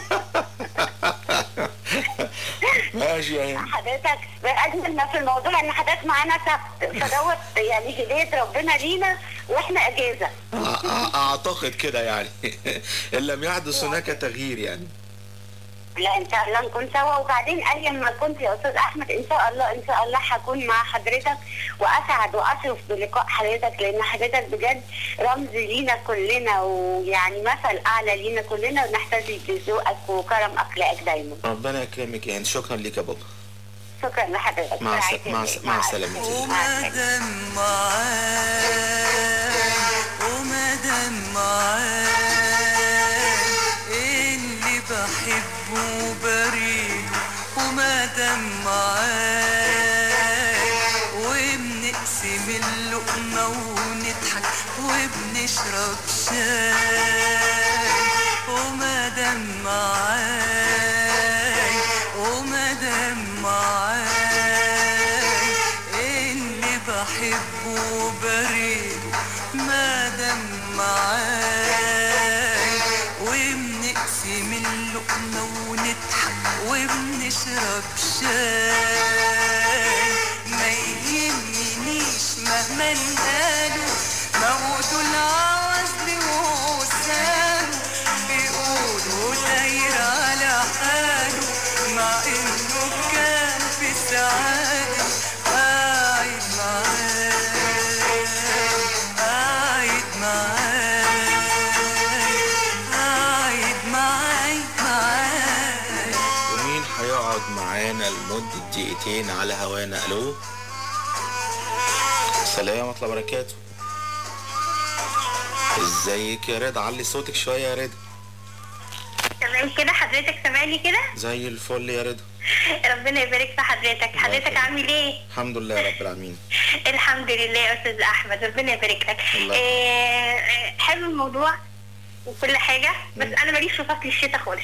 ماشي يا هند حضرتك اجمل ما في الموضوع ان حضرتك معانا سبت فدوت يعني هديه ربنا لينا واحنا اجازه أ- أ- اعتقد كده يعني ان لم يحدث هناك تغيير يعني لا ان شاء الله نكون سوا وبعدين اي ما كنت يا استاذ احمد ان شاء الله ان شاء الله هكون مع حضرتك واسعد واشرف بلقاء حضرتك لان حضرتك بجد رمز لينا كلنا ويعني مثل اعلى لينا كلنا ونحتفي بذوقك وكرم اخلاقك دايما ربنا يكرمك يا هند شكرا ليك يا بابا شكرا لحضرتك مع الس- برعاية مع الله. الس- مع السلامة. ومادام معاك ومادام معاك اللي بحبه بريء ومادام معاك وبنقسم اللقمة ونضحك وبنشرب شاي ومادام معاك ومادام معاك اللي بحبه بريء مادام معاك وبنقسم اللقمة ونضحك وبنشرب شاي ما يهمنيش مهما قالوا موتوا العوزل ووساله بيقولوا داير على حاله مع انه كان في سعاده قاعد معاك قاعد معاك قاعد معاك معاك ومين هيقعد معانا لمدة دقيقتين على هوانا الو السلام ورحمة الله وبركاته ازيك يا رضا علي صوتك شوية يا رضا تمام كده حضرتك سامعني كده زي الفل يا رضا ربنا يبارك في حضرتك حضرتك عامل ايه الحمد لله يا رب العالمين الحمد لله يا استاذ احمد ربنا يبارك لك الله. آه، آه، حلو الموضوع وكل حاجه بس انا ماليش في فصل الشتاء خالص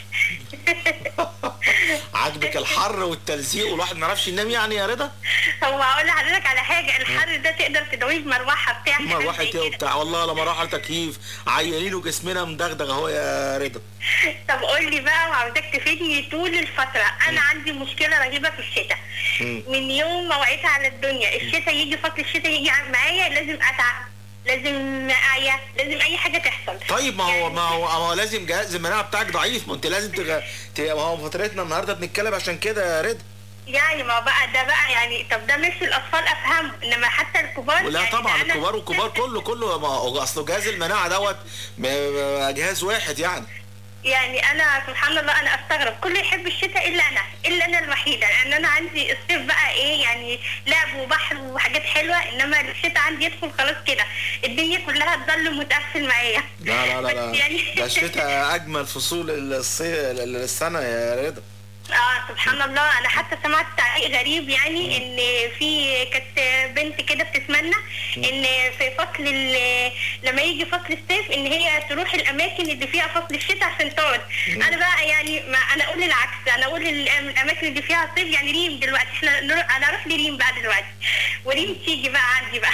عاجبك الحر والتلزيق والواحد ما يعرفش ينام يعني يا رضا هو هقول لحضرتك على حاجه الحر ده تقدر تدويه بمروحه بتاع مروحة ايه وبتاع والله لا مروحة تكييف عيالين وجسمنا مدغدغ اهو يا رضا طب قول لي بقى وعاوزاك تفيدني طول الفتره انا عندي مشكله رهيبه في الشتاء من يوم ما وعيت على الدنيا الشتاء يجي فصل الشتاء يجي معايا لازم اتعب لازم اعيا لازم اي حاجه تحصل طيب ما هو ما هو ما هو لازم جهاز المناعة بتاعك ضعيف ما انت لازم تغ... ت... ما هو فترتنا النهارده بنتكلم عشان كده يا رضا يعني ما بقى ده بقى يعني طب ده مش الاطفال افهمه انما حتى الكبار لا يعني طبعا أنا- الكبار والكبار كله كله ما هو اصله جهاز المناعة دوت م- م- جهاز واحد يعني يعني انا سبحان الله انا استغرب كله يحب الشتاء الا انا الا انا الوحيده لان انا عندي الصيف بقى ايه يعني لعب وبحر وحاجات حلوه انما الشتاء عندي يدخل خلاص كده الدنيا كلها تضل متقفل معايا لا لا لا لا يعني- ده الشتاء اجمل فصول الصيف السنه يا رضا اه سبحان الله انا حتى سمعت تعليق غريب يعني ان في كانت بنت كده بتتمنى ان في فصل ال- لما يجي فصل الصيف ان هي تروح الاماكن اللي فيها فصل الشتاء عشان تقعد انا بقى يعني ما انا اقول العكس انا اقول ال- الاماكن اللي فيها صيف يعني ريم دلوقتي احنا نروح انا اروح لريم بقى دلوقتي وريم تيجي بقى عندي بقى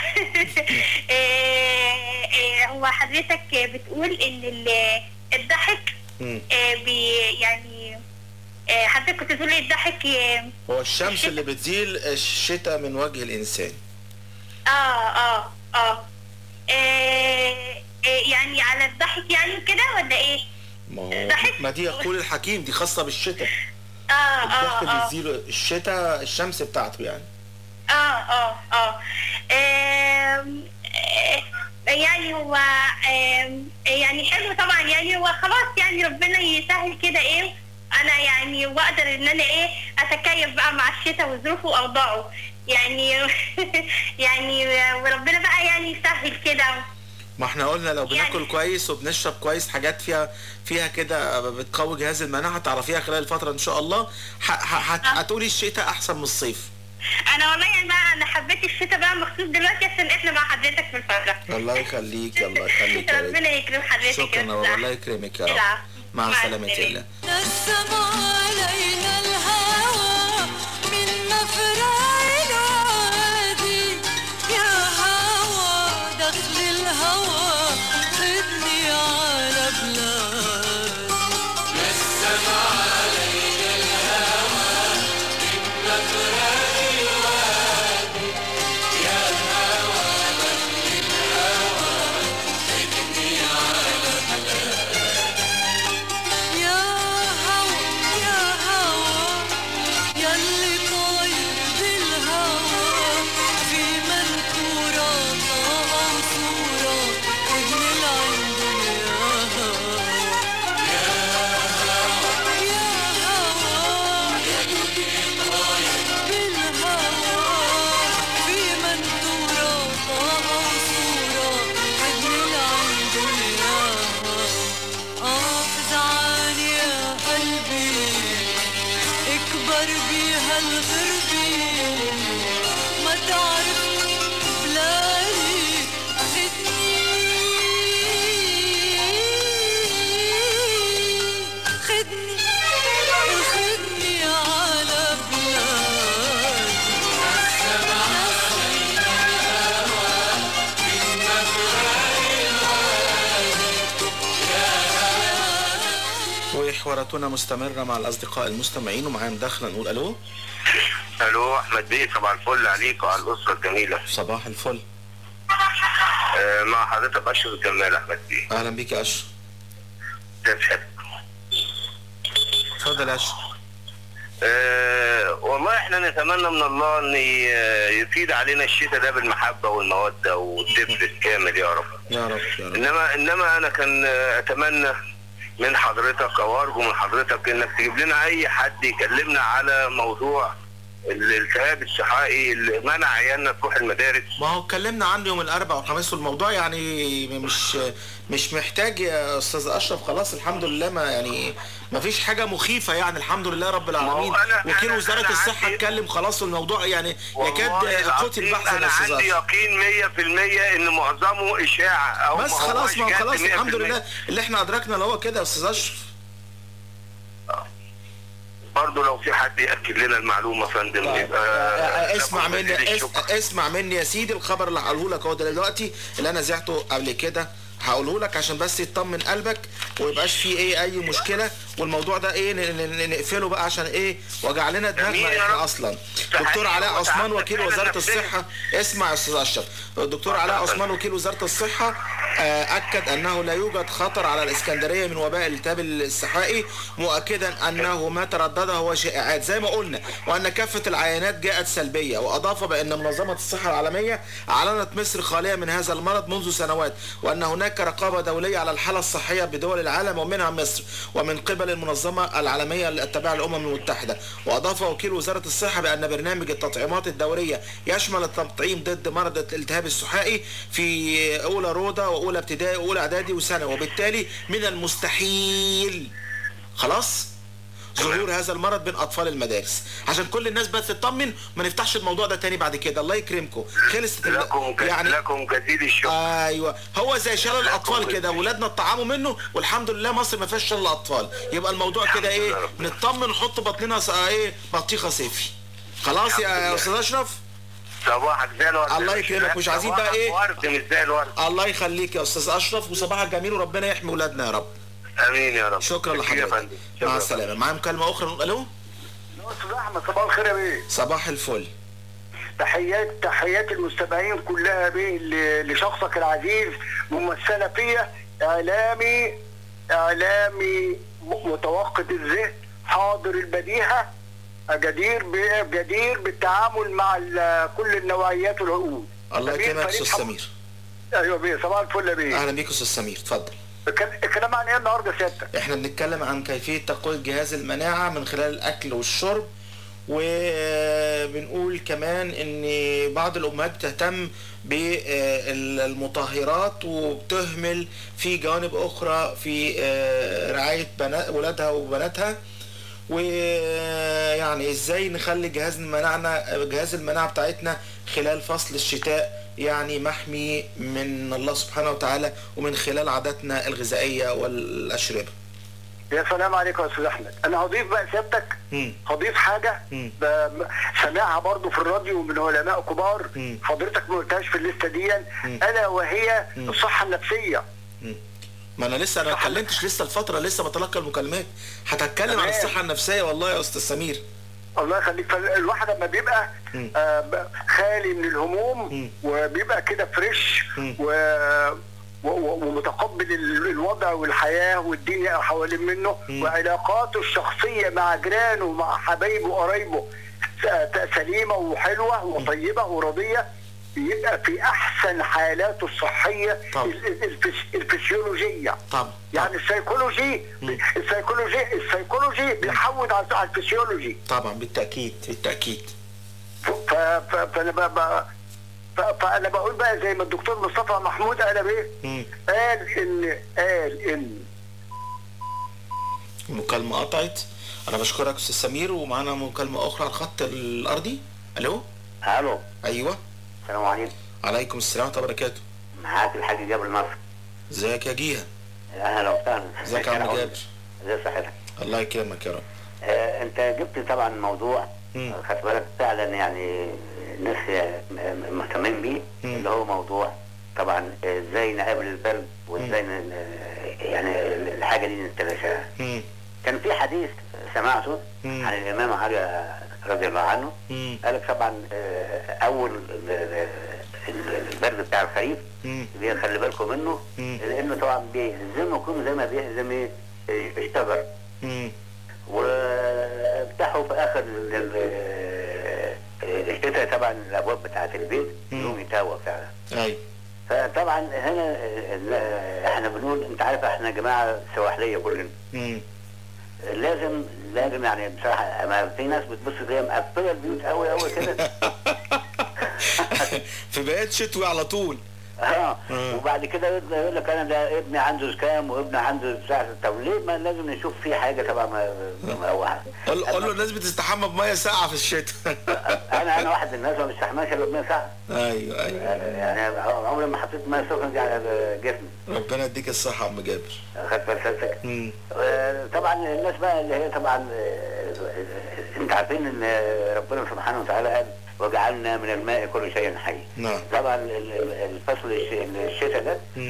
إيه، إيه، هو حضرتك بتقول ان ال- الضحك آه، بي يعني آه، حضرتك كنت بتقول لي الضحك آه، هو الشمس اللي بتزيل الشتاء من وجه الانسان اه اه اه آه، آه، يعني على الضحك يعني كده ولا ايه؟ ما هو ما دي يقول الحكيم دي خاصه بالشتاء اه اه الضغط اه بيزيل الشتاء الشمس بتاعته يعني اه اه اه آم، آه، يعني هو آم، يعني حلو طبعا يعني هو خلاص يعني ربنا يسهل كده ايه انا يعني واقدر ان انا ايه اتكيف بقى مع الشتاء وظروفه واوضاعه يعني يعني وربنا بقى يعني يسهل كده ما احنا قلنا لو بناكل كويس وبنشرب كويس حاجات فيها فيها كده بتقوي جهاز المناعه هتعرفيها خلال الفتره ان شاء الله ح- ح- هت- هتقولي الشتاء احسن من الصيف انا والله يعني بقى انا حبيت الشتاء بقى مخصوص دلوقتي عشان احنا مع حضرتك في الفتره الله يخليك الله يخليك يا ربنا ريت. يكرم حضرتك شكرا يا يا رب أستاذ الله يكرمك يا رب العفو. مع مع سلامة السلامة. الله نسم علينا الهوى من مفرع الوادي يا هوى دخل الهوى خدني على بلاد نسم علينا الهوى من مفرع الوادي يا هوى دخل الهوى خدني على بلاد يا هوى يا هوى يلي طاير بالهوى في منكورات وصورات ابن العند يا هوى يا هوى يا هوى يلي طاير بالهوى في منكورات وصورات ابن العند يا هوى حافظ علي يا قلبي اكبر بيها الغربي ما تعرفني بلادي خدني خدني خدني على وحواراتنا مستمرة مع الأصدقاء المستمعين ومعايا مداخلة نقول ألو الو احمد بيه صباح الفل عليك وعلى الاسره الجميله صباح الفل آه مع حضرتك اشرف الجمال احمد بيه أهلا بيك يا أشرف ازيك يا حبيبي؟ اتفضل يا أشرف آه والله احنا نتمنى من الله ان ي- يفيد علينا الشتاء ده بالمحبه والموده والدفء الكامل يا رب يا رب يا رب انما انما انا كان آه، اتمنى من حضرتك او ارجو من حضرتك انك تجيب لنا اي حد يكلمنا على موضوع الالتهاب الصحائي اللي منع عيالنا تروح المدارس ما هو اتكلمنا عنه يوم الاربعاء والخميس والموضوع يعني مش مش محتاج يا استاذ اشرف خلاص الحمد لله ما يعني ما فيش حاجه مخيفه يعني الحمد لله رب العالمين أنا- وكيل أنا- وزاره أنا الصحه اتكلم خلاص الموضوع يعني يكاد والله قتل العظيم بحثا يا انا استاذ عندي اشرف يقين 100% ان معظمه اشاعه او بس ما خلاص هوش ما هو جد خلاص 100%. الحمد لله اللي احنا ادركنا اللي هو كده يا استاذ اشرف برضه لو في حد ياكد لنا المعلومه يا فندم يبقى اسمع ناخد مني جزيل اس الشكر. اسمع مني يا سيدي الخبر اللي هقوله لك اهو دلوقتي اللي انا زعته قبل كده هقوله لك عشان بس يطمن قلبك ويبقاش فيه ايه اي مشكله والموضوع ده ايه ن- ن- ن- نقفله بقى عشان ايه وجع لنا جميل دماغنا يا احنا رب. اصلا صحيح دكتور علاء عثمان وتعبنا وكيل فعلا وزاره نفسيا. الصحه اسمع يا استاذ اشرف الدكتور علاء عثمان وكيل وزاره الصحه آه، اكد انه لا يوجد خطر على الاسكندريه من وباء الالتهاب السحائي مؤكدا انه ما تردد هو شائعات زي ما قلنا وان كافه العينات جاءت سلبيه واضاف بان منظمه الصحه العالميه اعلنت مصر خاليه من هذا المرض منذ سنوات وان هناك رقابه دوليه على الحاله الصحيه بدول العالم ومنها مصر ومن قبل المنظمه العالميه التابعه للامم المتحده واضاف وكيل وزاره الصحه بان برنامج التطعيمات الدوريه يشمل التطعيم ضد مرض الالتهاب السحائي في اولى روضه واولى ابتدائي واولى اعدادي وثانوي وبالتالي من المستحيل خلاص ظهور هذا المرض بين اطفال المدارس عشان كل الناس بس تطمن ما نفتحش الموضوع ده تاني بعد كده الله يكرمكم خلصت ال- لكم يعني لكم جزيل الشكر ايوه هو زي شلل الاطفال كده ولادنا اتطعموا منه والحمد لله مصر ما فيهاش شلل الاطفال يبقى الموضوع كده ايه نطمن نحط بطننا ص- ايه بطيخه صيفي خلاص يا يا استاذ اشرف صباحك زي الورد الله يكرمك مش عايزين بقى ايه ورد مش زي الورد الله يخليك يا استاذ اشرف وصباحك جميل وربنا يحمي ولادنا يا رب امين يا رب شكرا لحضرتك مع السلامه معايا مكالمه اخرى نقول الو استاذ احمد صباح الخير يا بيه صباح الفل تحيات تحيات المستمعين كلها بيه ل- لشخصك العزيز ممثله فيا اعلامي اعلامي م- متوقد الذهن حاضر البديهه جدير ب- جدير بالتعامل مع ال- كل النوعيات والعقول الله أمير يكرمك يا فريد استاذ حب- سمير ايوه بيه صباح الفل يا بيه اهلا بيك يا استاذ سمير اتفضل الكل- الكلام عن ايه النهارده سيادتك؟ احنا بنتكلم عن كيفية تقوية جهاز المناعة من خلال الأكل والشرب وبنقول كمان ان بعض الامهات بتهتم بالمطهرات وبتهمل في جوانب اخرى في آه، رعاية بنات ولادها وبناتها ويعني ازاي نخلي جهاز المناعة جهاز المناعة بتاعتنا خلال فصل الشتاء يعني محمي من الله سبحانه وتعالى ومن خلال عاداتنا الغذائية والأشربة يا سلام عليك يا استاذ احمد انا هضيف بقى سيادتك مم. هضيف حاجه مم. ب- سامعها برضو في الراديو من علماء كبار مم. حضرتك ما قلتهاش في الليسته دي مم. الا وهي مم. الصحه النفسيه ما انا لسه انا ما اتكلمتش لسه الفترة لسه بتلقى المكالمات هتتكلم عن تمام. الصحة النفسية والله يا أستاذ سمير الله يخليك فالواحد لما بيبقى مم. آه ب- خالي من الهموم وبيبقى كده فريش و و- و- ومتقبل ال- الوضع والحياه والدنيا حوالين منه وعلاقاته الشخصيه مع جيرانه ومع حبايبه وقرايبه س- سليمه وحلوه وطيبه وراضيه يبقى في احسن حالاته الصحيه طبعا. ال- ال- الفس- الفسيولوجيه طبعا يعني السيكولوجي السيكولوجي السيكولوجي بيحود على على الفسيولوجي طبعا بالتأكيد بالتأكيد ف- ف- فانا ب- ب- ف- فانا بقول بقى زي ما الدكتور مصطفى محمود قال ايه مم. قال ان قال ان المكالمة قطعت أنا بشكرك أستاذ سمير ومعانا مكالمة أخرى على الخط الأرضي ألو الو أيوه السلام عليكم عليكم السلام ورحمة الله وبركاته معاك الحاج جابر نصر ازيك يا جيها اهلا وسهلا ازيك يا عم جابر ازي صحتك الله يكرمك يا رب آه انت جبت طبعا موضوع خدت بالك فعلا يعني الناس م- م- مهتمين بيه اللي هو موضوع طبعا ازاي نقابل البرد وازاي ن- يعني الحاجه دي نتلاشاها مم. كان في حديث سمعته مم. عن الامام علي رضي الله عنه مم. قال لك طبعا آه، اول ال- ال- ال- البرد بتاع الخريف مم. دي خلي بالكم منه مم. لانه طبعا بيهزمه يكون زي ما بيهزم ايه الشجر مم. وفتحوا في اخر ال- ال- الشتاء طبعا الابواب بتاعت البيت يوم يتهوى فعلا أيوه فطبعا هنا ال- احنا بنقول انت عارف احنا جماعه سواحليه كلنا مم. لازم لازم يعني بصراحه ما في ناس بتبص تلاقيها مقفله البيوت قوي قوي كده في بقيت شتوي على طول اه وبعد كده يقول- يقول لك انا ده ابني عنده زكام وابني عنده بتاع طب ليه ما لازم نشوف في حاجه طبعا ما ما هو قول قول له الناس بتستحمى بميه ساقعه في الشتاء انا انا واحد من الناس ما بستحملش الا بميه ساعه ايوه ايوه يعني عمري ما حطيت ميه سخنه دي على جسمي ربنا يديك الصحه يا عم جابر خدت بالك مم. آه، طبعا الناس بقى اللي هي طبعا آه، انت عارفين ان ربنا سبحانه وتعالى قال وجعلنا من الماء كل شيء حي نعم طبعا ال- ال- الفصل الش- الشتاء ده مم.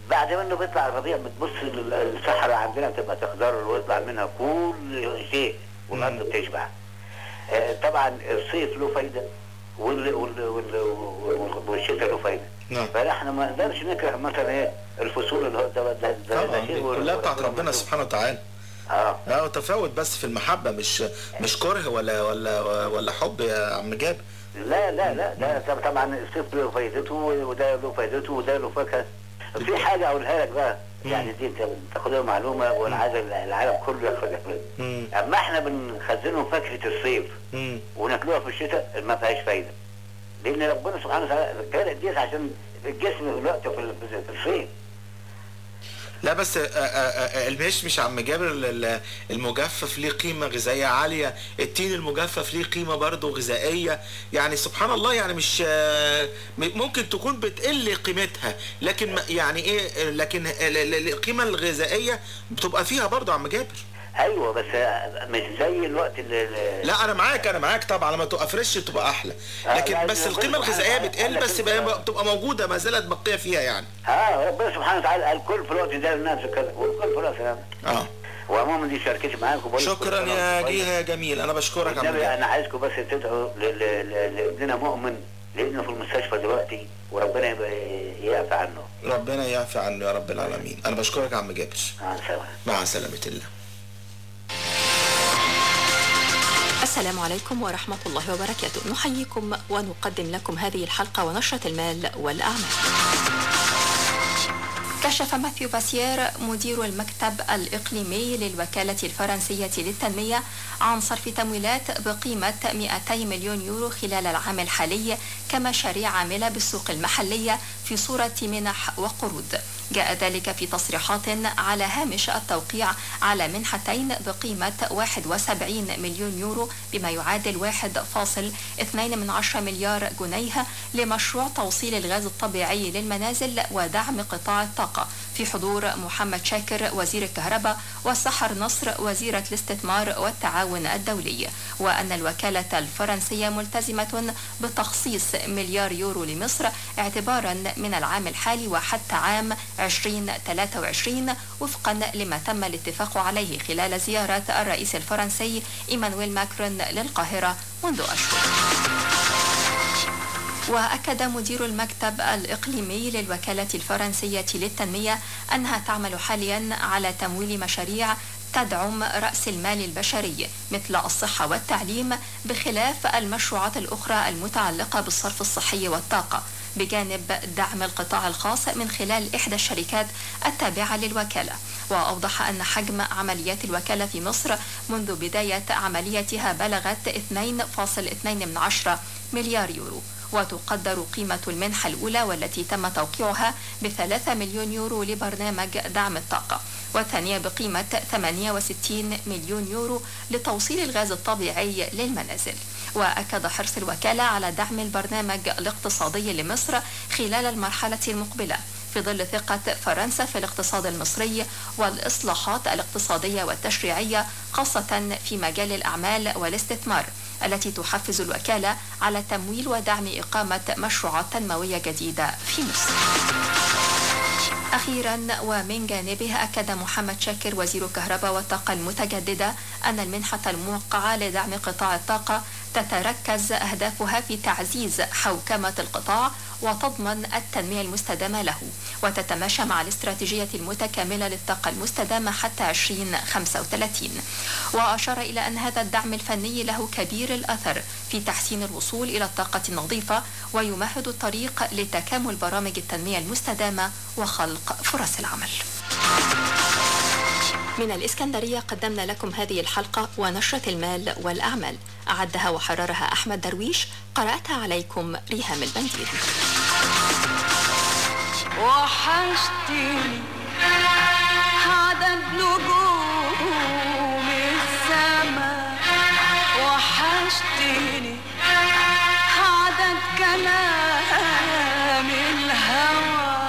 بعد منه بيطلع الربيع بتبص ال- الصحراء عندنا بتبقى تخضر ويطلع منها كل شيء والارض بتشبع آه، طبعا الصيف له فايده وال- وال- وال- وال- والشتاء له فايده نعم. فاحنا ما نقدرش نكره مثلا ايه الفصول اللي هو ده ده ده, طبعا ده دي شيء كلها بتاعت ربنا سبحانه وتعالى اه اه تفاوت بس في المحبه مش مش كره ولا ولا ولا حب يا عم جابر لا لا لا ده طب- طبعا الصيف له فايدته وده له فايدته وده له فاكهه في حاجه اقولها لك بقى يعني دي انت تاخدها معلومه وانا عايز العالم كله ياخدها مني. اما احنا بنخزنهم فاكهه الصيف مم. وناكلوها في الشتاء ما فيهاش فايده لان ربنا سبحانه وتعالى كانت دي عشان الجسم دلوقتي في ال- في الصيف لا بس آه، آه، آه، المشمش عم جابر ال- ال- المجفف ليه قيمة غذائية عالية التين المجفف ليه قيمة برضه غذائية يعني سبحان الله يعني مش آه، م- ممكن تكون بتقل قيمتها لكن ما- يعني ايه لكن ال- ال- القيمة الغذائية بتبقى فيها برضه عم جابر ايوه بس مش زي الوقت اللي لا انا معاك انا معاك طبعا لما تبقى فريش تبقى احلى آه، لكن يعني بس ربنا القيمة سبحانه الغذائية وتعالى بتقل قال بس لك بقى- بتبقى موجودة ما زالت بقية فيها يعني اه ربنا سبحانه وتعالى قال كل في الوقت ده للناس كذا والكل في الوقت ده اه وعموما دي شاركتي معاكم بقول لكم كل شكرا سنة يا وانتم جيها يا جميل انا بشكرك يا عم والنبي جابر انا عايزكم بس تدعوا ل- ل- ل- لابننا مؤمن لابنه في المستشفى دلوقتي وربنا يبقى يعفى عنه ربنا يعفي عنه يا رب العالمين انا بشكرك يا عم جابر مع السلامه مع سلامة الله السلام عليكم ورحمة الله وبركاته نحييكم ونقدم لكم هذه الحلقة ونشرة المال والأعمال كشف ماثيو باسيير مدير المكتب الإقليمي للوكالة الفرنسية للتنمية عن صرف تمويلات بقيمة 200 مليون يورو خلال العام الحالي كمشاريع عاملة بالسوق المحلية في صورة منح وقروض جاء ذلك في تصريحات على هامش التوقيع على منحتين بقيمة 71 مليون يورو بما يعادل 1.2 من عشرة مليار جنيه لمشروع توصيل الغاز الطبيعي للمنازل ودعم قطاع الطاقة في حضور محمد شاكر وزير الكهرباء وسحر نصر وزيرة الاستثمار والتعاون الدولي وأن الوكالة الفرنسية ملتزمة بتخصيص مليار يورو لمصر اعتبارا من العام الحالي وحتى عام 2023 وفقا لما تم الاتفاق عليه خلال زيارة الرئيس الفرنسي إيمانويل ماكرون للقاهرة منذ أشهر وأكد مدير المكتب الإقليمي للوكالة الفرنسية للتنمية أنها تعمل حاليا على تمويل مشاريع تدعم رأس المال البشري مثل الصحة والتعليم بخلاف المشروعات الأخرى المتعلقة بالصرف الصحي والطاقة بجانب دعم القطاع الخاص من خلال إحدى الشركات التابعة للوكالة وأوضح أن حجم عمليات الوكالة في مصر منذ بداية عمليتها بلغت 2.2 من عشرة مليار يورو وتقدر قيمة المنحة الأولى والتي تم توقيعها بثلاثة مليون يورو لبرنامج دعم الطاقة والثانية بقيمة 68 مليون يورو لتوصيل الغاز الطبيعي للمنازل وأكد حرص الوكالة على دعم البرنامج الاقتصادي لمصر خلال المرحلة المقبلة في ظل ثقة فرنسا في الاقتصاد المصري والإصلاحات الاقتصادية والتشريعية خاصة في مجال الأعمال والاستثمار التي تحفز الوكالة على تمويل ودعم إقامة مشروعات تنموية جديدة في مصر أخيرا ومن جانبه أكد محمد شاكر وزير الكهرباء والطاقة المتجددة أن المنحة الموقعة لدعم قطاع الطاقة تتركز أهدافها في تعزيز حوكمة القطاع وتضمن التنمية المستدامة له وتتماشى مع الاستراتيجية المتكاملة للطاقة المستدامة حتى 2035 وأشار إلى أن هذا الدعم الفني له كبير الأثر في تحسين الوصول إلى الطاقة النظيفة ويمهد الطريق لتكامل برامج التنمية المستدامة وخلق فرص العمل من الإسكندرية قدمنا لكم هذه الحلقة ونشرة المال والأعمال أعدها وحررها أحمد درويش قرأتها عليكم ريهام البندير وحشتني عدد نجوم السما وحشتني عدد كلام الهوى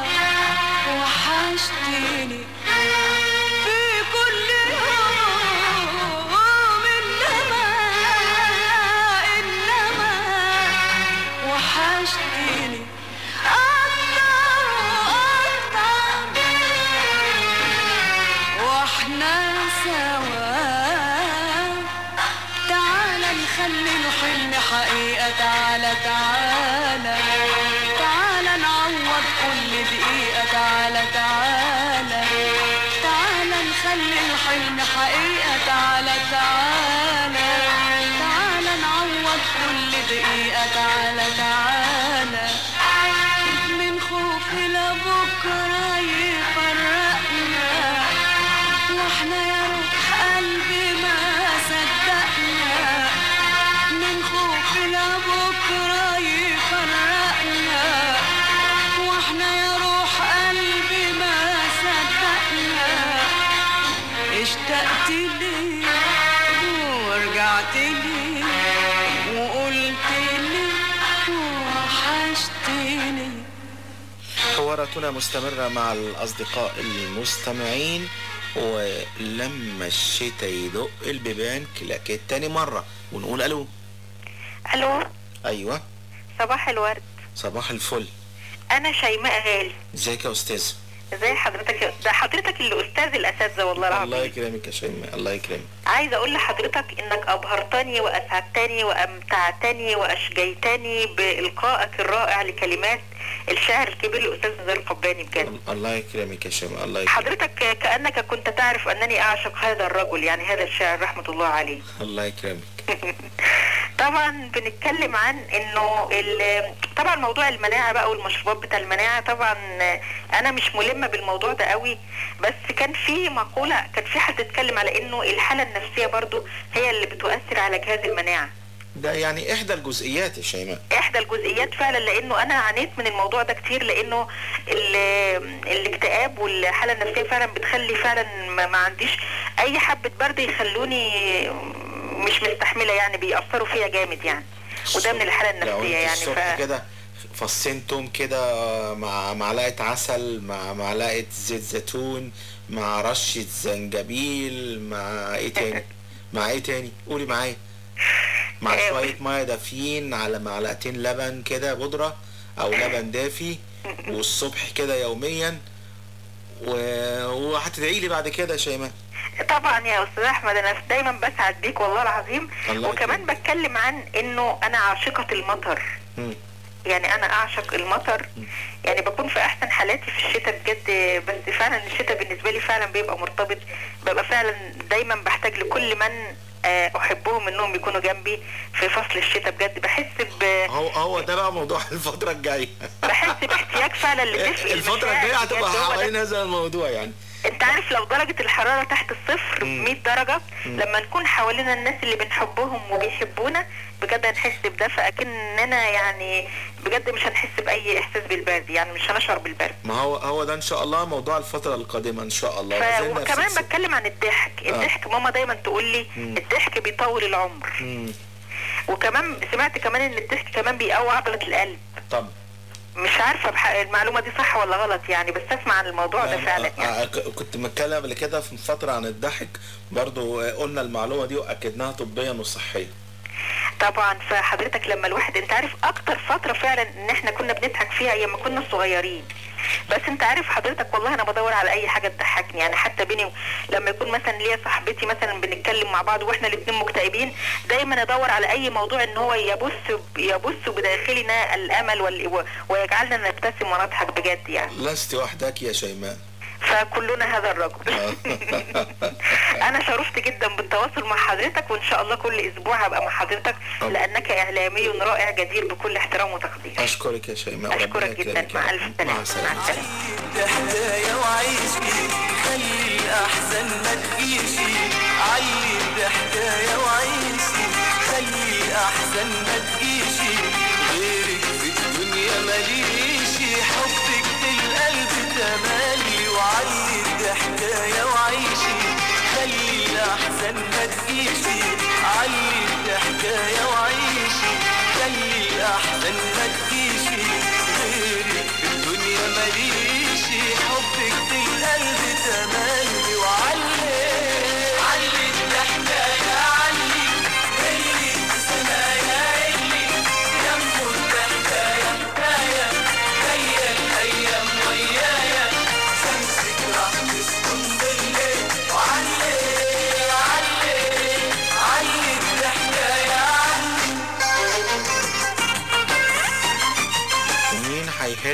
وحشتني في كل يوم إنما إنما وحشتني أكتر وأكتر تعالى تعالى تعالى نعوض كل دقيقة تعالى تعالى تعالى نخلي الحلم حقيقة تعالى تعالى تعالى نعوض كل دقيقة تعالى تعالى من خوف لبكرة يفرقنا واحنا يا روح قلبي ما صدقنا من خوف لبكرة يفرقنا واحنا يا روح قلبي ما صدقنا اشتقت لي ورجعت لي وقلت لي وحشتني حواراتنا مستمرة مع الأصدقاء المستمعين ولما الشتاء يدق البيبان كلاكيت تاني مرة ونقول ألو الو أيوة صباح الورد صباح الفل انا شيماء غالي ازيك يا أستاذ ازي حضرتك ده حضرتك اللي استاذ الاساتذه والله العظيم الله يكرمك يا شيماء الله يكرمك عايزه اقول لحضرتك انك ابهرتني واسعدتني وامتعتني واشجيتني بالقائك الرائع لكلمات الشاعر الكبير الاستاذ نزار القباني بجد الله يكرمك يا شيماء الله يكرمك حضرتك كانك كنت تعرف انني اعشق هذا الرجل يعني هذا الشاعر رحمه الله عليه الله يكرمك طبعا بنتكلم عن انه ال- طبعا موضوع المناعه بقى والمشروبات بتاع المناعه طبعا انا مش ملمه بالموضوع ده قوي بس كان في مقوله كان في حد اتكلم على انه الحاله النفسيه برضو هي اللي بتؤثر على جهاز المناعه ده يعني إحدى الجزئيات يا شيماء احدى الجزئيات فعلا لانه انا عانيت من الموضوع ده كتير لانه ال- الاكتئاب والحاله النفسيه فعلا بتخلي فعلا ما ما عنديش اي حبه برد يخلوني مش مستحمله يعني بيأثروا فيا جامد يعني وده من الحاله لو النفسيه انت يعني الصبح ف... كده فصين توم كده مع معلقة عسل مع معلقة زيت زيتون مع رشة زنجبيل مع ايه تاني مع ايه تاني قولي معايا مع شوية مية دافيين على معلقتين لبن كده بودرة او لبن دافي والصبح كده يوميا و... وهتدعي لي بعد كده يا شيماء طبعا يا استاذ احمد انا دايما بسعد بيك والله العظيم الله وكمان بتكلم عن انه انا عاشقه المطر مم. يعني انا اعشق المطر يعني بكون في احسن حالاتي في الشتاء بجد بس فعلا الشتاء بالنسبه لي فعلا بيبقى مرتبط ببقى فعلا دايما بحتاج لكل من آه، احبهم انهم يكونوا جنبي في فصل الشتاء بجد بحس ب هو هو ده بقى موضوع الفترة الجاية بحس باحتياج فعلا لدفء الفترة المشاعر الجاية هتبقى بجد. هو ده حوالين هذا الموضوع يعني انت عارف لو درجة الحرارة تحت الصفر 100 درجة مم. لما نكون حوالينا الناس اللي بنحبهم وبيحبونا بجد هنحس بدفء اكننا يعني بجد مش هنحس باي احساس بالبرد يعني مش هنشعر بالبرد ما هو هو ده ان شاء الله موضوع الفترة القادمة ان شاء الله ف... زي نفس وكمان الس- بتكلم عن الضحك آه. الضحك ماما دايما تقول لي مم. الضحك بيطول العمر مم. وكمان سمعت كمان ان الضحك كمان بيقوي عضلة القلب طب مش عارفة بح... المعلومة دي صح ولا غلط يعني بس اسمع عن الموضوع ده فعلا آه، آه، ك- كنت متكلم قبل كده في فترة عن الضحك برضو آه، قلنا المعلومة دي واكدناها طبيا وصحيا طبعا فحضرتك لما الواحد انت عارف اكتر فتره فعلا ان احنا كنا بنضحك فيها ايام ما كنا صغيرين بس انت عارف حضرتك والله انا بدور على اي حاجه تضحكني يعني حتى بيني و- لما يكون مثلا ليا صاحبتي مثلا بنتكلم مع بعض واحنا الاثنين مكتئبين دايما ادور على اي موضوع ان هو يبث يبث بداخلنا الامل وال- و- ويجعلنا نبتسم ونضحك بجد يعني لست وحدك يا شيماء فكلنا هذا الرجل انا شرفت جدا بالتواصل مع حضرتك وان شاء الله كل اسبوع هبقى مع حضرتك لانك اعلامي رائع جدير بكل احترام وتقدير اشكرك يا شيماء اشكرك وربنا جدا يكرمك يا مع رب. الف سلامه مع السلامة حكاية وعيش فيه خلي الأحزان ما تجيش علي بحكاية وعيش فيه خلي الأحزان ما تجيش غيرك في الدنيا ماليش حبك في القلب تملي وعلي بحكاية وعيش خلي الأحزان ما تجيش علي بحكاية وعيش خلي الأحزان ما تجيش غيرك في الدنيا ماليش حبك في القلب تملي وعلي علي الحكاية علي اللي سمايا اللي جنبه الحكاية حكاية جاية الأيام ويايا شمسك راح تسكن بالليل وعلي علي علي الحكاية علي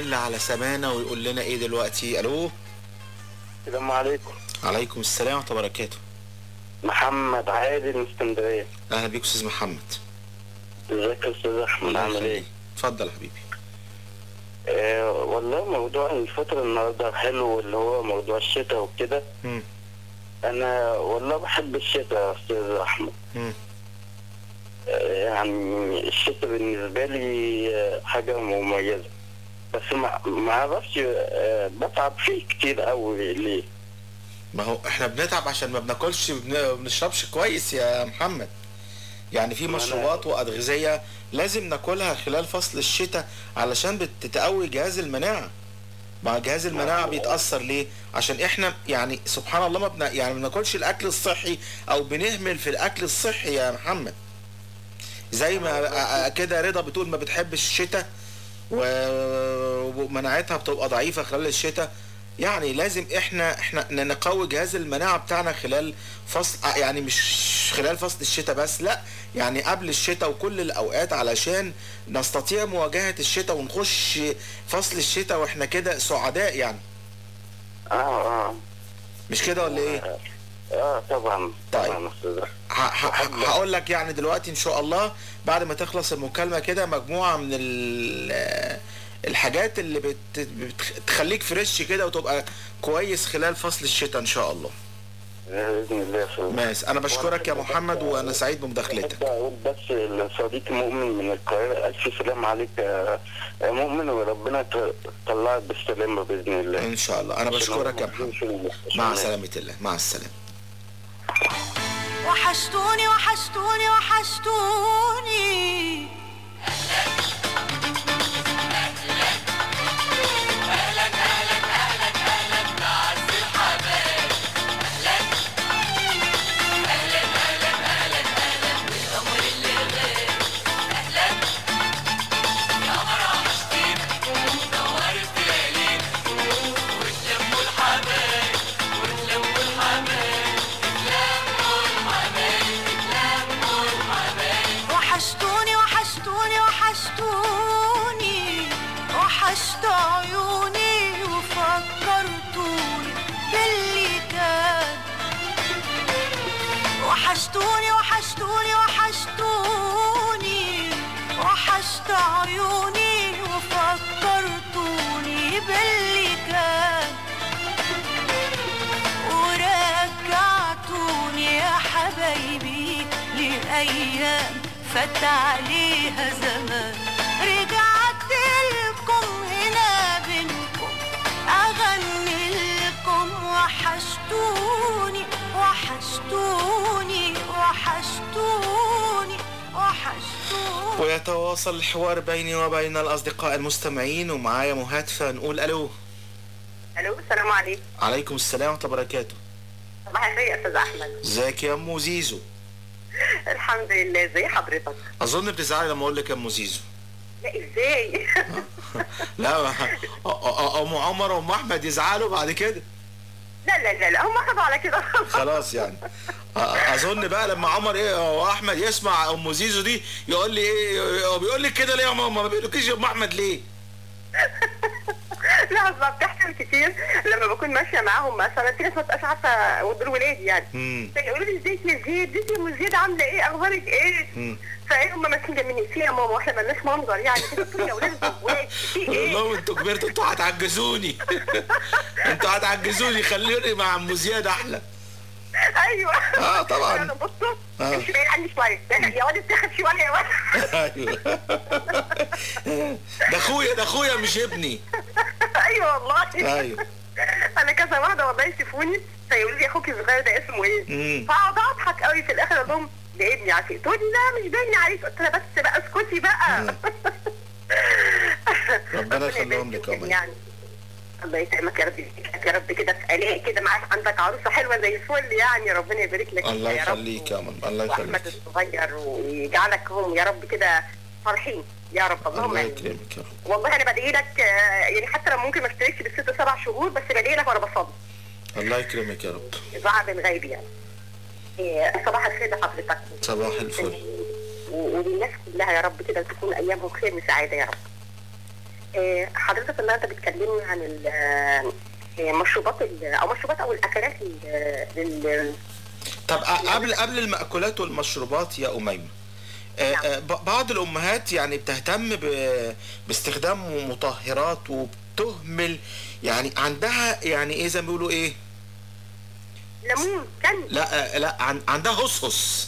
يحل على سمانة ويقول لنا ايه دلوقتي الو السلام عليكم عليكم السلام ورحمة الله وبركاته محمد عادل من اسكندريه اهلا بيك استاذ محمد ازيك يا استاذ احمد الله عامل ايه؟ يخليك. اتفضل يا حبيبي آه والله موضوع الفترة النهارده حلو اللي هو موضوع الشتاء وكده مم. انا والله بحب الشتاء يا استاذ احمد مم. آه يعني الشتاء بالنسبة لي آه، حاجة مميزة بس ما ما اعرفش آه، بتعب فيه كتير قوي ليه؟ ما هو احنا بنتعب عشان ما بناكلش وبن- وبنشربش كويس يا محمد يعني في ما أنا- مشروبات وأدغذية لازم ناكلها خلال فصل الشتاء علشان بتتقوي جهاز المناعة مع جهاز المناعة بيتأثر ليه؟ عشان احنا يعني سبحان الله ما بنا يعني ما بناكلش الأكل الصحي أو بنهمل في الأكل الصحي يا محمد زي ما أ- أ- كده رضا بتقول ما بتحبش الشتاء و- ومناعتها بتبقى ضعيفة خلال الشتاء يعني لازم احنا احنا ن- نقوي جهاز المناعة بتاعنا خلال فصل آه، يعني مش خلال فصل الشتاء بس لا يعني قبل الشتاء وكل الاوقات علشان نستطيع مواجهة الشتاء ونخش فصل الشتاء واحنا كده سعداء يعني اه اه مش كده ولا ايه؟ اه طبعا طيب. طبعا يا استاذ احمد ه- ه- هقول لك يعني دلوقتي ان شاء الله بعد ما تخلص المكالمه كده مجموعه من ال- الحاجات اللي بت- بتخليك فريش كده وتبقى كويس خلال فصل الشتاء ان شاء الله باذن الله يا استاذ ماشي انا بشكرك يا محمد وانا سعيد بمداخلتك بحب اقول بس لصديقي مؤمن من القاهره الف سلام عليك يا يا مؤمن وربنا يط- يطلعك بالسلامه باذن الله ان شاء الله انا عشان بشكرك يا هو محمد في ال- مع سلامه الله مع السلامه وحشتوني وحشتوني وحشتوني وحشتوني وحشتوني وحشتوني وحشت عيوني وفكرتوني باللي كان وحشتوني وحشتوني وحشتوني وحشت عيوني وفكرتوني باللي كان ورجعتوني يا حبايبي لأيام فات عليها زمان رجعت لكم هنا بينكم أغني لكم وحشتوني وحشتوني وحشتوني وحشتوني ويتواصل الحوار بيني وبين الاصدقاء المستمعين ومعايا مهاتفه نقول الو الو السلام عليكم عليكم السلام ورحمه الله وبركاته صباح الخير يا استاذ احمد ازيك يا ام زيزو الحمد لله ازي حضرتك اظن بتزعلي لما اقول لك يا ام زيزو لا ازاي لا ما- أ- أ- ام عمر وام احمد يزعلوا بعد كده لا لا لا لا هم خدوا على كده خلاص يعني أ- اظن بقى لما عمر ايه واحمد يسمع ام زيزو دي يقول لي ايه هو بيقول لك كده ليه يا ماما ما بيقولكيش يا ام احمد ليه لا اصلا بتحصل كتير لما بكون ماشيه معاهم مثلا في ناس ما تبقاش عارفه ودول ولادي يعني مم. فيقولوا لي ازيك يا زيد ازيك يا ام زيد عامله ايه اخبارك ايه مم. فايه هم ماسكين مني في يا ماما واحنا مالناش منظر يعني كده تقول يا ولاد اخواتي في ايه والله انتوا كبرتوا انتوا هتعجزوني انتوا هتعجزوني خلوني مع ام زياد احلى ايوه اه طبعا. انا بصوا آه. امشي بعيد عني شويه يا واد اتاخد شويه يا واد ايوه ده اخويا ده اخويا مش ابني ايوه والله ايوه انا كذا واحده والله يشوفوني فيقولوا لي اخوك الصغير ده اسمه ايه؟ مم. فاقعد اضحك قوي في الاخر اقول لهم ده ابني عفيف تقول لي لا مش باين عليك قلت لها بس بقى اسكتي بقى ربنا يخليهم لك يا مي يعني الله يسلمك يا رب يبارك يا رب كده في الاقي كده معاك عندك عروسه حلوه زي الفل يعني ربنا يبارك لك الله فيها يا رب يخليك يا من الله واحمد يخليك الصغير ويجعلك هم يا رب كده فرحين يا رب اللهم الله امين يكرمك يا رب والله انا بدعي لك آه، يعني حتى لو ممكن ما اشتركش بالست سبع شهور بس بدعي لك وانا بصلي الله يكرمك يا رب بعد الغيب يعني إيه، صباح الخير لحضرتك صباح الفل و- وللناس كلها يا رب كده تكون ايامهم خير وسعاده يا رب آه، حضرتك النهارده بتكلمني عن ال- آه، مشروبات ال- او مشروبات او الاكلات ال- لل- طب أ- قبل قبل المأكولات والمشروبات يا أميمة آه، آه، ب- بعض الأمهات يعني بتهتم ب- باستخدام مطهرات وبتهمل يعني عندها يعني إيه زي ما بيقولوا إيه ليمون كان لا آه، لا عن عندها هصهص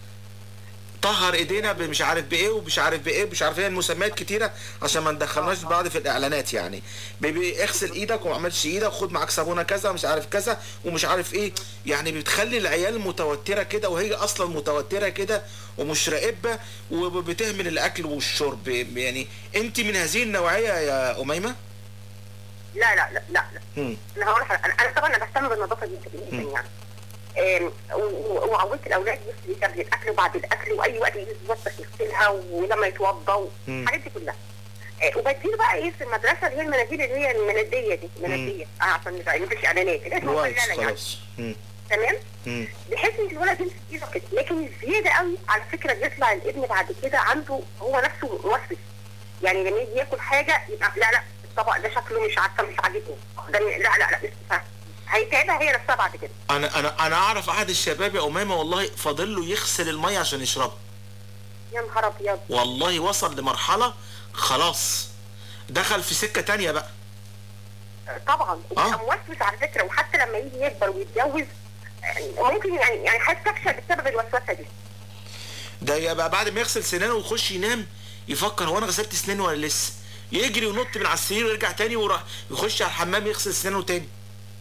طهر ايدينا مش عارف بايه ومش عارف بايه مش عارف ايه المسميات كتيره عشان ما ندخلناش بعض في الاعلانات يعني بيبي اغسل ايدك وما عملش ايدك وخد معاك صابونه كذا ومش عارف كذا ومش عارف ايه يعني بتخلي العيال متوتره كده وهي اصلا متوتره كده ومش راقبه وبتهمل الاكل والشرب يعني انت من هذه النوعيه يا اميمه؟ لا لا لا لا لا مم. انا هقول لك انا أنا طبعا انا بهتم بالنظافه جدا جدا مم. يعني آم، و- و- وعودت الاولاد يغسلوا قبل الاكل وبعد الاكل واي وقت يتوسخ يغسلها ولما يتوضا مم. الحاجات دي كلها آه، وبديله بقى ايه في المدرسه اللي هي المناديل اللي هي المنديه دي المنديه اه عشان مش مفيش اعلانات اللي هي اسمها كويس فنانة يعني خلاص مم. تمام مم. بحيث ان الولد يمسك ايده كده لكن الزياده قوي على فكره بيطلع الابن بعد كده عنده هو نفسه موسوس يعني لما يجي ياكل حاجه يبقى لا لا الطبق ده شكله مش عارفه مش عاجبني ده لا لا لا مش فاهم هيتعبها هي نفسها بعد كده انا انا انا اعرف احد الشباب يا اميمه والله فاضل له يغسل الميه عشان يشربها يا نهار ابيض والله وصل لمرحلة خلاص دخل في سكة تانية بقى طبعا وبقى موسوس على فكره وحتى لما يجي يكبر ويتجوز آه، ممكن يعني يعني حياته تفشل بسبب الوسوسه دي ده يبقى بعد ما يغسل سنانه ويخش ينام يفكر هو انا غسلت سناني ولا لسه يجري وينط من على السرير ويرجع تاني وراح يخش على الحمام يغسل سنانه تاني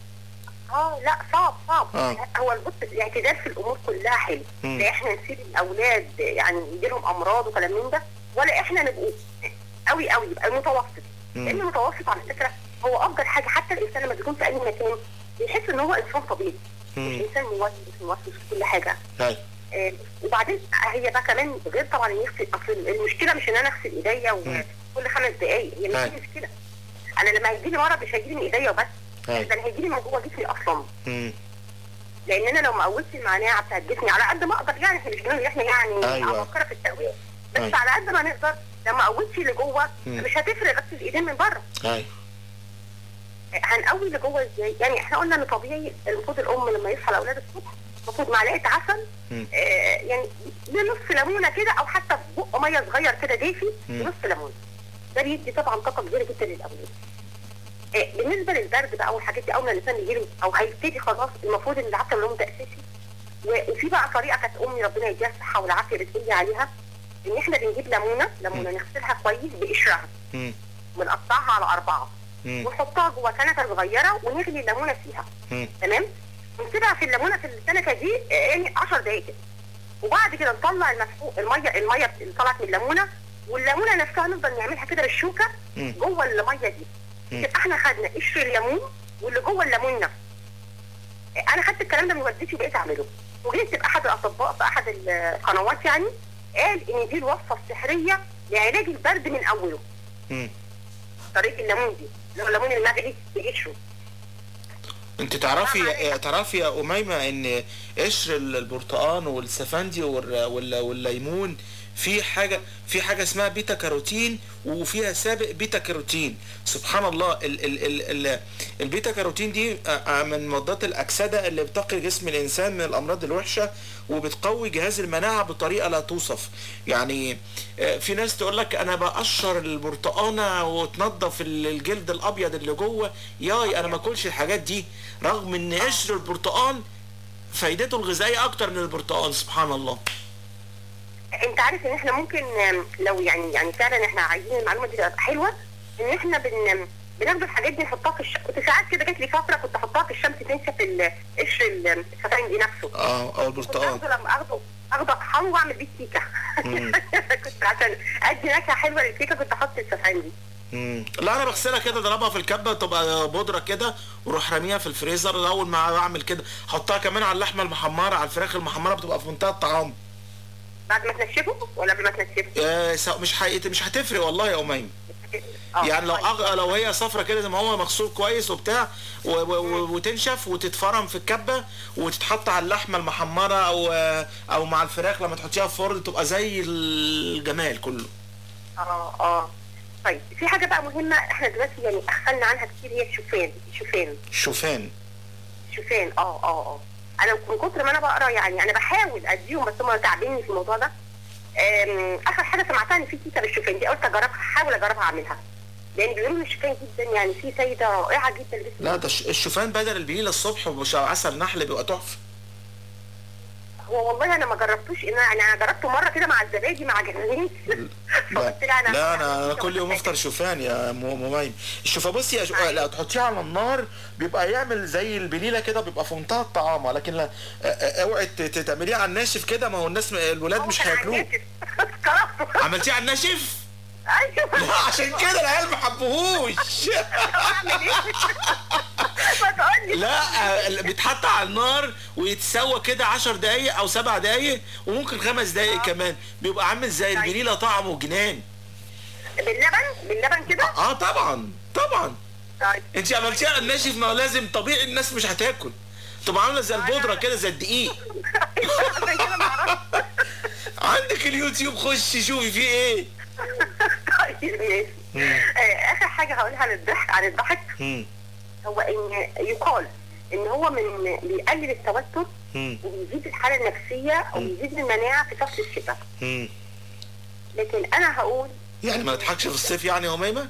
اه لا صعب صعب آه. هو بص الاعتدال في الامور كلها حلو مم. لا احنا نسيب الاولاد يعني يجي لهم امراض وكلام من ده ولا احنا نبقوا قوي قوي يبقى المتوسط مم. لان المتوسط على فكره هو افضل حاجه حتى الانسان لما بيكون في اي مكان بيحس ان هو انسان طبيعي مش انسان موسوس موسوس في كل حاجه هاي آه، وبعدين هي بقى كمان غير طبعا ان يغسل اصل المشكله مش ان انا اغسل ايديا وكل خمس دقائق هي مش هاي. دي مشكله انا لما هيجي لي مرض مش هيجي لي من ايديا وبس هاي. ده انا هيجي لي من جوه جسمي اصلا مم. لان انا لو ما قوتش المناعه بتاعت جسمي على قد ما اقدر يعني احنا مش بنقول ان احنا يعني أيوة. عبقره في التقويه بس أيوة. على قد ما نقدر لو ما قوتش اللي جوه مم. مش هتفرق غسل الايدين من بره هاي هنقوي اللي جوه ازاي؟ يعني احنا قلنا ان طبيعي المفروض الام لما يصحى الاولاد الصبح المفروض معلقه عسل مم. آه يعني بنص ليمونه كده او حتى بق ميه صغير كده دافي مم. بنص ليمونه ده بيدي طبعا طاقه كبيره جدا للاولاد. آه بالنسبه للبرد بقى والحاجات دي اول ما الانسان يجي له او هيبتدي خلاص المفروض ان العسل والليمون ده اساسي و- وفي بقى طريقه كانت امي ربنا يديها الصحه والعافيه بتقول لي عليها ان احنا بنجيب ليمونه ليمونه نغسلها كويس بقشرها مم. ونقطعها على اربعه مم. ونحطها جوه كنكه صغيره ونغلي الليمونه فيها مم. تمام ونسيبها في الليمونه في الكنكه دي آه، يعني 10 دقائق كده وبعد كده نطلع المسحوق الميه الميه اللي طلعت من الليمونه والليمونه نفسها نفضل نعملها كده بالشوكه مم. جوه الميه دي مم. يبقى احنا خدنا قشر الليمون واللي جوه الليمون نفسه آه، انا خدت الكلام ده من والدتي وبقيت اعمله وجيت احد الاطباء في احد القنوات يعني قال ان دي الوصفه السحريه لعلاج البرد من اوله مم. طريقه الليمون دي اللي هو الليمون المغلي بقشره انت تعرفي يا- تعرفي يا اميمه ان قشر البرتقال والسفندي والر- وال- والليمون في حاجه في حاجه اسمها بيتا كاروتين وفيها سابق بيتا كاروتين سبحان الله ال ال ال ال البيتا كاروتين دي آه، آه، من مضادات الاكسده اللي بتقي جسم الانسان من الامراض الوحشه وبتقوي جهاز المناعه بطريقه لا توصف يعني آه، في ناس تقول لك انا بقشر البرتقانه وتنضف ال- الجلد الابيض اللي جوه ياي انا ما اكلش الحاجات دي رغم ان قشر البرتقال فايدته الغذائيه اكتر من البرتقال سبحان الله انت عارف ان احنا ممكن آم، لو يعني يعني فعلا احنا عايزين المعلومه دي تبقى حلوه ان احنا بن بناخد الحاجات دي نحطها في الشمس كنت ساعات كده جات لي فتره كنت احطها في الشمس تنشف ال- قشر ال- السفنجي نفسه اه او البرتقال اخده لما اخده اخده اطحنه واعمل بيه كيكه مم. كنت عشان ادي نكهه حلوه للكيكه كنت احط السفنجي مم. لا انا بغسلها كده اضربها في الكبه تبقى بودره كده واروح راميها في الفريزر اول ما اعمل كده احطها كمان على اللحمه المحمره على الفراخ المحمره بتبقى في منتهى الطعام بعد ما تنشفه ولا قبل ما تنشفه؟ آه سو- مش حقيقة مش هتفرق والله يا اميم يعني لو أغ... لو هي صفرة كده زي ما هو مغسول كويس وبتاع و... و... و... وتنشف وتتفرم في الكبه وتتحط على اللحمه المحمره او او مع الفراخ لما تحطيها في فرن تبقى زي الجمال كله اه اه طيب في حاجه بقى مهمه احنا دلوقتي يعني اخلنا عنها كتير هي الشوفان الشوفان شوفان شوفان اه اه اه انا من كتر ما انا بقرا يعني انا بحاول اديهم بس هم تعبيني في الموضوع ده آم، اخر حاجه سمعتها ان في كيكه بالشوفان دي قلت اجربها احاول اجربها اعملها لان بيقولوا لي الشوفان جدا يعني في سيده رائعه جدا لسه لا ده الش- الشوفان بدل البنيله الصبح ومش عسل نحل بيبقى تحفه هو والله انا ما جربتوش ان انا انا جربته مره كده مع الزبادي ما عجبنيش فقلت لا انا لا انا انا كل يوم افطر شوفان يا م- مميم الشوفان بصي يا شو... لا تحطيه على النار بيبقى يعمل زي البليله كده بيبقى في منتهى الطعامه لكن لا اه- اه- اوعي ت- ت- تعمليه على الناشف كده ما هو الناس الولاد مش هياكلوه عملتيه على الناشف؟ ايوه لا عشان كده العيال ما حبوهوش لا اه، بيتحط على النار ويتسوى كده 10 دقايق او 7 دقايق وممكن خمس دقايق كمان بيبقى عامل زي البليله طعمه جنان باللبن باللبن كده اه طبعا طبعا طيب انت عملتيها على الناشف ما هو لازم طبيعي الناس مش هتاكل تبقى عامله زي البودره كده زي الدقيق عندك اليوتيوب خشي شوفي فيه ايه طيب ماشي آه، اخر حاجه هقولها عن الضحك عن الضحك مم. هو ان يقال ان هو من بيقلل التوتر مم. وبيزيد الحاله النفسيه وبيزيد المناعه في فصل الشتاء مم. لكن انا هقول يعني ما نضحكش في الصيف يعني يا أميمة؟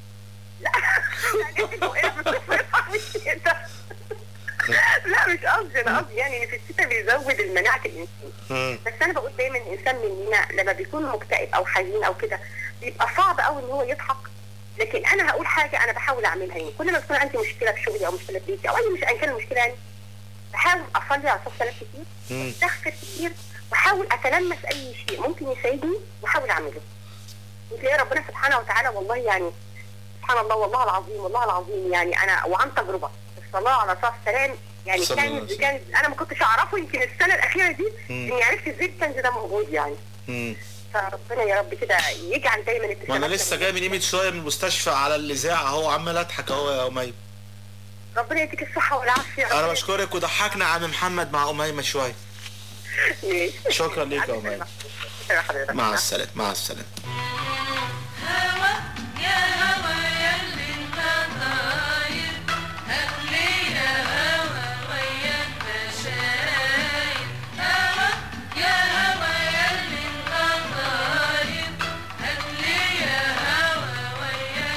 لا مش قصدي انا قصدي يعني ان في الشتاء بيزود المناعه الانسان بس انا بقول دايما الانسان مننا لما بيكون مكتئب او حزين او كده بيبقى صعب قوي ان هو يضحك لكن انا هقول حاجه انا بحاول اعملها يعني كل ما تكون عندي مشكله في شغلي او مشكله في بيتي او اي مش ايا كان المشكله يعني بحاول اصلي على صف صلاه كتير استغفر كتير واحاول اتلمس اي شيء ممكن يساعدني واحاول اعمله وتلاقي ربنا سبحانه وتعالى والله يعني سبحان الله والله العظيم والله العظيم يعني انا وعن تجربه الصلاه على صلاه السلام يعني صلى الله كان عليه كان انا ما كنتش اعرفه يمكن السنه الاخيره دي مم. اني عرفت ازاي الكنز ده موجود يعني مم. فربنا يا رب كده يجعل دايما ما ابتسامات انا لسه جاي من قيمه شويه من المستشفى على الاذاعه اهو عمال اضحك اهو يا أميمة ربنا يديك الصحه والعافيه انا بشكرك وضحكنا عم محمد مع أميمة شويه شكرا ليك يا أميمة مع السلامه مع السلامه يا هوا يلي انت طاير هاتلي يا هوا ويا المشاير هوا يا هوا يلي انت طاير هاتلي يا هوا ويا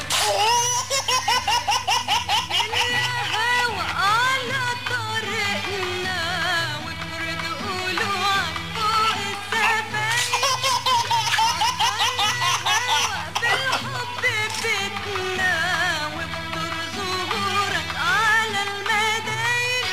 يا هوا على طريقنا وافرد قولوا فوق بالحب بيتنا وابطر ظهورك على المداير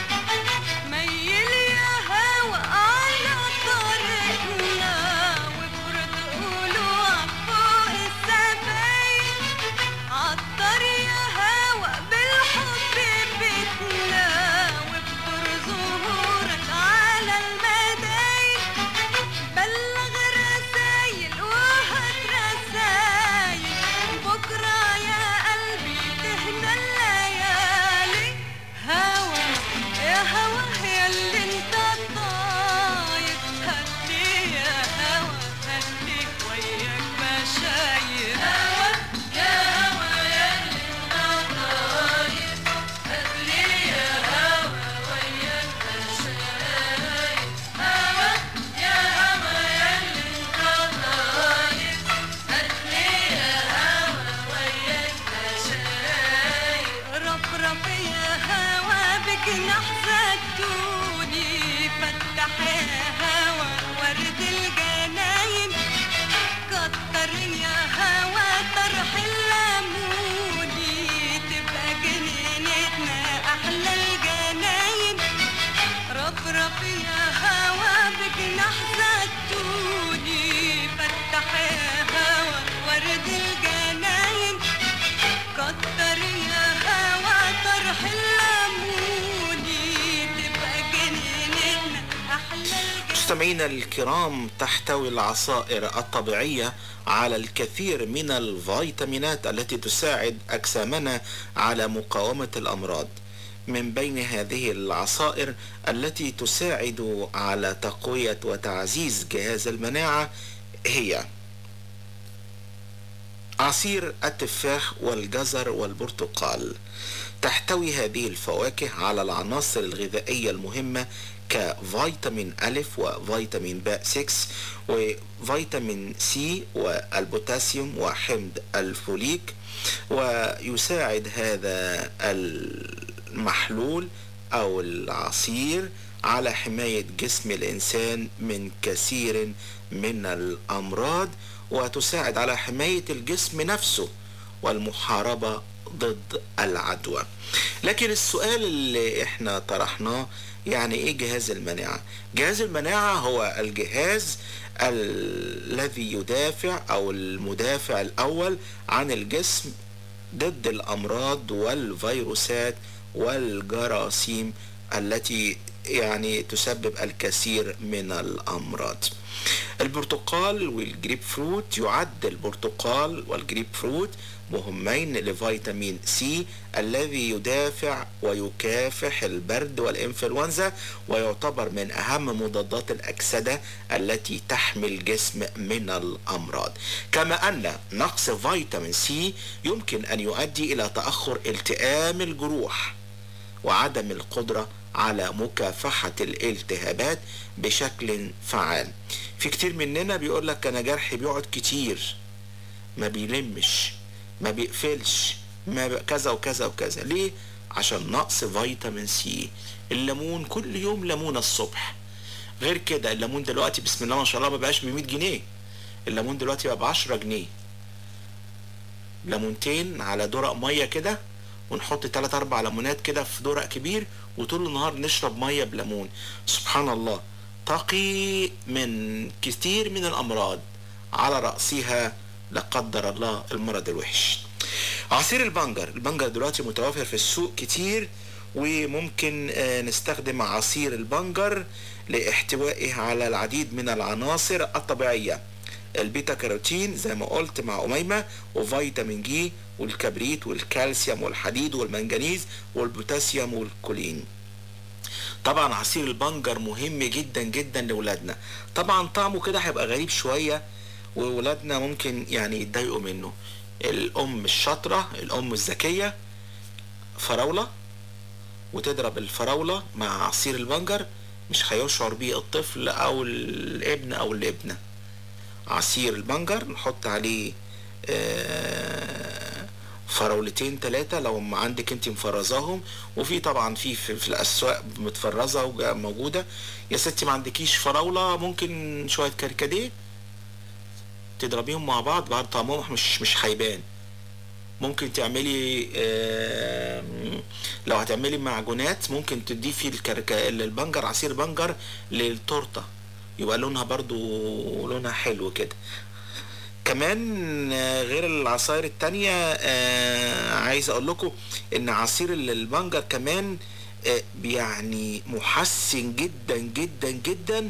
ميل يا هوا على طريقنا وافرد قولوعك فوق السفاير عطر يا هوا بالحب بيتنا وابطر ظهورك على المداير بلغ رسايل وهات رسايل بكرة يا قلبي تهدى الليالي هوا يا هوا ياللي انت طاير هدي يا هوا هديك وياك بشاير هوا يا هوا ياللي انت طاير هدي يا هوا وياك بشاير هوا يا هوا ياللي انت طاير هدي يا هوا وياك بشاير رفرف يا هوا بجناح زيتوني فتح يا هوا ورد الجناين كتر يا هوا طرح الليموني تبقى جنينتنا احلى الجناين رفرف يا هوا بجناح زيتوني فتح يا هوا ورد الجناين كتر يا هوا طرح الليموني تبقى جنينتنا احلى مستمعينا الكرام تحتوي العصائر الطبيعية على الكثير من الفيتامينات التي تساعد أجسامنا على مقاومة الأمراض من بين هذه العصائر التي تساعد على تقوية وتعزيز جهاز المناعة هي عصير التفاح والجزر والبرتقال تحتوي هذه الفواكه على العناصر الغذائية المهمة كفيتامين ألف وفيتامين باء 6 وفيتامين سي والبوتاسيوم وحمض الفوليك ويساعد هذا المحلول أو العصير على حماية جسم الإنسان من كثير من الأمراض وتساعد على حماية الجسم نفسه والمحاربة ضد العدوى لكن السؤال اللي احنا طرحناه يعني ايه جهاز المناعة جهاز المناعة هو الجهاز الذي يدافع او المدافع الاول عن الجسم ضد الامراض والفيروسات والجراثيم التي يعني تسبب الكثير من الامراض البرتقال والجريب فروت يعد البرتقال والجريب فروت مهمين لفيتامين سي الذي يدافع ويكافح البرد والإنفلونزا ويعتبر من أهم مضادات الأكسدة التي تحمي الجسم من الأمراض كما أن نقص فيتامين سي يمكن أن يؤدي إلى تأخر التئام الجروح وعدم القدرة على مكافحة الالتهابات بشكل فعال في كتير مننا بيقول لك أنا جرحي بيقعد كتير ما بيلمش ما بيقفلش ما ب... كذا وكذا وكذا ليه عشان نقص فيتامين سي الليمون كل يوم ليمونه الصبح غير كده الليمون دلوقتي بسم الله ما شاء الله ما بقاش ب 100 جنيه الليمون دلوقتي بقى ب 10 جنيه ليمونتين على درق ميه كده ونحط 3 4 ليمونات كده في درق كبير وطول النهار نشرب ميه بليمون سبحان الله تقي من كثير من الامراض على راسها لا قدر الله المرض الوحش عصير البنجر البنجر دلوقتي متوفر في السوق كتير وممكن آه، نستخدم عصير البنجر لاحتوائه على العديد من العناصر الطبيعية البيتا كاروتين زي ما قلت مع أميمة وفيتامين جي والكبريت والكالسيوم والحديد والمنجنيز والبوتاسيوم والكولين طبعا عصير البنجر مهم جدا جدا لولادنا طبعا طعمه كده هيبقى غريب شوية وولادنا ممكن يعني يتضايقوا منه الأم الشاطرة الأم الذكية فراولة وتضرب الفراولة مع عصير البنجر مش هيشعر بيه الطفل أو الابن أو الابنة عصير البنجر نحط عليه آه، فراولتين ثلاثة لو ما عندك انت مفرزاهم وفي طبعا في في, في الاسواق متفرزة وموجودة يا ستي ما عندكيش فراولة ممكن شوية كركديه تضربيهم مع بعض بعد طعمهم مش مش هيبان ممكن تعملي آم، لو هتعملي معجونات ممكن تضيفي الكرك... البنجر عصير بنجر للتورته يبقى لونها برضو لونها حلو كده كمان آه، غير العصاير التانية آه، عايز اقول لكم ان عصير ال- البنجر كمان آه، يعني محسن جدا جدا جدا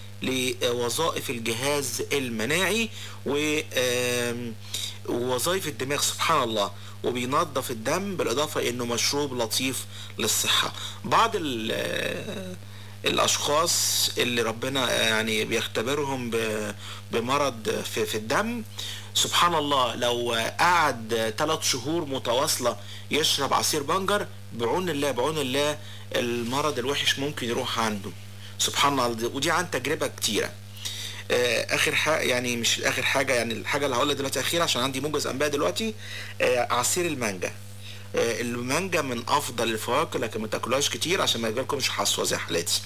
لوظائف الجهاز المناعي و آم، ووظائف الدماغ سبحان الله وبينظف الدم بالإضافة إنه مشروب لطيف للصحة بعض ال- الأشخاص اللي ربنا يعني بيختبرهم ب- بمرض في, في الدم سبحان الله لو قعد ثلاث شهور متواصلة يشرب عصير بنجر بعون الله بعون الله المرض الوحش ممكن يروح عنده سبحان الله ودي عن تجربة كتيرة آه، اخر حاجه يعني مش اخر حاجه يعني الحاجه اللي هقولها دلوقتي اخيره عشان عندي موجز انباء دلوقتي آه، عصير المانجا آه، المانجا من افضل الفواكه لكن ما تاكلوهاش كتير عشان ما يجيلكمش حصوه زي حالاتي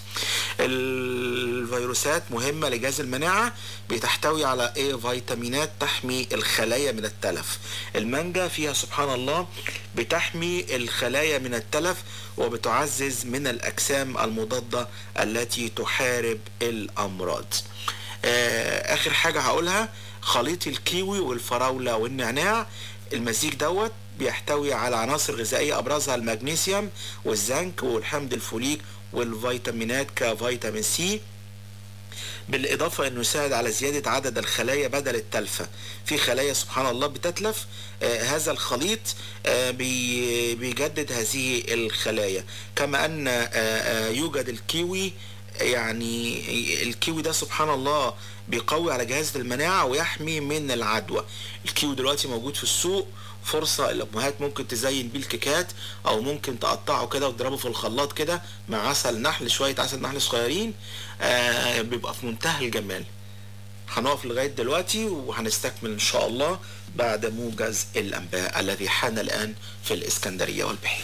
الفيروسات مهمه لجهاز المناعه بتحتوي على ايه فيتامينات تحمي الخلايا من التلف المانجا فيها سبحان الله بتحمي الخلايا من التلف وبتعزز من الاجسام المضاده التي تحارب الامراض آه، اخر حاجه هقولها خليط الكيوي والفراوله والنعناع المزيج دوت بيحتوي على عناصر غذائيه ابرزها المغنيسيوم والزنك والحمض الفوليك والفيتامينات كفيتامين سي بالإضافة أنه يساعد على زيادة عدد الخلايا بدل التلفة في خلايا سبحان الله بتتلف آه هذا الخليط آه بي بيجدد هذه الخلايا كما أن آه آه يوجد الكيوي يعني الكيوي ده سبحان الله بيقوي على جهاز المناعة ويحمي من العدوى الكيوي دلوقتي موجود في السوق فرصة الأمهات ممكن تزين بيه الكيكات أو ممكن تقطعه كده وتضربه في الخلاط كده مع عسل نحل شوية عسل نحل صغيرين آه بيبقى في منتهى الجمال هنقف لغاية دلوقتي وهنستكمل إن شاء الله بعد موجز الأنباء الذي حان الآن في الإسكندرية والبحيرة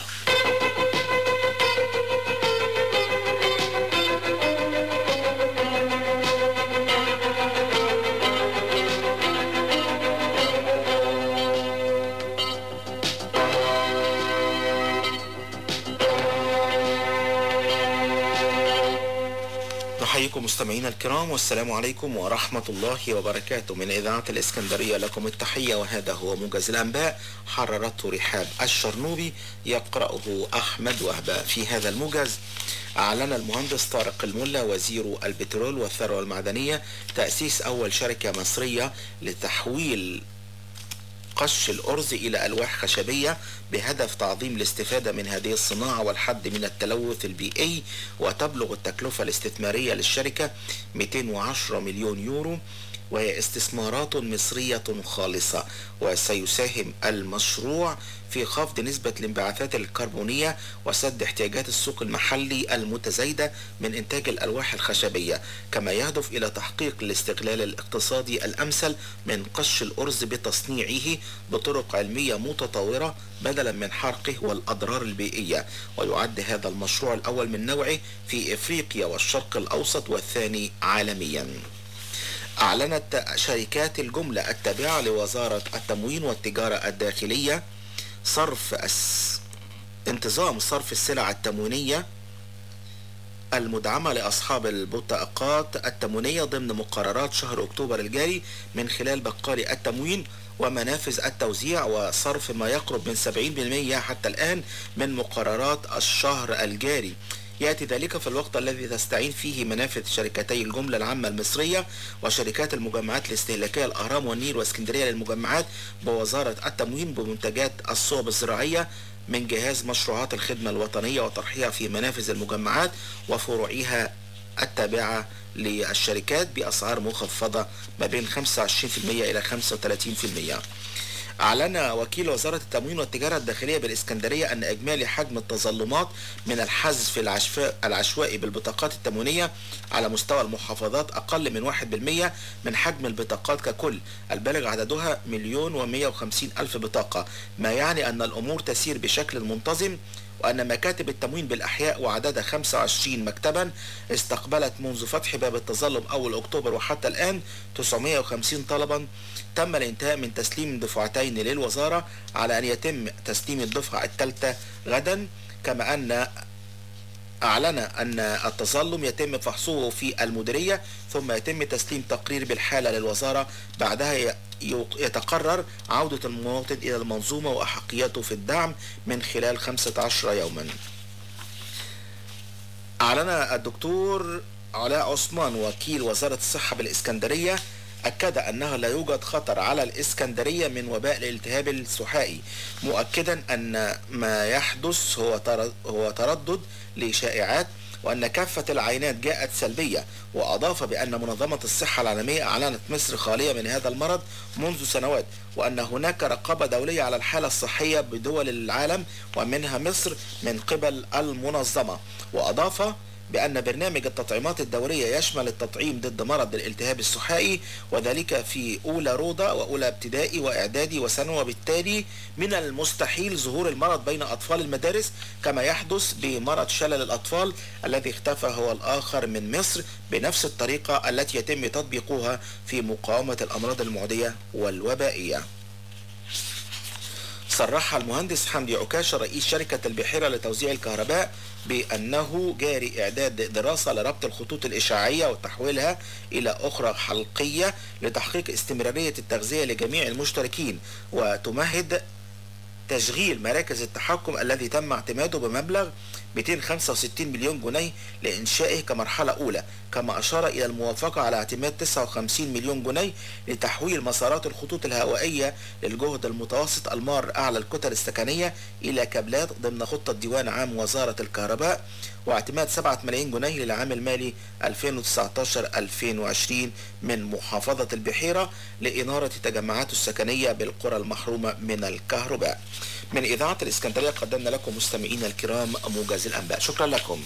نحييكم مستمعينا الكرام والسلام عليكم ورحمة الله وبركاته من إذاعة الإسكندرية لكم التحية وهذا هو موجز الأنباء حررته رحاب الشرنوبي يقرأه أحمد وهبة في هذا الموجز أعلن المهندس طارق الملا وزير البترول والثروة المعدنية تأسيس أول شركة مصرية لتحويل قش الأرز إلى ألواح خشبية بهدف تعظيم الاستفادة من هذه الصناعة والحد من التلوث البيئي وتبلغ التكلفة الاستثمارية للشركة 210 مليون يورو وهي استثمارات مصرية خالصة وسيساهم المشروع في خفض نسبة الانبعاثات الكربونية وسد احتياجات السوق المحلي المتزايدة من إنتاج الألواح الخشبية كما يهدف إلى تحقيق الاستغلال الاقتصادي الأمثل من قش الأرز بتصنيعه بطرق علمية متطورة بدلا من حرقه والأضرار البيئية ويعد هذا المشروع الأول من نوعه في إفريقيا والشرق الأوسط والثاني عالميا أعلنت شركات الجملة التابعة لوزارة التموين والتجارة الداخلية صرف الس... انتظام صرف السلع التموينية المدعمة لأصحاب البطاقات التموينية ضمن مقررات شهر أكتوبر الجاري من خلال بقالي التموين ومنافذ التوزيع وصرف ما يقرب من 70% حتى الآن من مقررات الشهر الجاري يأتي ذلك في الوقت الذي تستعين فيه منافذ شركتي الجملة العامة المصرية وشركات المجمعات الاستهلاكية الأهرام والنيل واسكندرية للمجمعات بوزارة التموين بمنتجات الصوب الزراعية من جهاز مشروعات الخدمة الوطنية وطرحها في منافذ المجمعات وفروعها التابعة للشركات بأسعار مخفضة ما بين 25% إلى 35%. أعلن وكيل وزارة التموين والتجارة الداخلية بالإسكندرية أن إجمالي حجم التظلمات من الحذف العشفاء- العشوائي بالبطاقات التموينية على مستوى المحافظات أقل من 1% من حجم البطاقات ككل البالغ عددها مليون ومية وخمسين ألف بطاقة ما يعني أن الأمور تسير بشكل منتظم وأن مكاتب التموين بالأحياء وعددها 25 مكتبا استقبلت منذ فتح باب التظلم أول أكتوبر وحتى الآن 950 طلبا تم الانتهاء من تسليم دفعتين للوزارة على أن يتم تسليم الدفعة الثالثة غدا كما أن أعلن أن التظلم يتم فحصه في المديرية ثم يتم تسليم تقرير بالحالة للوزارة بعدها ي- يق- يتقرر عودة المواطن إلى المنظومة وأحقيته في الدعم من خلال 15 يوما أعلن الدكتور علاء عثمان وكيل وزارة الصحة بالإسكندرية أكد أنه لا يوجد خطر على الإسكندرية من وباء الالتهاب السحائي مؤكدا أن ما يحدث هو تر- هو تردد لشائعات وأن كافة العينات جاءت سلبية وأضاف بأن منظمة الصحة العالمية أعلنت مصر خالية من هذا المرض منذ سنوات وأن هناك رقابة دولية على الحالة الصحية بدول العالم ومنها مصر من قبل المنظمة وأضاف بأن برنامج التطعيمات الدورية يشمل التطعيم ضد مرض الالتهاب السحائي وذلك في أولى روضة وأولى ابتدائي وإعدادي وثانوي وبالتالي من المستحيل ظهور المرض بين أطفال المدارس كما يحدث بمرض شلل الأطفال الذي اختفى هو الآخر من مصر بنفس الطريقة التي يتم تطبيقها في مقاومة الأمراض المعدية والوبائية صرح المهندس حمدي عكاشة رئيس شركة البحيرة لتوزيع الكهرباء بأنه جاري إعداد دراسة لربط الخطوط الإشعاعية وتحويلها إلى أخرى حلقية لتحقيق استمرارية التغذية لجميع المشتركين وتمهد تشغيل مراكز التحكم الذي تم اعتماده بمبلغ 265 مليون جنيه لإنشائه كمرحلة أولى كما أشار إلى الموافقة على اعتماد 59 مليون جنيه لتحويل مسارات الخطوط الهوائية للجهد المتوسط المار أعلى الكتل السكنية إلى كابلات ضمن خطة ديوان عام وزارة الكهرباء واعتماد 7 ملايين جنيه للعام المالي 2019-2020 من محافظة البحيرة لإنارة تجمعات السكنية بالقرى المحرومة من الكهرباء من إذاعة الإسكندرية قدمنا لكم مستمعينا الكرام موجز الأنباء شكرا لكم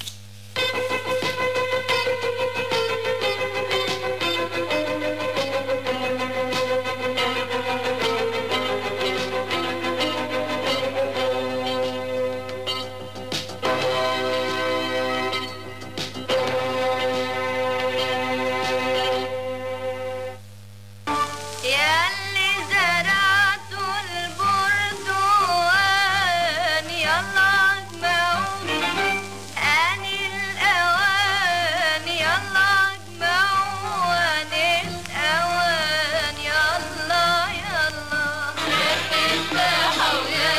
ياللي زرعتوا البردوان يلا اجمعوا اني الاوان يلا اجمعوا اني الاوان يلا يلا يا تفاحة ويا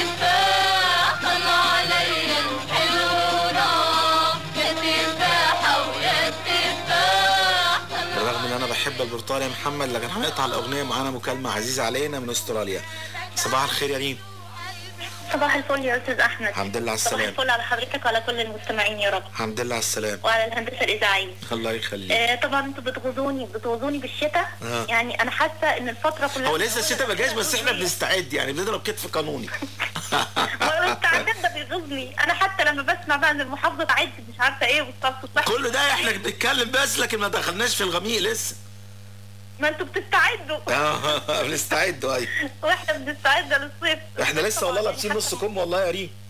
تفاح طلع عليا الحلو راح يا تفاحة ويا تفاح بالرغم ان انا بحب البرتقال يا محمد لكن هنقطع الاغنيه معانا مكالمه عزيزه علينا من استراليا صباح الخير يا ريم صباح الفل يا استاذ احمد الحمد لله على صباح السلامه الفل على حضرتك وعلى كل المستمعين يا رب الحمد لله على السلامه وعلى الهندسه الاذاعيه الله يخليك آه طبعا انتوا بتغزوني بتغزوني بالشتاء آه. يعني انا حاسه ان الفتره كلها هو لسه الشتاء ما جاش بس احنا بنستعد يعني بنضرب كتف قانوني الاستعداد ده بيغزني انا حتى لما بسمع بقى ان المحافظه تعد مش عارفه ايه والصف الصحي كل ده احنا بنتكلم بس لكن ما دخلناش في الغميق لسه ما انتوا بتستعدوا اه بنستعد ايوه واحنا بنستعد للصيف احنا لسه والله لابسين نص كم والله يا ريم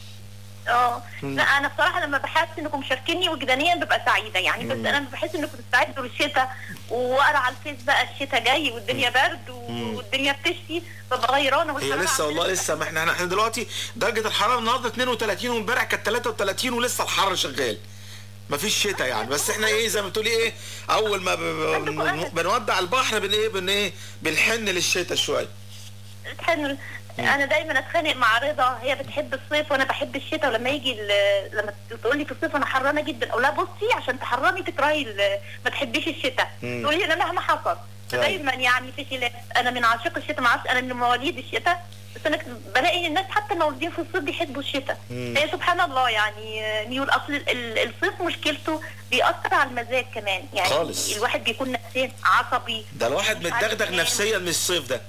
اه مم. لا انا بصراحه لما بحس انكم مشاركيني وجدانيا ببقى سعيده يعني بس مم. انا لما بحس انكم بتستعدوا للشتاء واقرا على الفيس بقى الشتاء جاي والدنيا برد مم. والدنيا بتشتي ببقى غيرانه هي والحرارة لسه والله لسه ما احنا احنا دلوقتي درجه الحراره النهارده 32 وامبارح كانت 33 ولسه الحر شغال مفيش شتاء يعني بس احنا ايه زي ما بتقولي ايه اول ما ب- ب- بن- بنودع البحر بن ايه بن ايه بنحن للشتاء شويه تحن انا دايما اتخانق مع رضا هي بتحب الصيف وانا بحب الشتاء ولما يجي ال- لما تقول لي في الصيف انا حرانه جدا اقول لها بصي عشان تحرمي تكرهي ال- ما تحبيش الشتاء مم. تقولي لي انا مهما حصل فدايما يعني في خلاف انا من عاشق الشتاء ما اعرفش انا من مواليد الشتاء بس انا بلاقي ان الناس حتى المولودين في الصيف بيحبوا الشتاء مم. هي سبحان الله يعني آه، ميول اصل ال- ال- الصيف مشكلته بيأثر على المزاج كمان يعني خالص. الواحد بيكون نفسيا عصبي ده الواحد مش عارف متدغدغ ينام. نفسيا من الصيف ده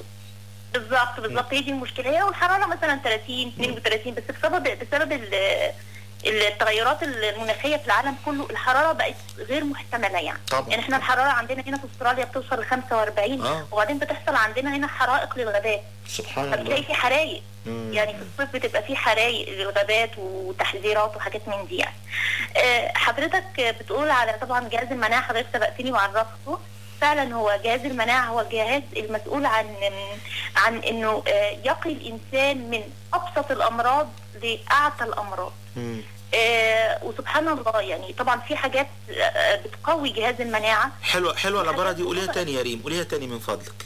بالظبط بالظبط هي دي المشكله هي والحراره مثلا 30 32 بس بسبب بسبب ال- التغيرات المناخيه في العالم كله الحراره بقت غير محتمله يعني طبعا. يعني احنا الحراره عندنا هنا في استراليا بتوصل ل 45 آه. وبعدين بتحصل عندنا هنا حرائق للغابات سبحان فبتلاقي الله في حرايق مم. يعني في الصيف بتبقى في حرايق للغابات وتحذيرات وحاجات من دي يعني آه، حضرتك بتقول على طبعا جهاز المناعه حضرتك سبقتني وعرفته فعلا هو جهاز المناعه هو الجهاز المسؤول عن عن انه آه، يقي الانسان من ابسط الامراض لاعتى الامراض مم. آه، وسبحان الله يعني طبعا في حاجات آه، بتقوي جهاز المناعه حلوه حلوه العباره دي قوليها تاني يا ريم قوليها تاني من فضلك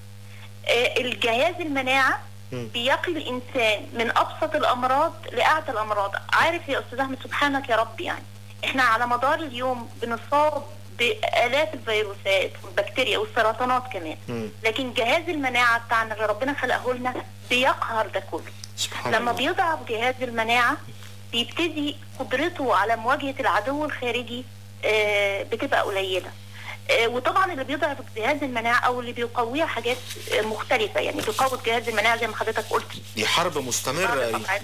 آه، الجهاز المناعه مم. بيقي الانسان من ابسط الامراض لاعتى الامراض عارف يا استاذ احمد سبحانك يا رب يعني احنا على مدار اليوم بنصاب بالاف الفيروسات والبكتيريا والسرطانات كمان مم. لكن جهاز المناعه بتاعنا اللي ربنا خلقه لنا بيقهر ده كله سبحان لما الله بيضعف جهاز المناعه بيبتدي قدرته على مواجهه العدو الخارجي آه، بتبقى قليله آه، وطبعا اللي بيضعف جهاز المناعه او اللي بيقويها حاجات آه، مختلفه يعني بيقوي جهاز المناعه زي ما حضرتك قلت دي حرب مستمره يا ريم طبعاً.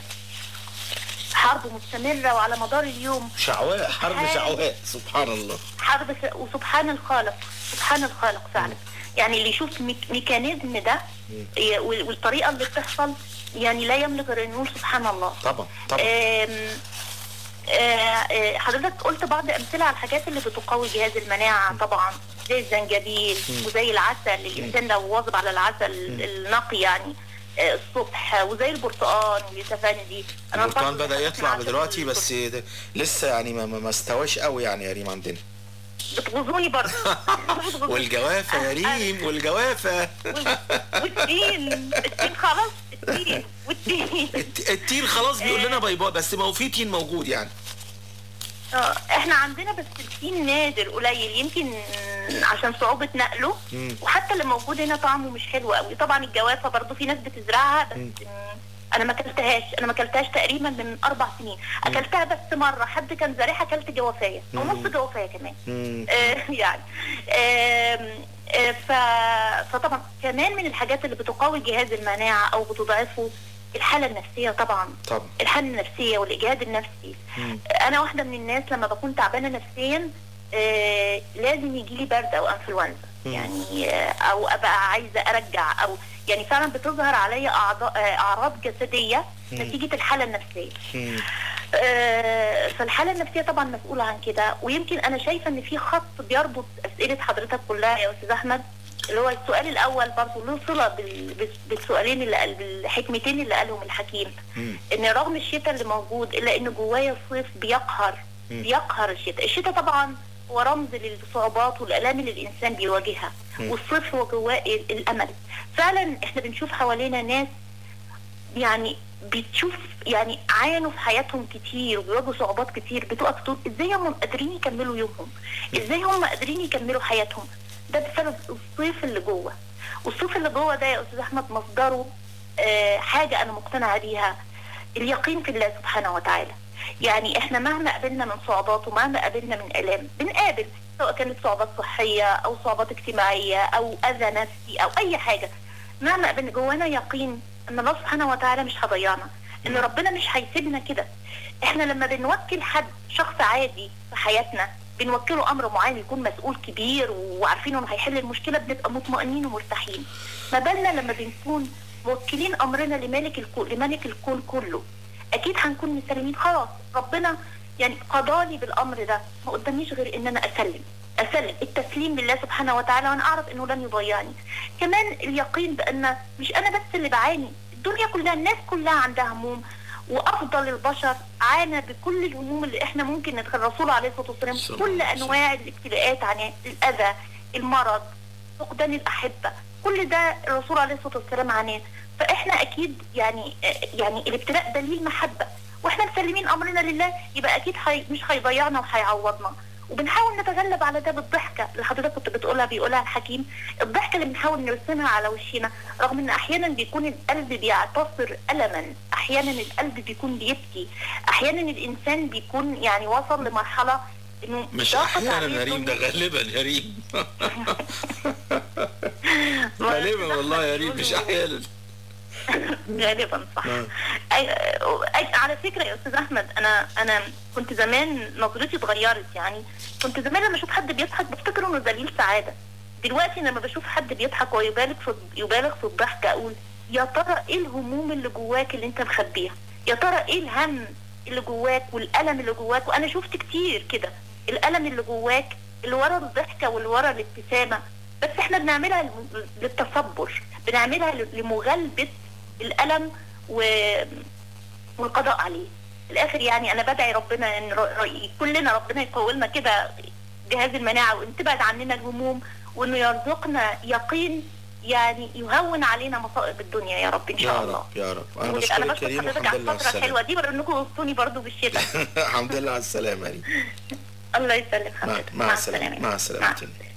حرب مستمره وعلى مدار اليوم شعواء حرب سبحان- شعواء سبحان الله حرب س- وسبحان الخالق سبحان الخالق فعلا يعني اللي يشوف ميك- ميكانيزم ده ي- وال- والطريقه اللي بتحصل يعني لا يملك غير انه يقول سبحان الله طبعا طبعا آم، آه، آه، حضرتك قلت بعض امثله على الحاجات اللي بتقوي جهاز المناعه طبعا زي الزنجبيل مم. وزي العسل الانسان لو واظب على العسل النقي يعني آه، الصبح وزي البرتقال واليوسفان دي أنا البرتقال برضه بدأ بحب يطلع العسل دلوقتي بس ده لسه يعني ما, ما ما استواش قوي يعني يا ريم عندنا بتغزوني برضه والجوافه يا ريم والجوافه والتين التين خلاص التين والتين التين خلاص بيقول لنا باي باي بس ما هو في تين موجود يعني اه احنا عندنا بس التين نادر قليل يمكن عشان صعوبة نقله مم. وحتى اللي موجود هنا طعمه مش حلو قوي طبعا الجوافة برضو في ناس بتزرعها بس مم. انا ما اكلتهاش انا ما اكلتهاش تقريبا من اربع سنين اكلتها بس مرة حد كان زارعها اكلت جوافية او مم. نص جوافية كمان مم. آه، يعني آم، آه، ف... فطبعا كمان من الحاجات اللي بتقوي جهاز المناعة او بتضعفه الحالة النفسية طبعا طبعا الحالة النفسية والإجهاد النفسي أنا واحدة من الناس لما بكون تعبانة نفسيا آه لازم يجي لي برد أو أنفلونزا يعني آه أو أبقى عايزة أرجع أو يعني فعلا بتظهر عليا أعضاء- آه، أعراض جسدية مم. نتيجة الحالة النفسية آه، فالحالة النفسية طبعا مسؤولة عن كده ويمكن أنا شايفة إن في خط بيربط أسئلة حضرتك كلها يا أستاذ أحمد اللي هو السؤال الأول برضه له صلة بال- بال- بالسؤالين اللي قال بالحكمتين اللي قالهم الحكيم إن رغم الشتاء اللي موجود إلا إن جوايا الصيف بيقهر مم. بيقهر الشتاء الشتاء طبعا هو رمز للصعوبات والآلام اللي الإنسان بيواجهها مم. والصيف هو جواه ال- الأمل فعلا إحنا بنشوف حوالينا ناس يعني بتشوف يعني عانوا في حياتهم كتير وبيواجهوا صعوبات كتير بتقف تقول ازاي هم قادرين يكملوا يومهم ازاي هم قادرين يكملوا حياتهم ده بسبب الصيف اللي جوه والصيف اللي جوه ده يا استاذ احمد مصدره آه حاجه انا مقتنعه بيها اليقين في الله سبحانه وتعالى يعني احنا مهما قابلنا من صعوبات ومهما قابلنا من الام بنقابل سواء كانت صعوبات صحيه او صعوبات اجتماعيه او اذى نفسي او اي حاجه مهما قابلنا جوانا يقين ان الله سبحانه وتعالى مش هيضيعنا ان ربنا مش هيسيبنا كده احنا لما بنوكل حد شخص عادي في حياتنا بنوكله امر معين يكون مسؤول كبير وعارفين انه هيحل المشكله بنبقى مطمئنين ومرتاحين ما بالنا لما بنكون موكلين امرنا لمالك الكون لملك الكون كله اكيد هنكون مسلمين خلاص ربنا يعني قضالي بالامر ده ما قداميش غير ان انا اسلم اسلم التسليم لله سبحانه وتعالى وانا اعرف انه لن يضيعني كمان اليقين بان مش انا بس اللي بعاني الدنيا كلها الناس كلها عندها هموم وافضل البشر عانى بكل الهموم اللي احنا ممكن نتخيل الرسول عليه الصلاه والسلام كل انواع الابتلاءات عن الاذى المرض فقدان الاحبه كل ده الرسول عليه الصلاه والسلام عاناه فاحنا اكيد يعني يعني الابتلاء دليل محبه واحنا مسلمين امرنا لله يبقى اكيد حي مش هيضيعنا وهيعوضنا وبنحاول نتغلب على ده بالضحكه اللي حضرتك كنت بتقولها بيقولها الحكيم الضحكه اللي بنحاول نرسمها على وشنا رغم ان احيانا بيكون القلب بيعتصر الما احيانا القلب بيكون بيبكي احيانا الانسان بيكون يعني وصل لمرحله انه مش ضاقت احيانا عليه يا ريم الدنيا. ده غالبا يا ريم غالبا والله يا ريم مش احيانا غالبا صح آه. أي... أي... على فكره يا استاذ احمد انا انا كنت زمان نظرتي اتغيرت يعني كنت زمان لما اشوف حد بيضحك بفتكر انه دليل سعاده دلوقتي لما بشوف حد بيضحك ويبالغ في يبالغ في الضحك اقول يا ترى ايه الهموم اللي جواك اللي انت مخبيها يا ترى ايه الهم اللي جواك والالم اللي جواك وانا شفت كتير كده الالم اللي جواك اللي ورا الضحكه واللي ورا الابتسامه بس احنا بنعملها لل- للتصبر بنعملها ل- لمغالبه الالم و... والقضاء عليه في الاخر يعني انا بدعي ربنا ان ر... ر- كلنا ربنا يقوي لنا كده جهاز المناعه وان تبعد عننا الهموم وانه يرزقنا يقين يعني يهون علينا مصائب الدنيا يا رب ان يا شاء الله رب يا رب انا انا بشكرك بشكر كريم حضرتك والحمد على لله على الفتره الحلوه السلامه دي وانكم وصوني برضو بالشتاء الحمد لله على السلامه يا ريم الله يسلم مع, حضرتك مع السلامه مع السلامه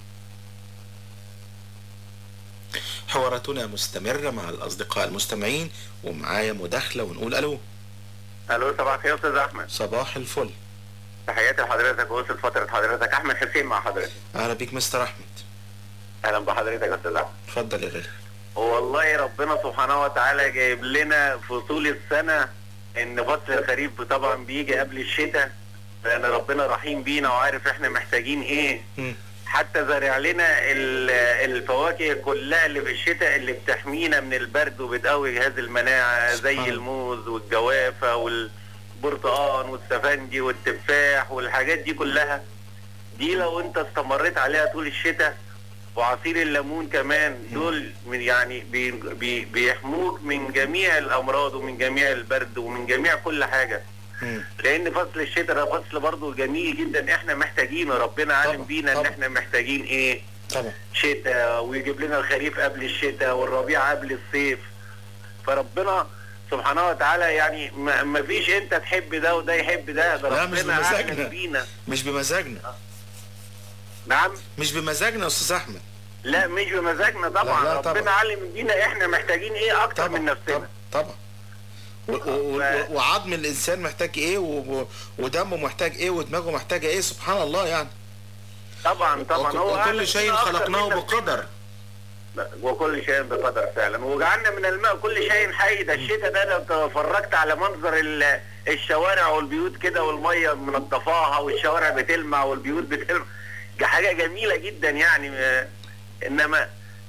حواراتنا مستمرة مع الأصدقاء المستمعين ومعايا مداخلة ونقول ألو الو صباح الخير يا استاذ احمد صباح الفل تحياتي لحضرتك ووصل فتره حضرتك احمد حسين مع حضرتك أهلا بيك مستر أحمد اهلا بحضرتك يا استاذ احمد اتفضل يا غالي والله ربنا سبحانه وتعالى جايب لنا في طول السنه ان فصل الخريف طبعا بيجي قبل الشتاء لان ربنا رحيم بينا وعارف احنا محتاجين ايه حتى زارع لنا ال- الفواكه كلها اللي في الشتاء اللي بتحمينا من البرد وبتقوي جهاز المناعه زي الموز والجوافه والبرتقال والسفندي والتفاح والحاجات دي كلها دي لو انت استمريت عليها طول الشتاء وعصير الليمون كمان دول من يعني بي بي بيحموك من جميع الامراض ومن جميع البرد ومن جميع كل حاجه لان فصل الشتاء ده فصل برضه جميل جدا احنا محتاجينه ربنا عالم بينا ان احنا محتاجين ايه طبعا شتاء ويجيب لنا الخريف قبل الشتاء والربيع قبل الصيف فربنا سبحانه وتعالى يعني ما ما فيش انت تحب ده وده يحب ده ده لا مش ربنا عالم بمزاجنا بينا مش بمزاجنا نعم مش بمزاجنا يا استاذ احمد لا مش بمزاجنا طبعا لا، لا، ربنا طبعا. عالم بينا احنا محتاجين ايه اكتر من نفسنا طبعا و- و- و- وعظم الانسان محتاج ايه و- و- ودمه محتاج ايه ودماغه محتاجه ايه سبحان الله يعني طبعا طبعا وك- هو عالم وكل شيء بينا أكتر خلقناه منا. بقدر وكل شيء بقدر فعلا وجعلنا من الماء كل شيء حي ده الشتاء ده لو تفرجت على منظر ال- الشوارع والبيوت كده والميه منضفاها والشوارع بتلمع والبيوت بتلمع دي حاجه جميله جدا يعني آه، انما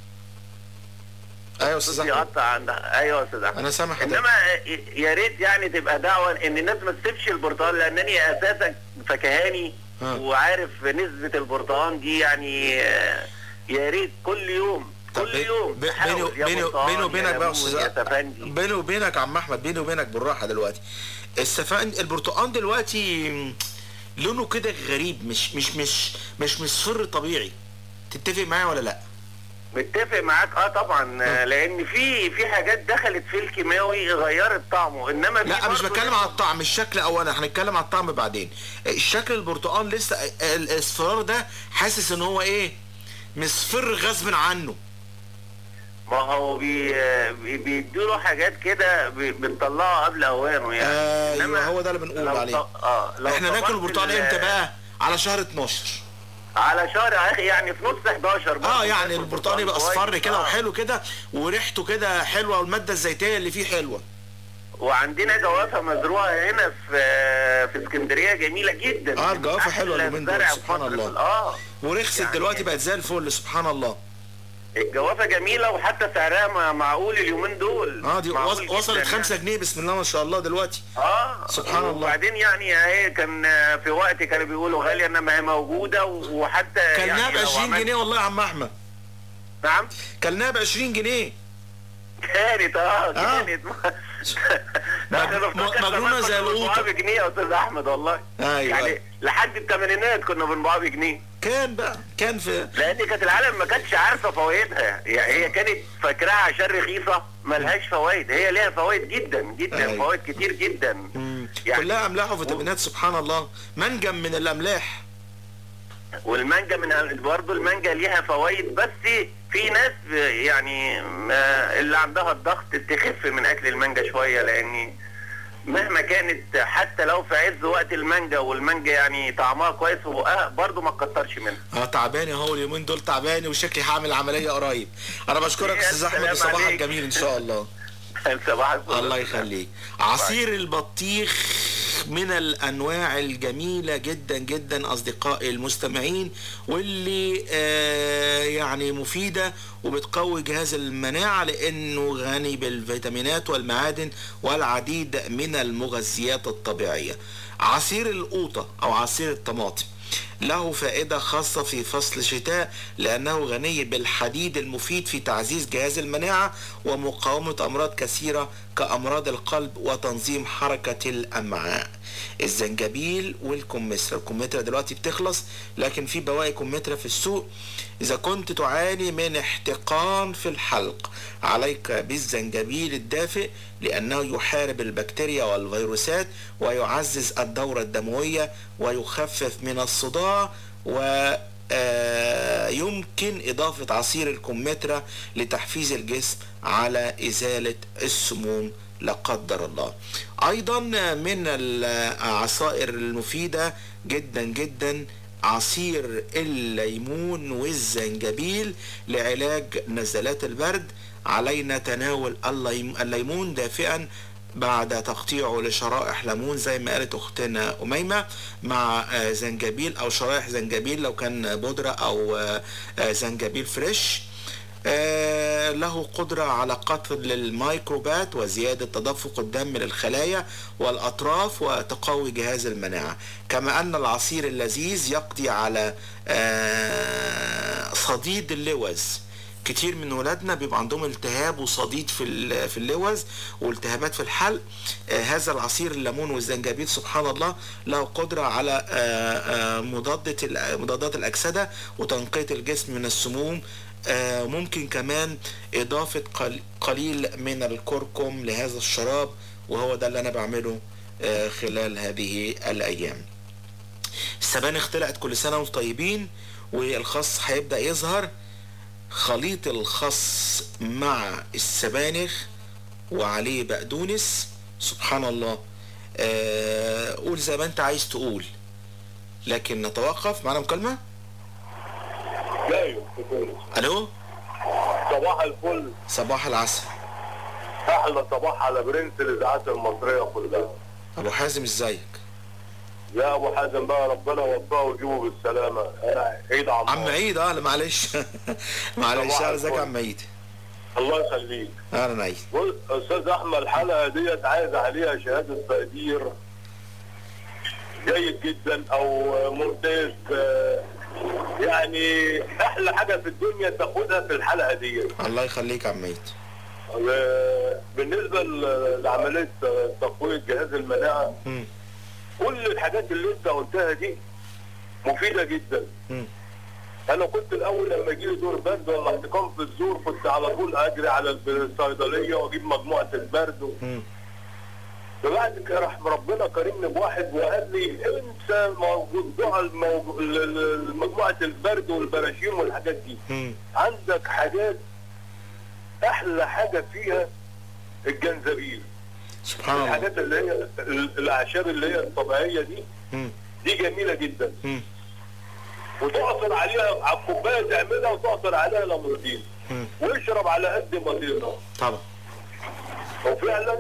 ايوه يا استاذ احمد يقطع عند ايوه يا استاذ احمد انا سامع حضرتك انما يا ريت يعني تبقى دعوه ان الناس ما تسيبش البرتقال لانني اساسا فكهاني ها. وعارف نسبه البرتقال دي يعني آه، يا ريت كل يوم كل يوم ب- بيني تحاول يا بيني برتقال، بيني يا وبينك بقى يا ليمون، استاذ يا سفندي بيني وبينك يا عم احمد بيني وبينك بالراحه دلوقتي السفان البرتقال دلوقتي لونه كده غريب مش مش مش مش مصفر طبيعي تتفق معايا ولا لا؟ متفق معاك اه طبعا آه، لان في في حاجات دخلت في الكيماوي غيرت طعمه انما في لا مش برضه بتكلم على الطعم الشكل اولا هنتكلم على الطعم بعدين الشكل البرتقال لسه الاصفرار ده حاسس ان هو ايه مصفر غصب عنه ما هو بي بي- بيدوا له حاجات كده بي- بتطلعه قبل اوانه يعني ايوه هو ده اللي بنقول لو عليه ط- اه لو احنا ناكل طبقت البرتقال ال- امتى بقى على شهر 12 على شهر يعني في نص 11 برضه اه يعني تاكل البرتقال يبقى كويس. اصفر كده آه. وحلو كده وريحته كده حلوه والماده الزيتيه اللي فيه حلوه وعندنا جوافه مزروعه هنا في في اسكندريه جميله جدا اه الجوافه حلوه أحلى اليومين دول الزرع في سبحان مصر. الله اه ورخصت يعني- دلوقتي بقت زي الفل سبحان الله الجوافه جميله وحتى سعرها مع- معقول اليومين دول اه دي معقول وص- جداً وصلت يعني. 5 جنيه بسم الله ما شاء الله دلوقتي اه سبحان الله. وبعدين يعني اهي كان في وقت كانوا بيقولوا غاليه انما هي موجوده وحتى كلناها يعني ب لو 20 عملت- جنيه والله يا عم احمد نعم كلناها ب 20 جنيه كانت اه كانت ده احنا مج- نفتكر مجنونة زمان زي كنا بنبيعها القوطة. بجنيه يا استاذ احمد والله ايوه يعني أيوة. لحد الثمانينات كنا بنبيعها بجنيه كان بقى كان في لان كانت العالم ما كانتش عارفه فوائدها يعني هي كانت فاكراها عشان رخيصه ملهاش فوائد هي ليها فوائد جدا جدا أيوة. فوائد كتير جدا يعني كلها املاح وفيتامينات سبحان الله منجم من الاملاح والمانجا من برضه المانجا ليها فوائد بس في ناس يعني ما- اللي عندها الضغط تخف من اكل المانجا شويه لان مهما كانت حتى لو في عز وقت المانجا والمانجا يعني طعمها كويس وبقها برضه ما تكترش منها اه تعبان اهو اليومين دول تعباني وشكلي هعمل عمليه قريب انا بشكرك يا استاذ احمد سلام وصباحك عليك. جميل ان شاء الله صباح الفل الله يخليك عصير البطيخ من الانواع الجميله جدا جدا اصدقائي المستمعين واللي آه يعني مفيده وبتقوي جهاز المناعه لانه غني بالفيتامينات والمعادن والعديد من المغذيات الطبيعيه عصير القوطه او عصير الطماطم له فائدة خاصة في فصل الشتاء لأنه غني بالحديد المفيد في تعزيز جهاز المناعة ومقاومة أمراض كثيرة كأمراض القلب وتنظيم حركة الأمعاء الزنجبيل والكمثرى الكمثرى دلوقتي بتخلص لكن في بواقي كمثرى في السوق إذا كنت تعاني من احتقان في الحلق عليك بالزنجبيل الدافئ لأنه يحارب البكتيريا والفيروسات ويعزز الدورة الدموية ويخفف من الصداع و آه، يمكن إضافة عصير الكمثرى لتحفيز الجسم على إزالة السموم لا قدر الله أيضا من العصائر المفيدة جدا جدا عصير الليمون والزنجبيل لعلاج نزلات البرد علينا تناول الليم- الليمون دافئا بعد تقطيعه لشرائح ليمون زي ما قالت اختنا اميمه مع آه، زنجبيل او شرائح زنجبيل لو كان بودره او آه، آه، زنجبيل فريش آه، له قدرة على قتل الميكروبات وزيادة تدفق الدم للخلايا والأطراف وتقوي جهاز المناعة كما أن العصير اللذيذ يقضي على آه، صديد اللوز كتير من ولادنا بيبقى عندهم التهاب وصديد في ال- في اللوز والتهابات في الحلق آه، هذا العصير الليمون والزنجبيل سبحان الله له قدرة على آه، آه، مضادة ال- مضادات الأكسدة وتنقية الجسم من السموم آه، ممكن كمان إضافة قل- قليل من الكركم لهذا الشراب وهو ده اللي أنا بعمله آه، خلال هذه الأيام السبانخ طلعت كل سنة وانتم طيبين والخس هيبدأ يظهر خليط الخس مع السبانخ وعليه بقدونس سبحان الله آه، قول زي ما انت عايز تقول لكن نتوقف معنا مكالمة جاي الو صباح الفل صباح العسل احلى صباح على برنس الاذاعات المصريه كلها ابو حازم ازيك يا ابو حازم بقى ربنا يوفقه ويجيبه بالسلامه انا عيد عمار عم عيد اه لا معلش معلش صباح اهلا ازيك يا الفل. عم عيد الله يخليك اهلا عيد بص استاذ احمد الحلقه ديت عايز عليها شهاده تقدير جيد جدا او ممتاز آه، يعني احلى حاجه في الدنيا تاخدها في الحلقه ديت الله يخليك يا عم عيد آه، بالنسبه ل- لعمليه آه، تقويه جهاز المناعه مم. كل الحاجات اللي انت قلتها دي مفيده جدا مم. انا كنت الاول لما يجي لي دور برد ولا احتقان في الزور كنت على طول اجري على الصيدليه واجيب مجموعه البرد و... مم. فبعد كده راح ربنا كرمني بواحد وقال لي انسى موضوع الموضوع مجموعه البرد والبراشيم والحاجات دي مم. عندك حاجات احلى حاجه فيها الجنزبيل سبحان الله الحاجات اللي هي ال- الاعشاب اللي هي الطبيعيه دي مم. دي جميله جدا مم. وتعصر عليها على الكوبايه تعملها وتعصر عليها ليمونتين مم. واشرب على قد ما تقدر طبعا وفعلا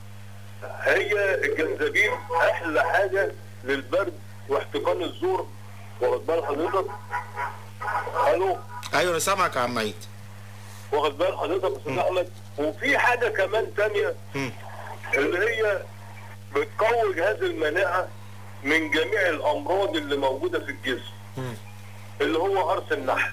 هي الجنزبيل احلى حاجه للبرد واحتقان الزور واخد بال حضرتك الو ايوه انا سامعك يا عم عيد واخد بال حضرتك يا استاذ احمد وفي حاجه كمان تانية مم. اللي هي بتقوي جهاز المناعه من جميع الامراض اللي موجوده في الجسم مم. اللي هو قرص النحل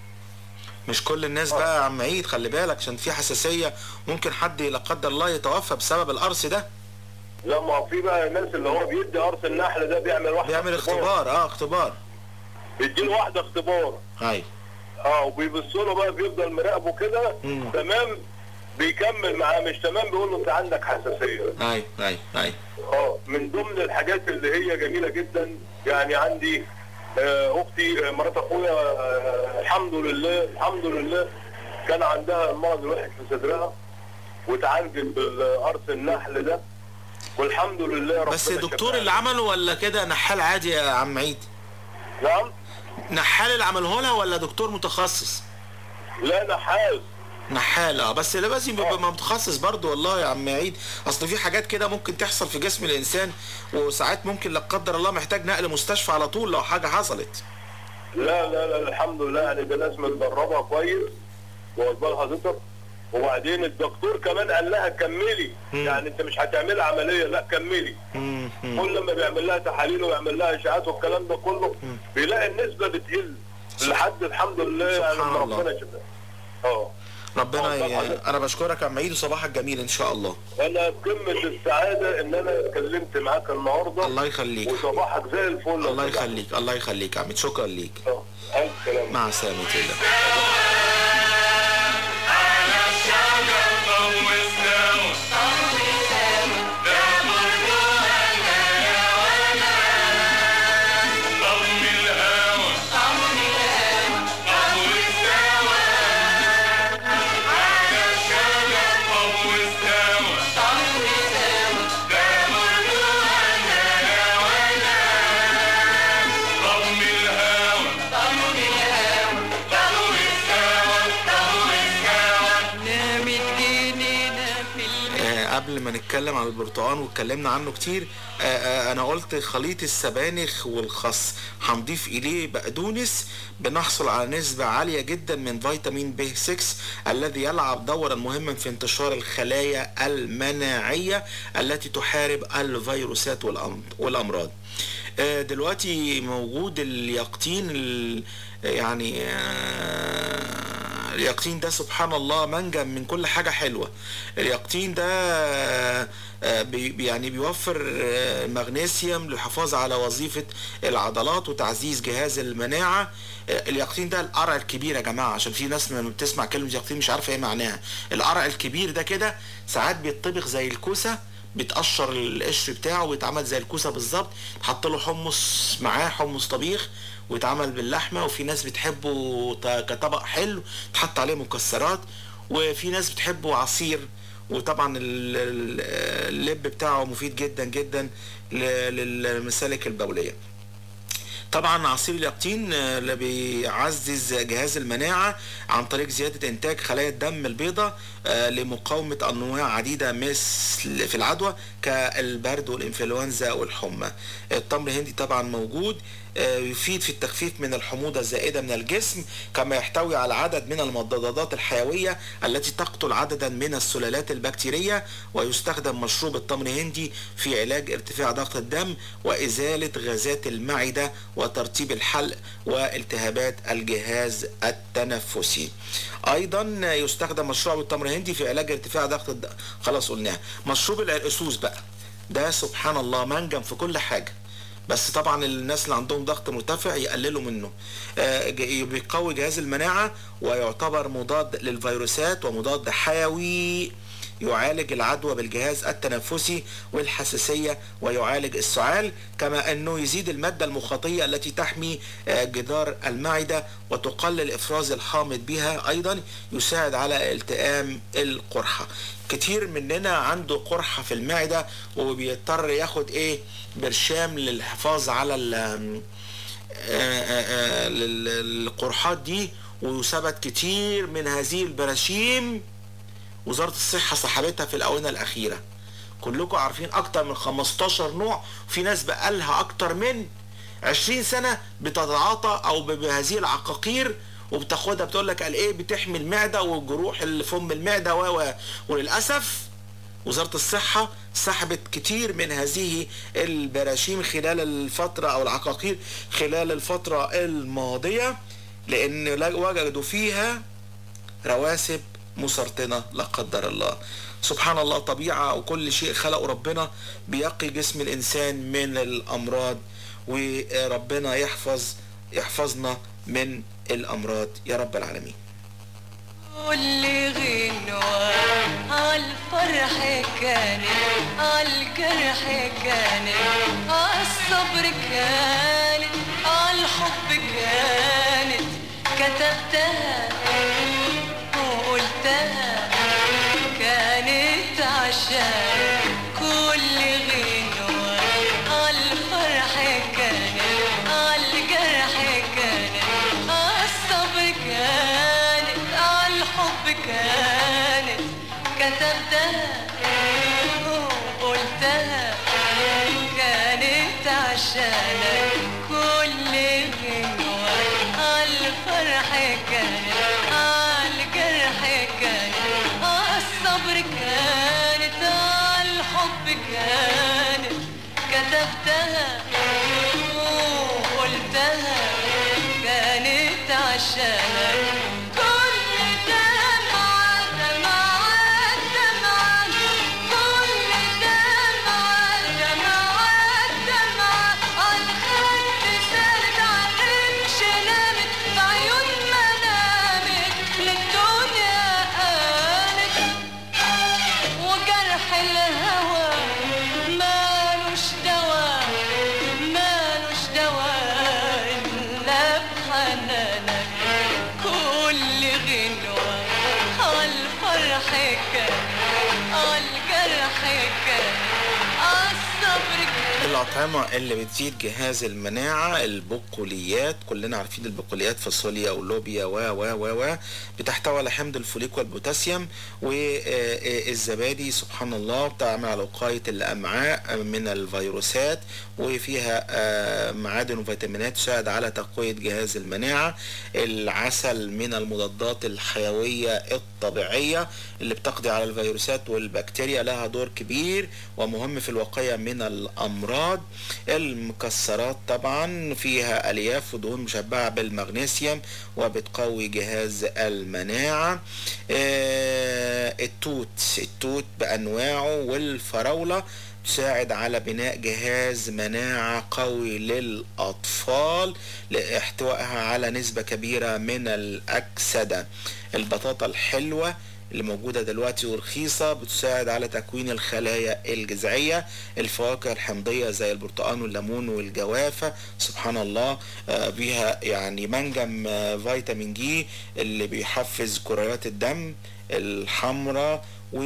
مش كل الناس بقى يا عم عيد خلي بالك عشان في حساسية ممكن حد لا قدر الله يتوفى بسبب القرص ده لا ما في بقى ناس اللي هو بيدي قرص النحل ده بيعمل واحده بيعمل اختبار اه اختبار بيديله واحده اختبار ايوه اه وبيبص له بقى بيفضل مراقبه كده مم. تمام بيكمل معاه مش تمام بيقول له انت عندك حساسيه ايوه ايوه ايوه اه من ضمن الحاجات اللي هي جميله جدا يعني عندي آه، اختي آه، مرات اخويا آه، الحمد لله الحمد لله كان عندها المرض الوحش في صدرها وتعالجت بالقرص النحل ده والحمد لله ربنا بس الدكتور شفاها. اللي عمله ولا كده نحال عادي يا عم عيد نعم نحال اللي عمله لها ولا دكتور متخصص لا نحال نحال اه بس لازم يبقى متخصص برضو والله يا عم عيد اصل في حاجات كده ممكن تحصل في جسم الانسان وساعات ممكن لا قدر الله محتاج نقل مستشفى على طول لو حاجه حصلت لا لا لا الحمد لله يعني ده ناس متدربه كويس واخد بال حضرتك وبعدين الدكتور كمان قال لها كملي يعني انت مش هتعملي عمليه لا كملي كل ما بيعمل لها تحاليل ويعمل لها اشاعات والكلام ده كله بيلاقي النسبه بتقل لحد الحمد لله يعني سبحان إن الله. ربنا شفاها اه ربنا ي... انا بشكرك يا عم عيد وصباحك جميل ان شاء الله انا قمه السعاده ان انا اتكلمت معاك النهارده الله يخليك وصباحك زي الفل الله يخليك الله يخليك يا عم شكرا ليك الف سلامه مع سلامة الله آه، قبل ما نتكلم عن البرتقال واتكلمنا عنه كتير آه، آه، انا قلت خليط السبانخ والخس هنضيف اليه بقدونس بنحصل على نسبة عالية جدا من فيتامين ب 6 الذي يلعب دورا مهما في انتشار الخلايا المناعية التي تحارب الفيروسات والأم- والامراض آه، دلوقتي موجود اليقطين ال- يعني آه، اليقطين ده سبحان الله منجم من كل حاجة حلوة اليقطين ده آه، بي بي- يعني بيوفر آه، مغنيسيوم للحفاظ على وظيفة العضلات وتعزيز جهاز المناعة آه، اليقطين ده القرع الكبير يا جماعة عشان في ناس لما بتسمع كلمة يقطين مش عارفة ايه معناها القرع الكبير ده كده ساعات بيطبخ زي الكوسة بتقشر القشر بتاعه ويتعمل زي الكوسة بالظبط تحط له حمص معاه حمص طبيخ ويتعمل باللحمة وفي ناس بتحبه ط- كطبق حلو تحط عليه مكسرات وفي ناس بتحبه عصير وطبعا ال- ال- اللب بتاعه مفيد جدا جدا ل- للمسالك البولية طبعا عصير اليقطين آه، اللي بيعزز جهاز المناعة عن طريق زيادة إنتاج خلايا الدم البيضاء آه، لمقاومة أنواع عديدة مثل في العدوى كالبرد والإنفلونزا والحمى التمر الهندي طبعا موجود آه، يفيد في التخفيف من الحموضة الزائدة من الجسم كما يحتوي على عدد من المضادات الحيوية التي تقتل عددا من السلالات البكتيرية ويستخدم مشروب التمر الهندي في علاج ارتفاع ضغط الدم وإزالة غازات المعدة وترطيب الحلق والتهابات الجهاز التنفسي أيضا يستخدم مشروب التمر الهندي في علاج ارتفاع ضغط الدم خلاص قلناها مشروب العرقسوس بقى ده سبحان الله منجم في كل حاجة بس طبعا الناس اللي عندهم ضغط مرتفع يقللوا منه آه، ج- بيقوي جهاز المناعة ويعتبر مضاد للفيروسات ومضاد حيوي يعالج العدوى بالجهاز التنفسي والحساسية ويعالج السعال كما أنه يزيد المادة المخاطية التي تحمي آه، جدار المعدة وتقلل إفراز الحامض بها أيضا يساعد على التئام القرحة كتير مننا عنده قرحة في المعدة وبيضطر ياخد ايه برشام للحفاظ على ال- آه، آه، آه، لل- القرحات دي وثبت كتير من هذه البراشيم وزارة الصحة سحبتها في الآونة الأخيرة كلكم عارفين أكتر من 15 نوع في ناس بقالها أكتر من 20 سنة بتتعاطى أو ب- بهذه العقاقير وبتاخدها بتقول لك قال إيه بتحمي المعدة والجروح اللي في أم المعدة و و- وللأسف وزارة الصحة سحبت كتير من هذه البراشيم خلال الفترة أو العقاقير خلال الفترة الماضية لأن لا- وجدوا فيها رواسب مسرطنة لا قدر الله سبحان الله طبيعة وكل شيء خلقه ربنا بيقي جسم الإنسان من الأمراض وربنا يحفظ يحفظنا من الأمراض يا رب العالمين كل غنوة عالفرح كانت عالجرح كانت عالصبر كانت عالحب كانت كتبتها وقلتها كانت عشان كل غنوة عالفرح كانت عالجرح كانت عالصبر كانت عالحب كانت كتبتها وقلتها كانت عشانك كل غنوة عالفرح كانت عالجرح كانت عالصبر كانت عالحب كانت كتبتها وقلتها كانت عشانك كل دمعة دمعة دمعة كل دمعة دمعة دمعة عالخد سالت عالرمش نامت بعيون منامت للدنيا قالت وجرح الهوى مالوش دوا مالوش دوا إلا بحنانك كل غنوة عالفرح كان عالجرح كان عالصبر كان الأطعمة اللي بتزيد جهاز المناعة البقوليات كلنا عارفين البقوليات فاصوليا ولوبيا و و و و بتحتوي على حمض الفوليك والبوتاسيوم والزبادي سبحان الله بتعمل على وقاية الأمعاء من الفيروسات وفيها آه، معادن وفيتامينات تساعد على تقوية جهاز المناعة العسل من المضادات الحيوية الطبيعية اللي بتقضي على الفيروسات والبكتيريا لها دور كبير ومهم في الوقاية من الأمراض الأمراض المكسرات طبعا فيها ألياف ودهون مشبعة بالمغنيسيوم وبتقوي جهاز المناعة آه، التوت التوت بأنواعه والفراولة تساعد على بناء جهاز مناعة قوي للأطفال لاحتوائها على نسبة كبيرة من الأكسدة البطاطا الحلوة اللي موجودة دلوقتي ورخيصة بتساعد على تكوين الخلايا الجذعية الفواكه الحمضية زي البرتقال والليمون والجوافة سبحان الله آه، بيها يعني منجم آه، فيتامين جي اللي بيحفز كريات الدم الحمراء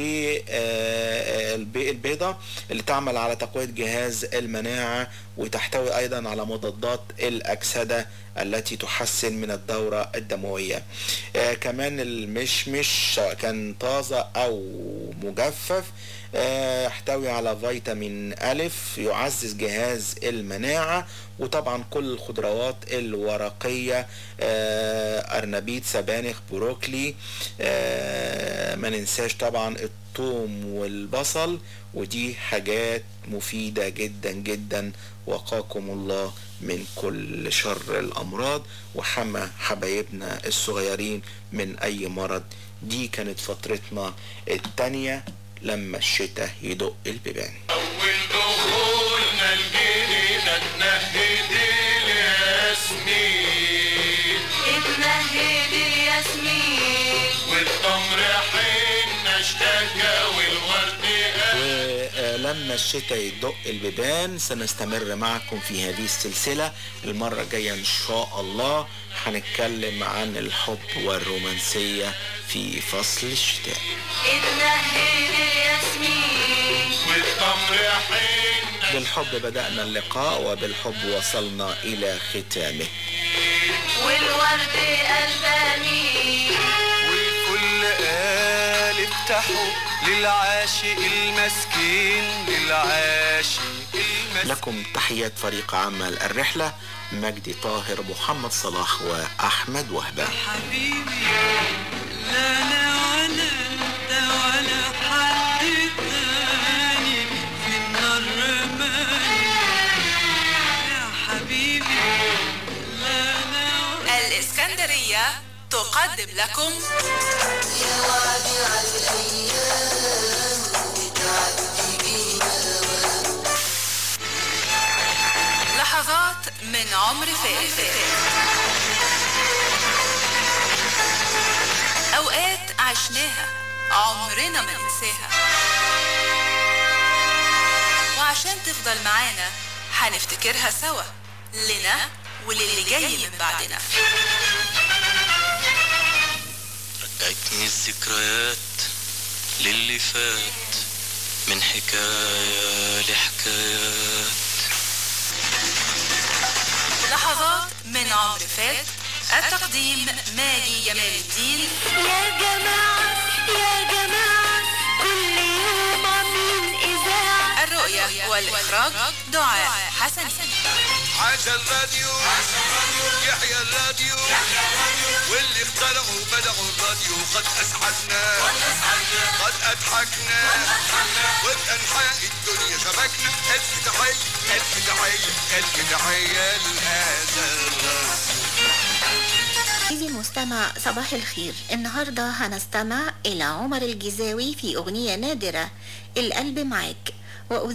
والبيضة اللي تعمل على تقوية جهاز المناعة وتحتوي أيضا على مضادات الأكسدة التي تحسن من الدورة الدموية آه، كمان المشمش سواء كان طازة أو مجفف آه، يحتوي على فيتامين ألف يعزز جهاز المناعة وطبعا كل الخضروات الورقية آه، أرنبيط سبانخ بروكلي آه، ما ننساش طبعا الثوم والبصل ودي حاجات مفيدة جدا جدا وقاكم الله من كل شر الأمراض وحمى حبايبنا الصغيرين من أي مرض دي كانت فترتنا التانية لما الشتاء يدق البيبان أول دخولنا الجنينة اتنهد الياسمين اتنهد الياسمين والتمر حنا اشتكى والورد ولما الشتاء يدق البيبان سنستمر معكم في هذه السلسلة المرة الجاية إن شاء الله هنتكلم عن الحب والرومانسية في فصل الشتاء اتنهد الياسمين والتمر حنا بالحب بدأنا اللقاء وبالحب وصلنا إلى ختامه والورد ألباني والكل قال افتحوا للعاشق المسكين للعاشق المسكين لكم تحيات فريق عمل الرحلة مجدي طاهر محمد صلاح وأحمد وهبة حبيبي لا انا ولا انت ولا حد تاني في النار رماني يا حبيبي لا انا الإسكندرية تقدم لكم يا وعدي على الايام بتعدي بينا لحظات من عمر فات أوقات عشناها عمرنا ما ننساها وعشان تفضل معانا هنفتكرها سوا لنا وللي جاي من بعدنا رجعتني الذكريات للي فات من حكاية لحكايات لحظات من عمر فات التقديم ماجي جمال الدين يا جماعة يا جماعة كل يوم عاملين إذاعة الرؤية والإخراج دعاء حسن عاش الراديو يحيى الراديو واللي اخترعوا بدعوا الراديو قد اسعدنا قد اضحكنا وفي انحاء الدنيا شبكنا الف تحيه الف تحيه الف تحيه لهذا الراديو عزيزي المستمع صباح الخير النهاردة هنستمع إلى عمر الجزاوي في أغنية نادرة القلب معاك وأذ...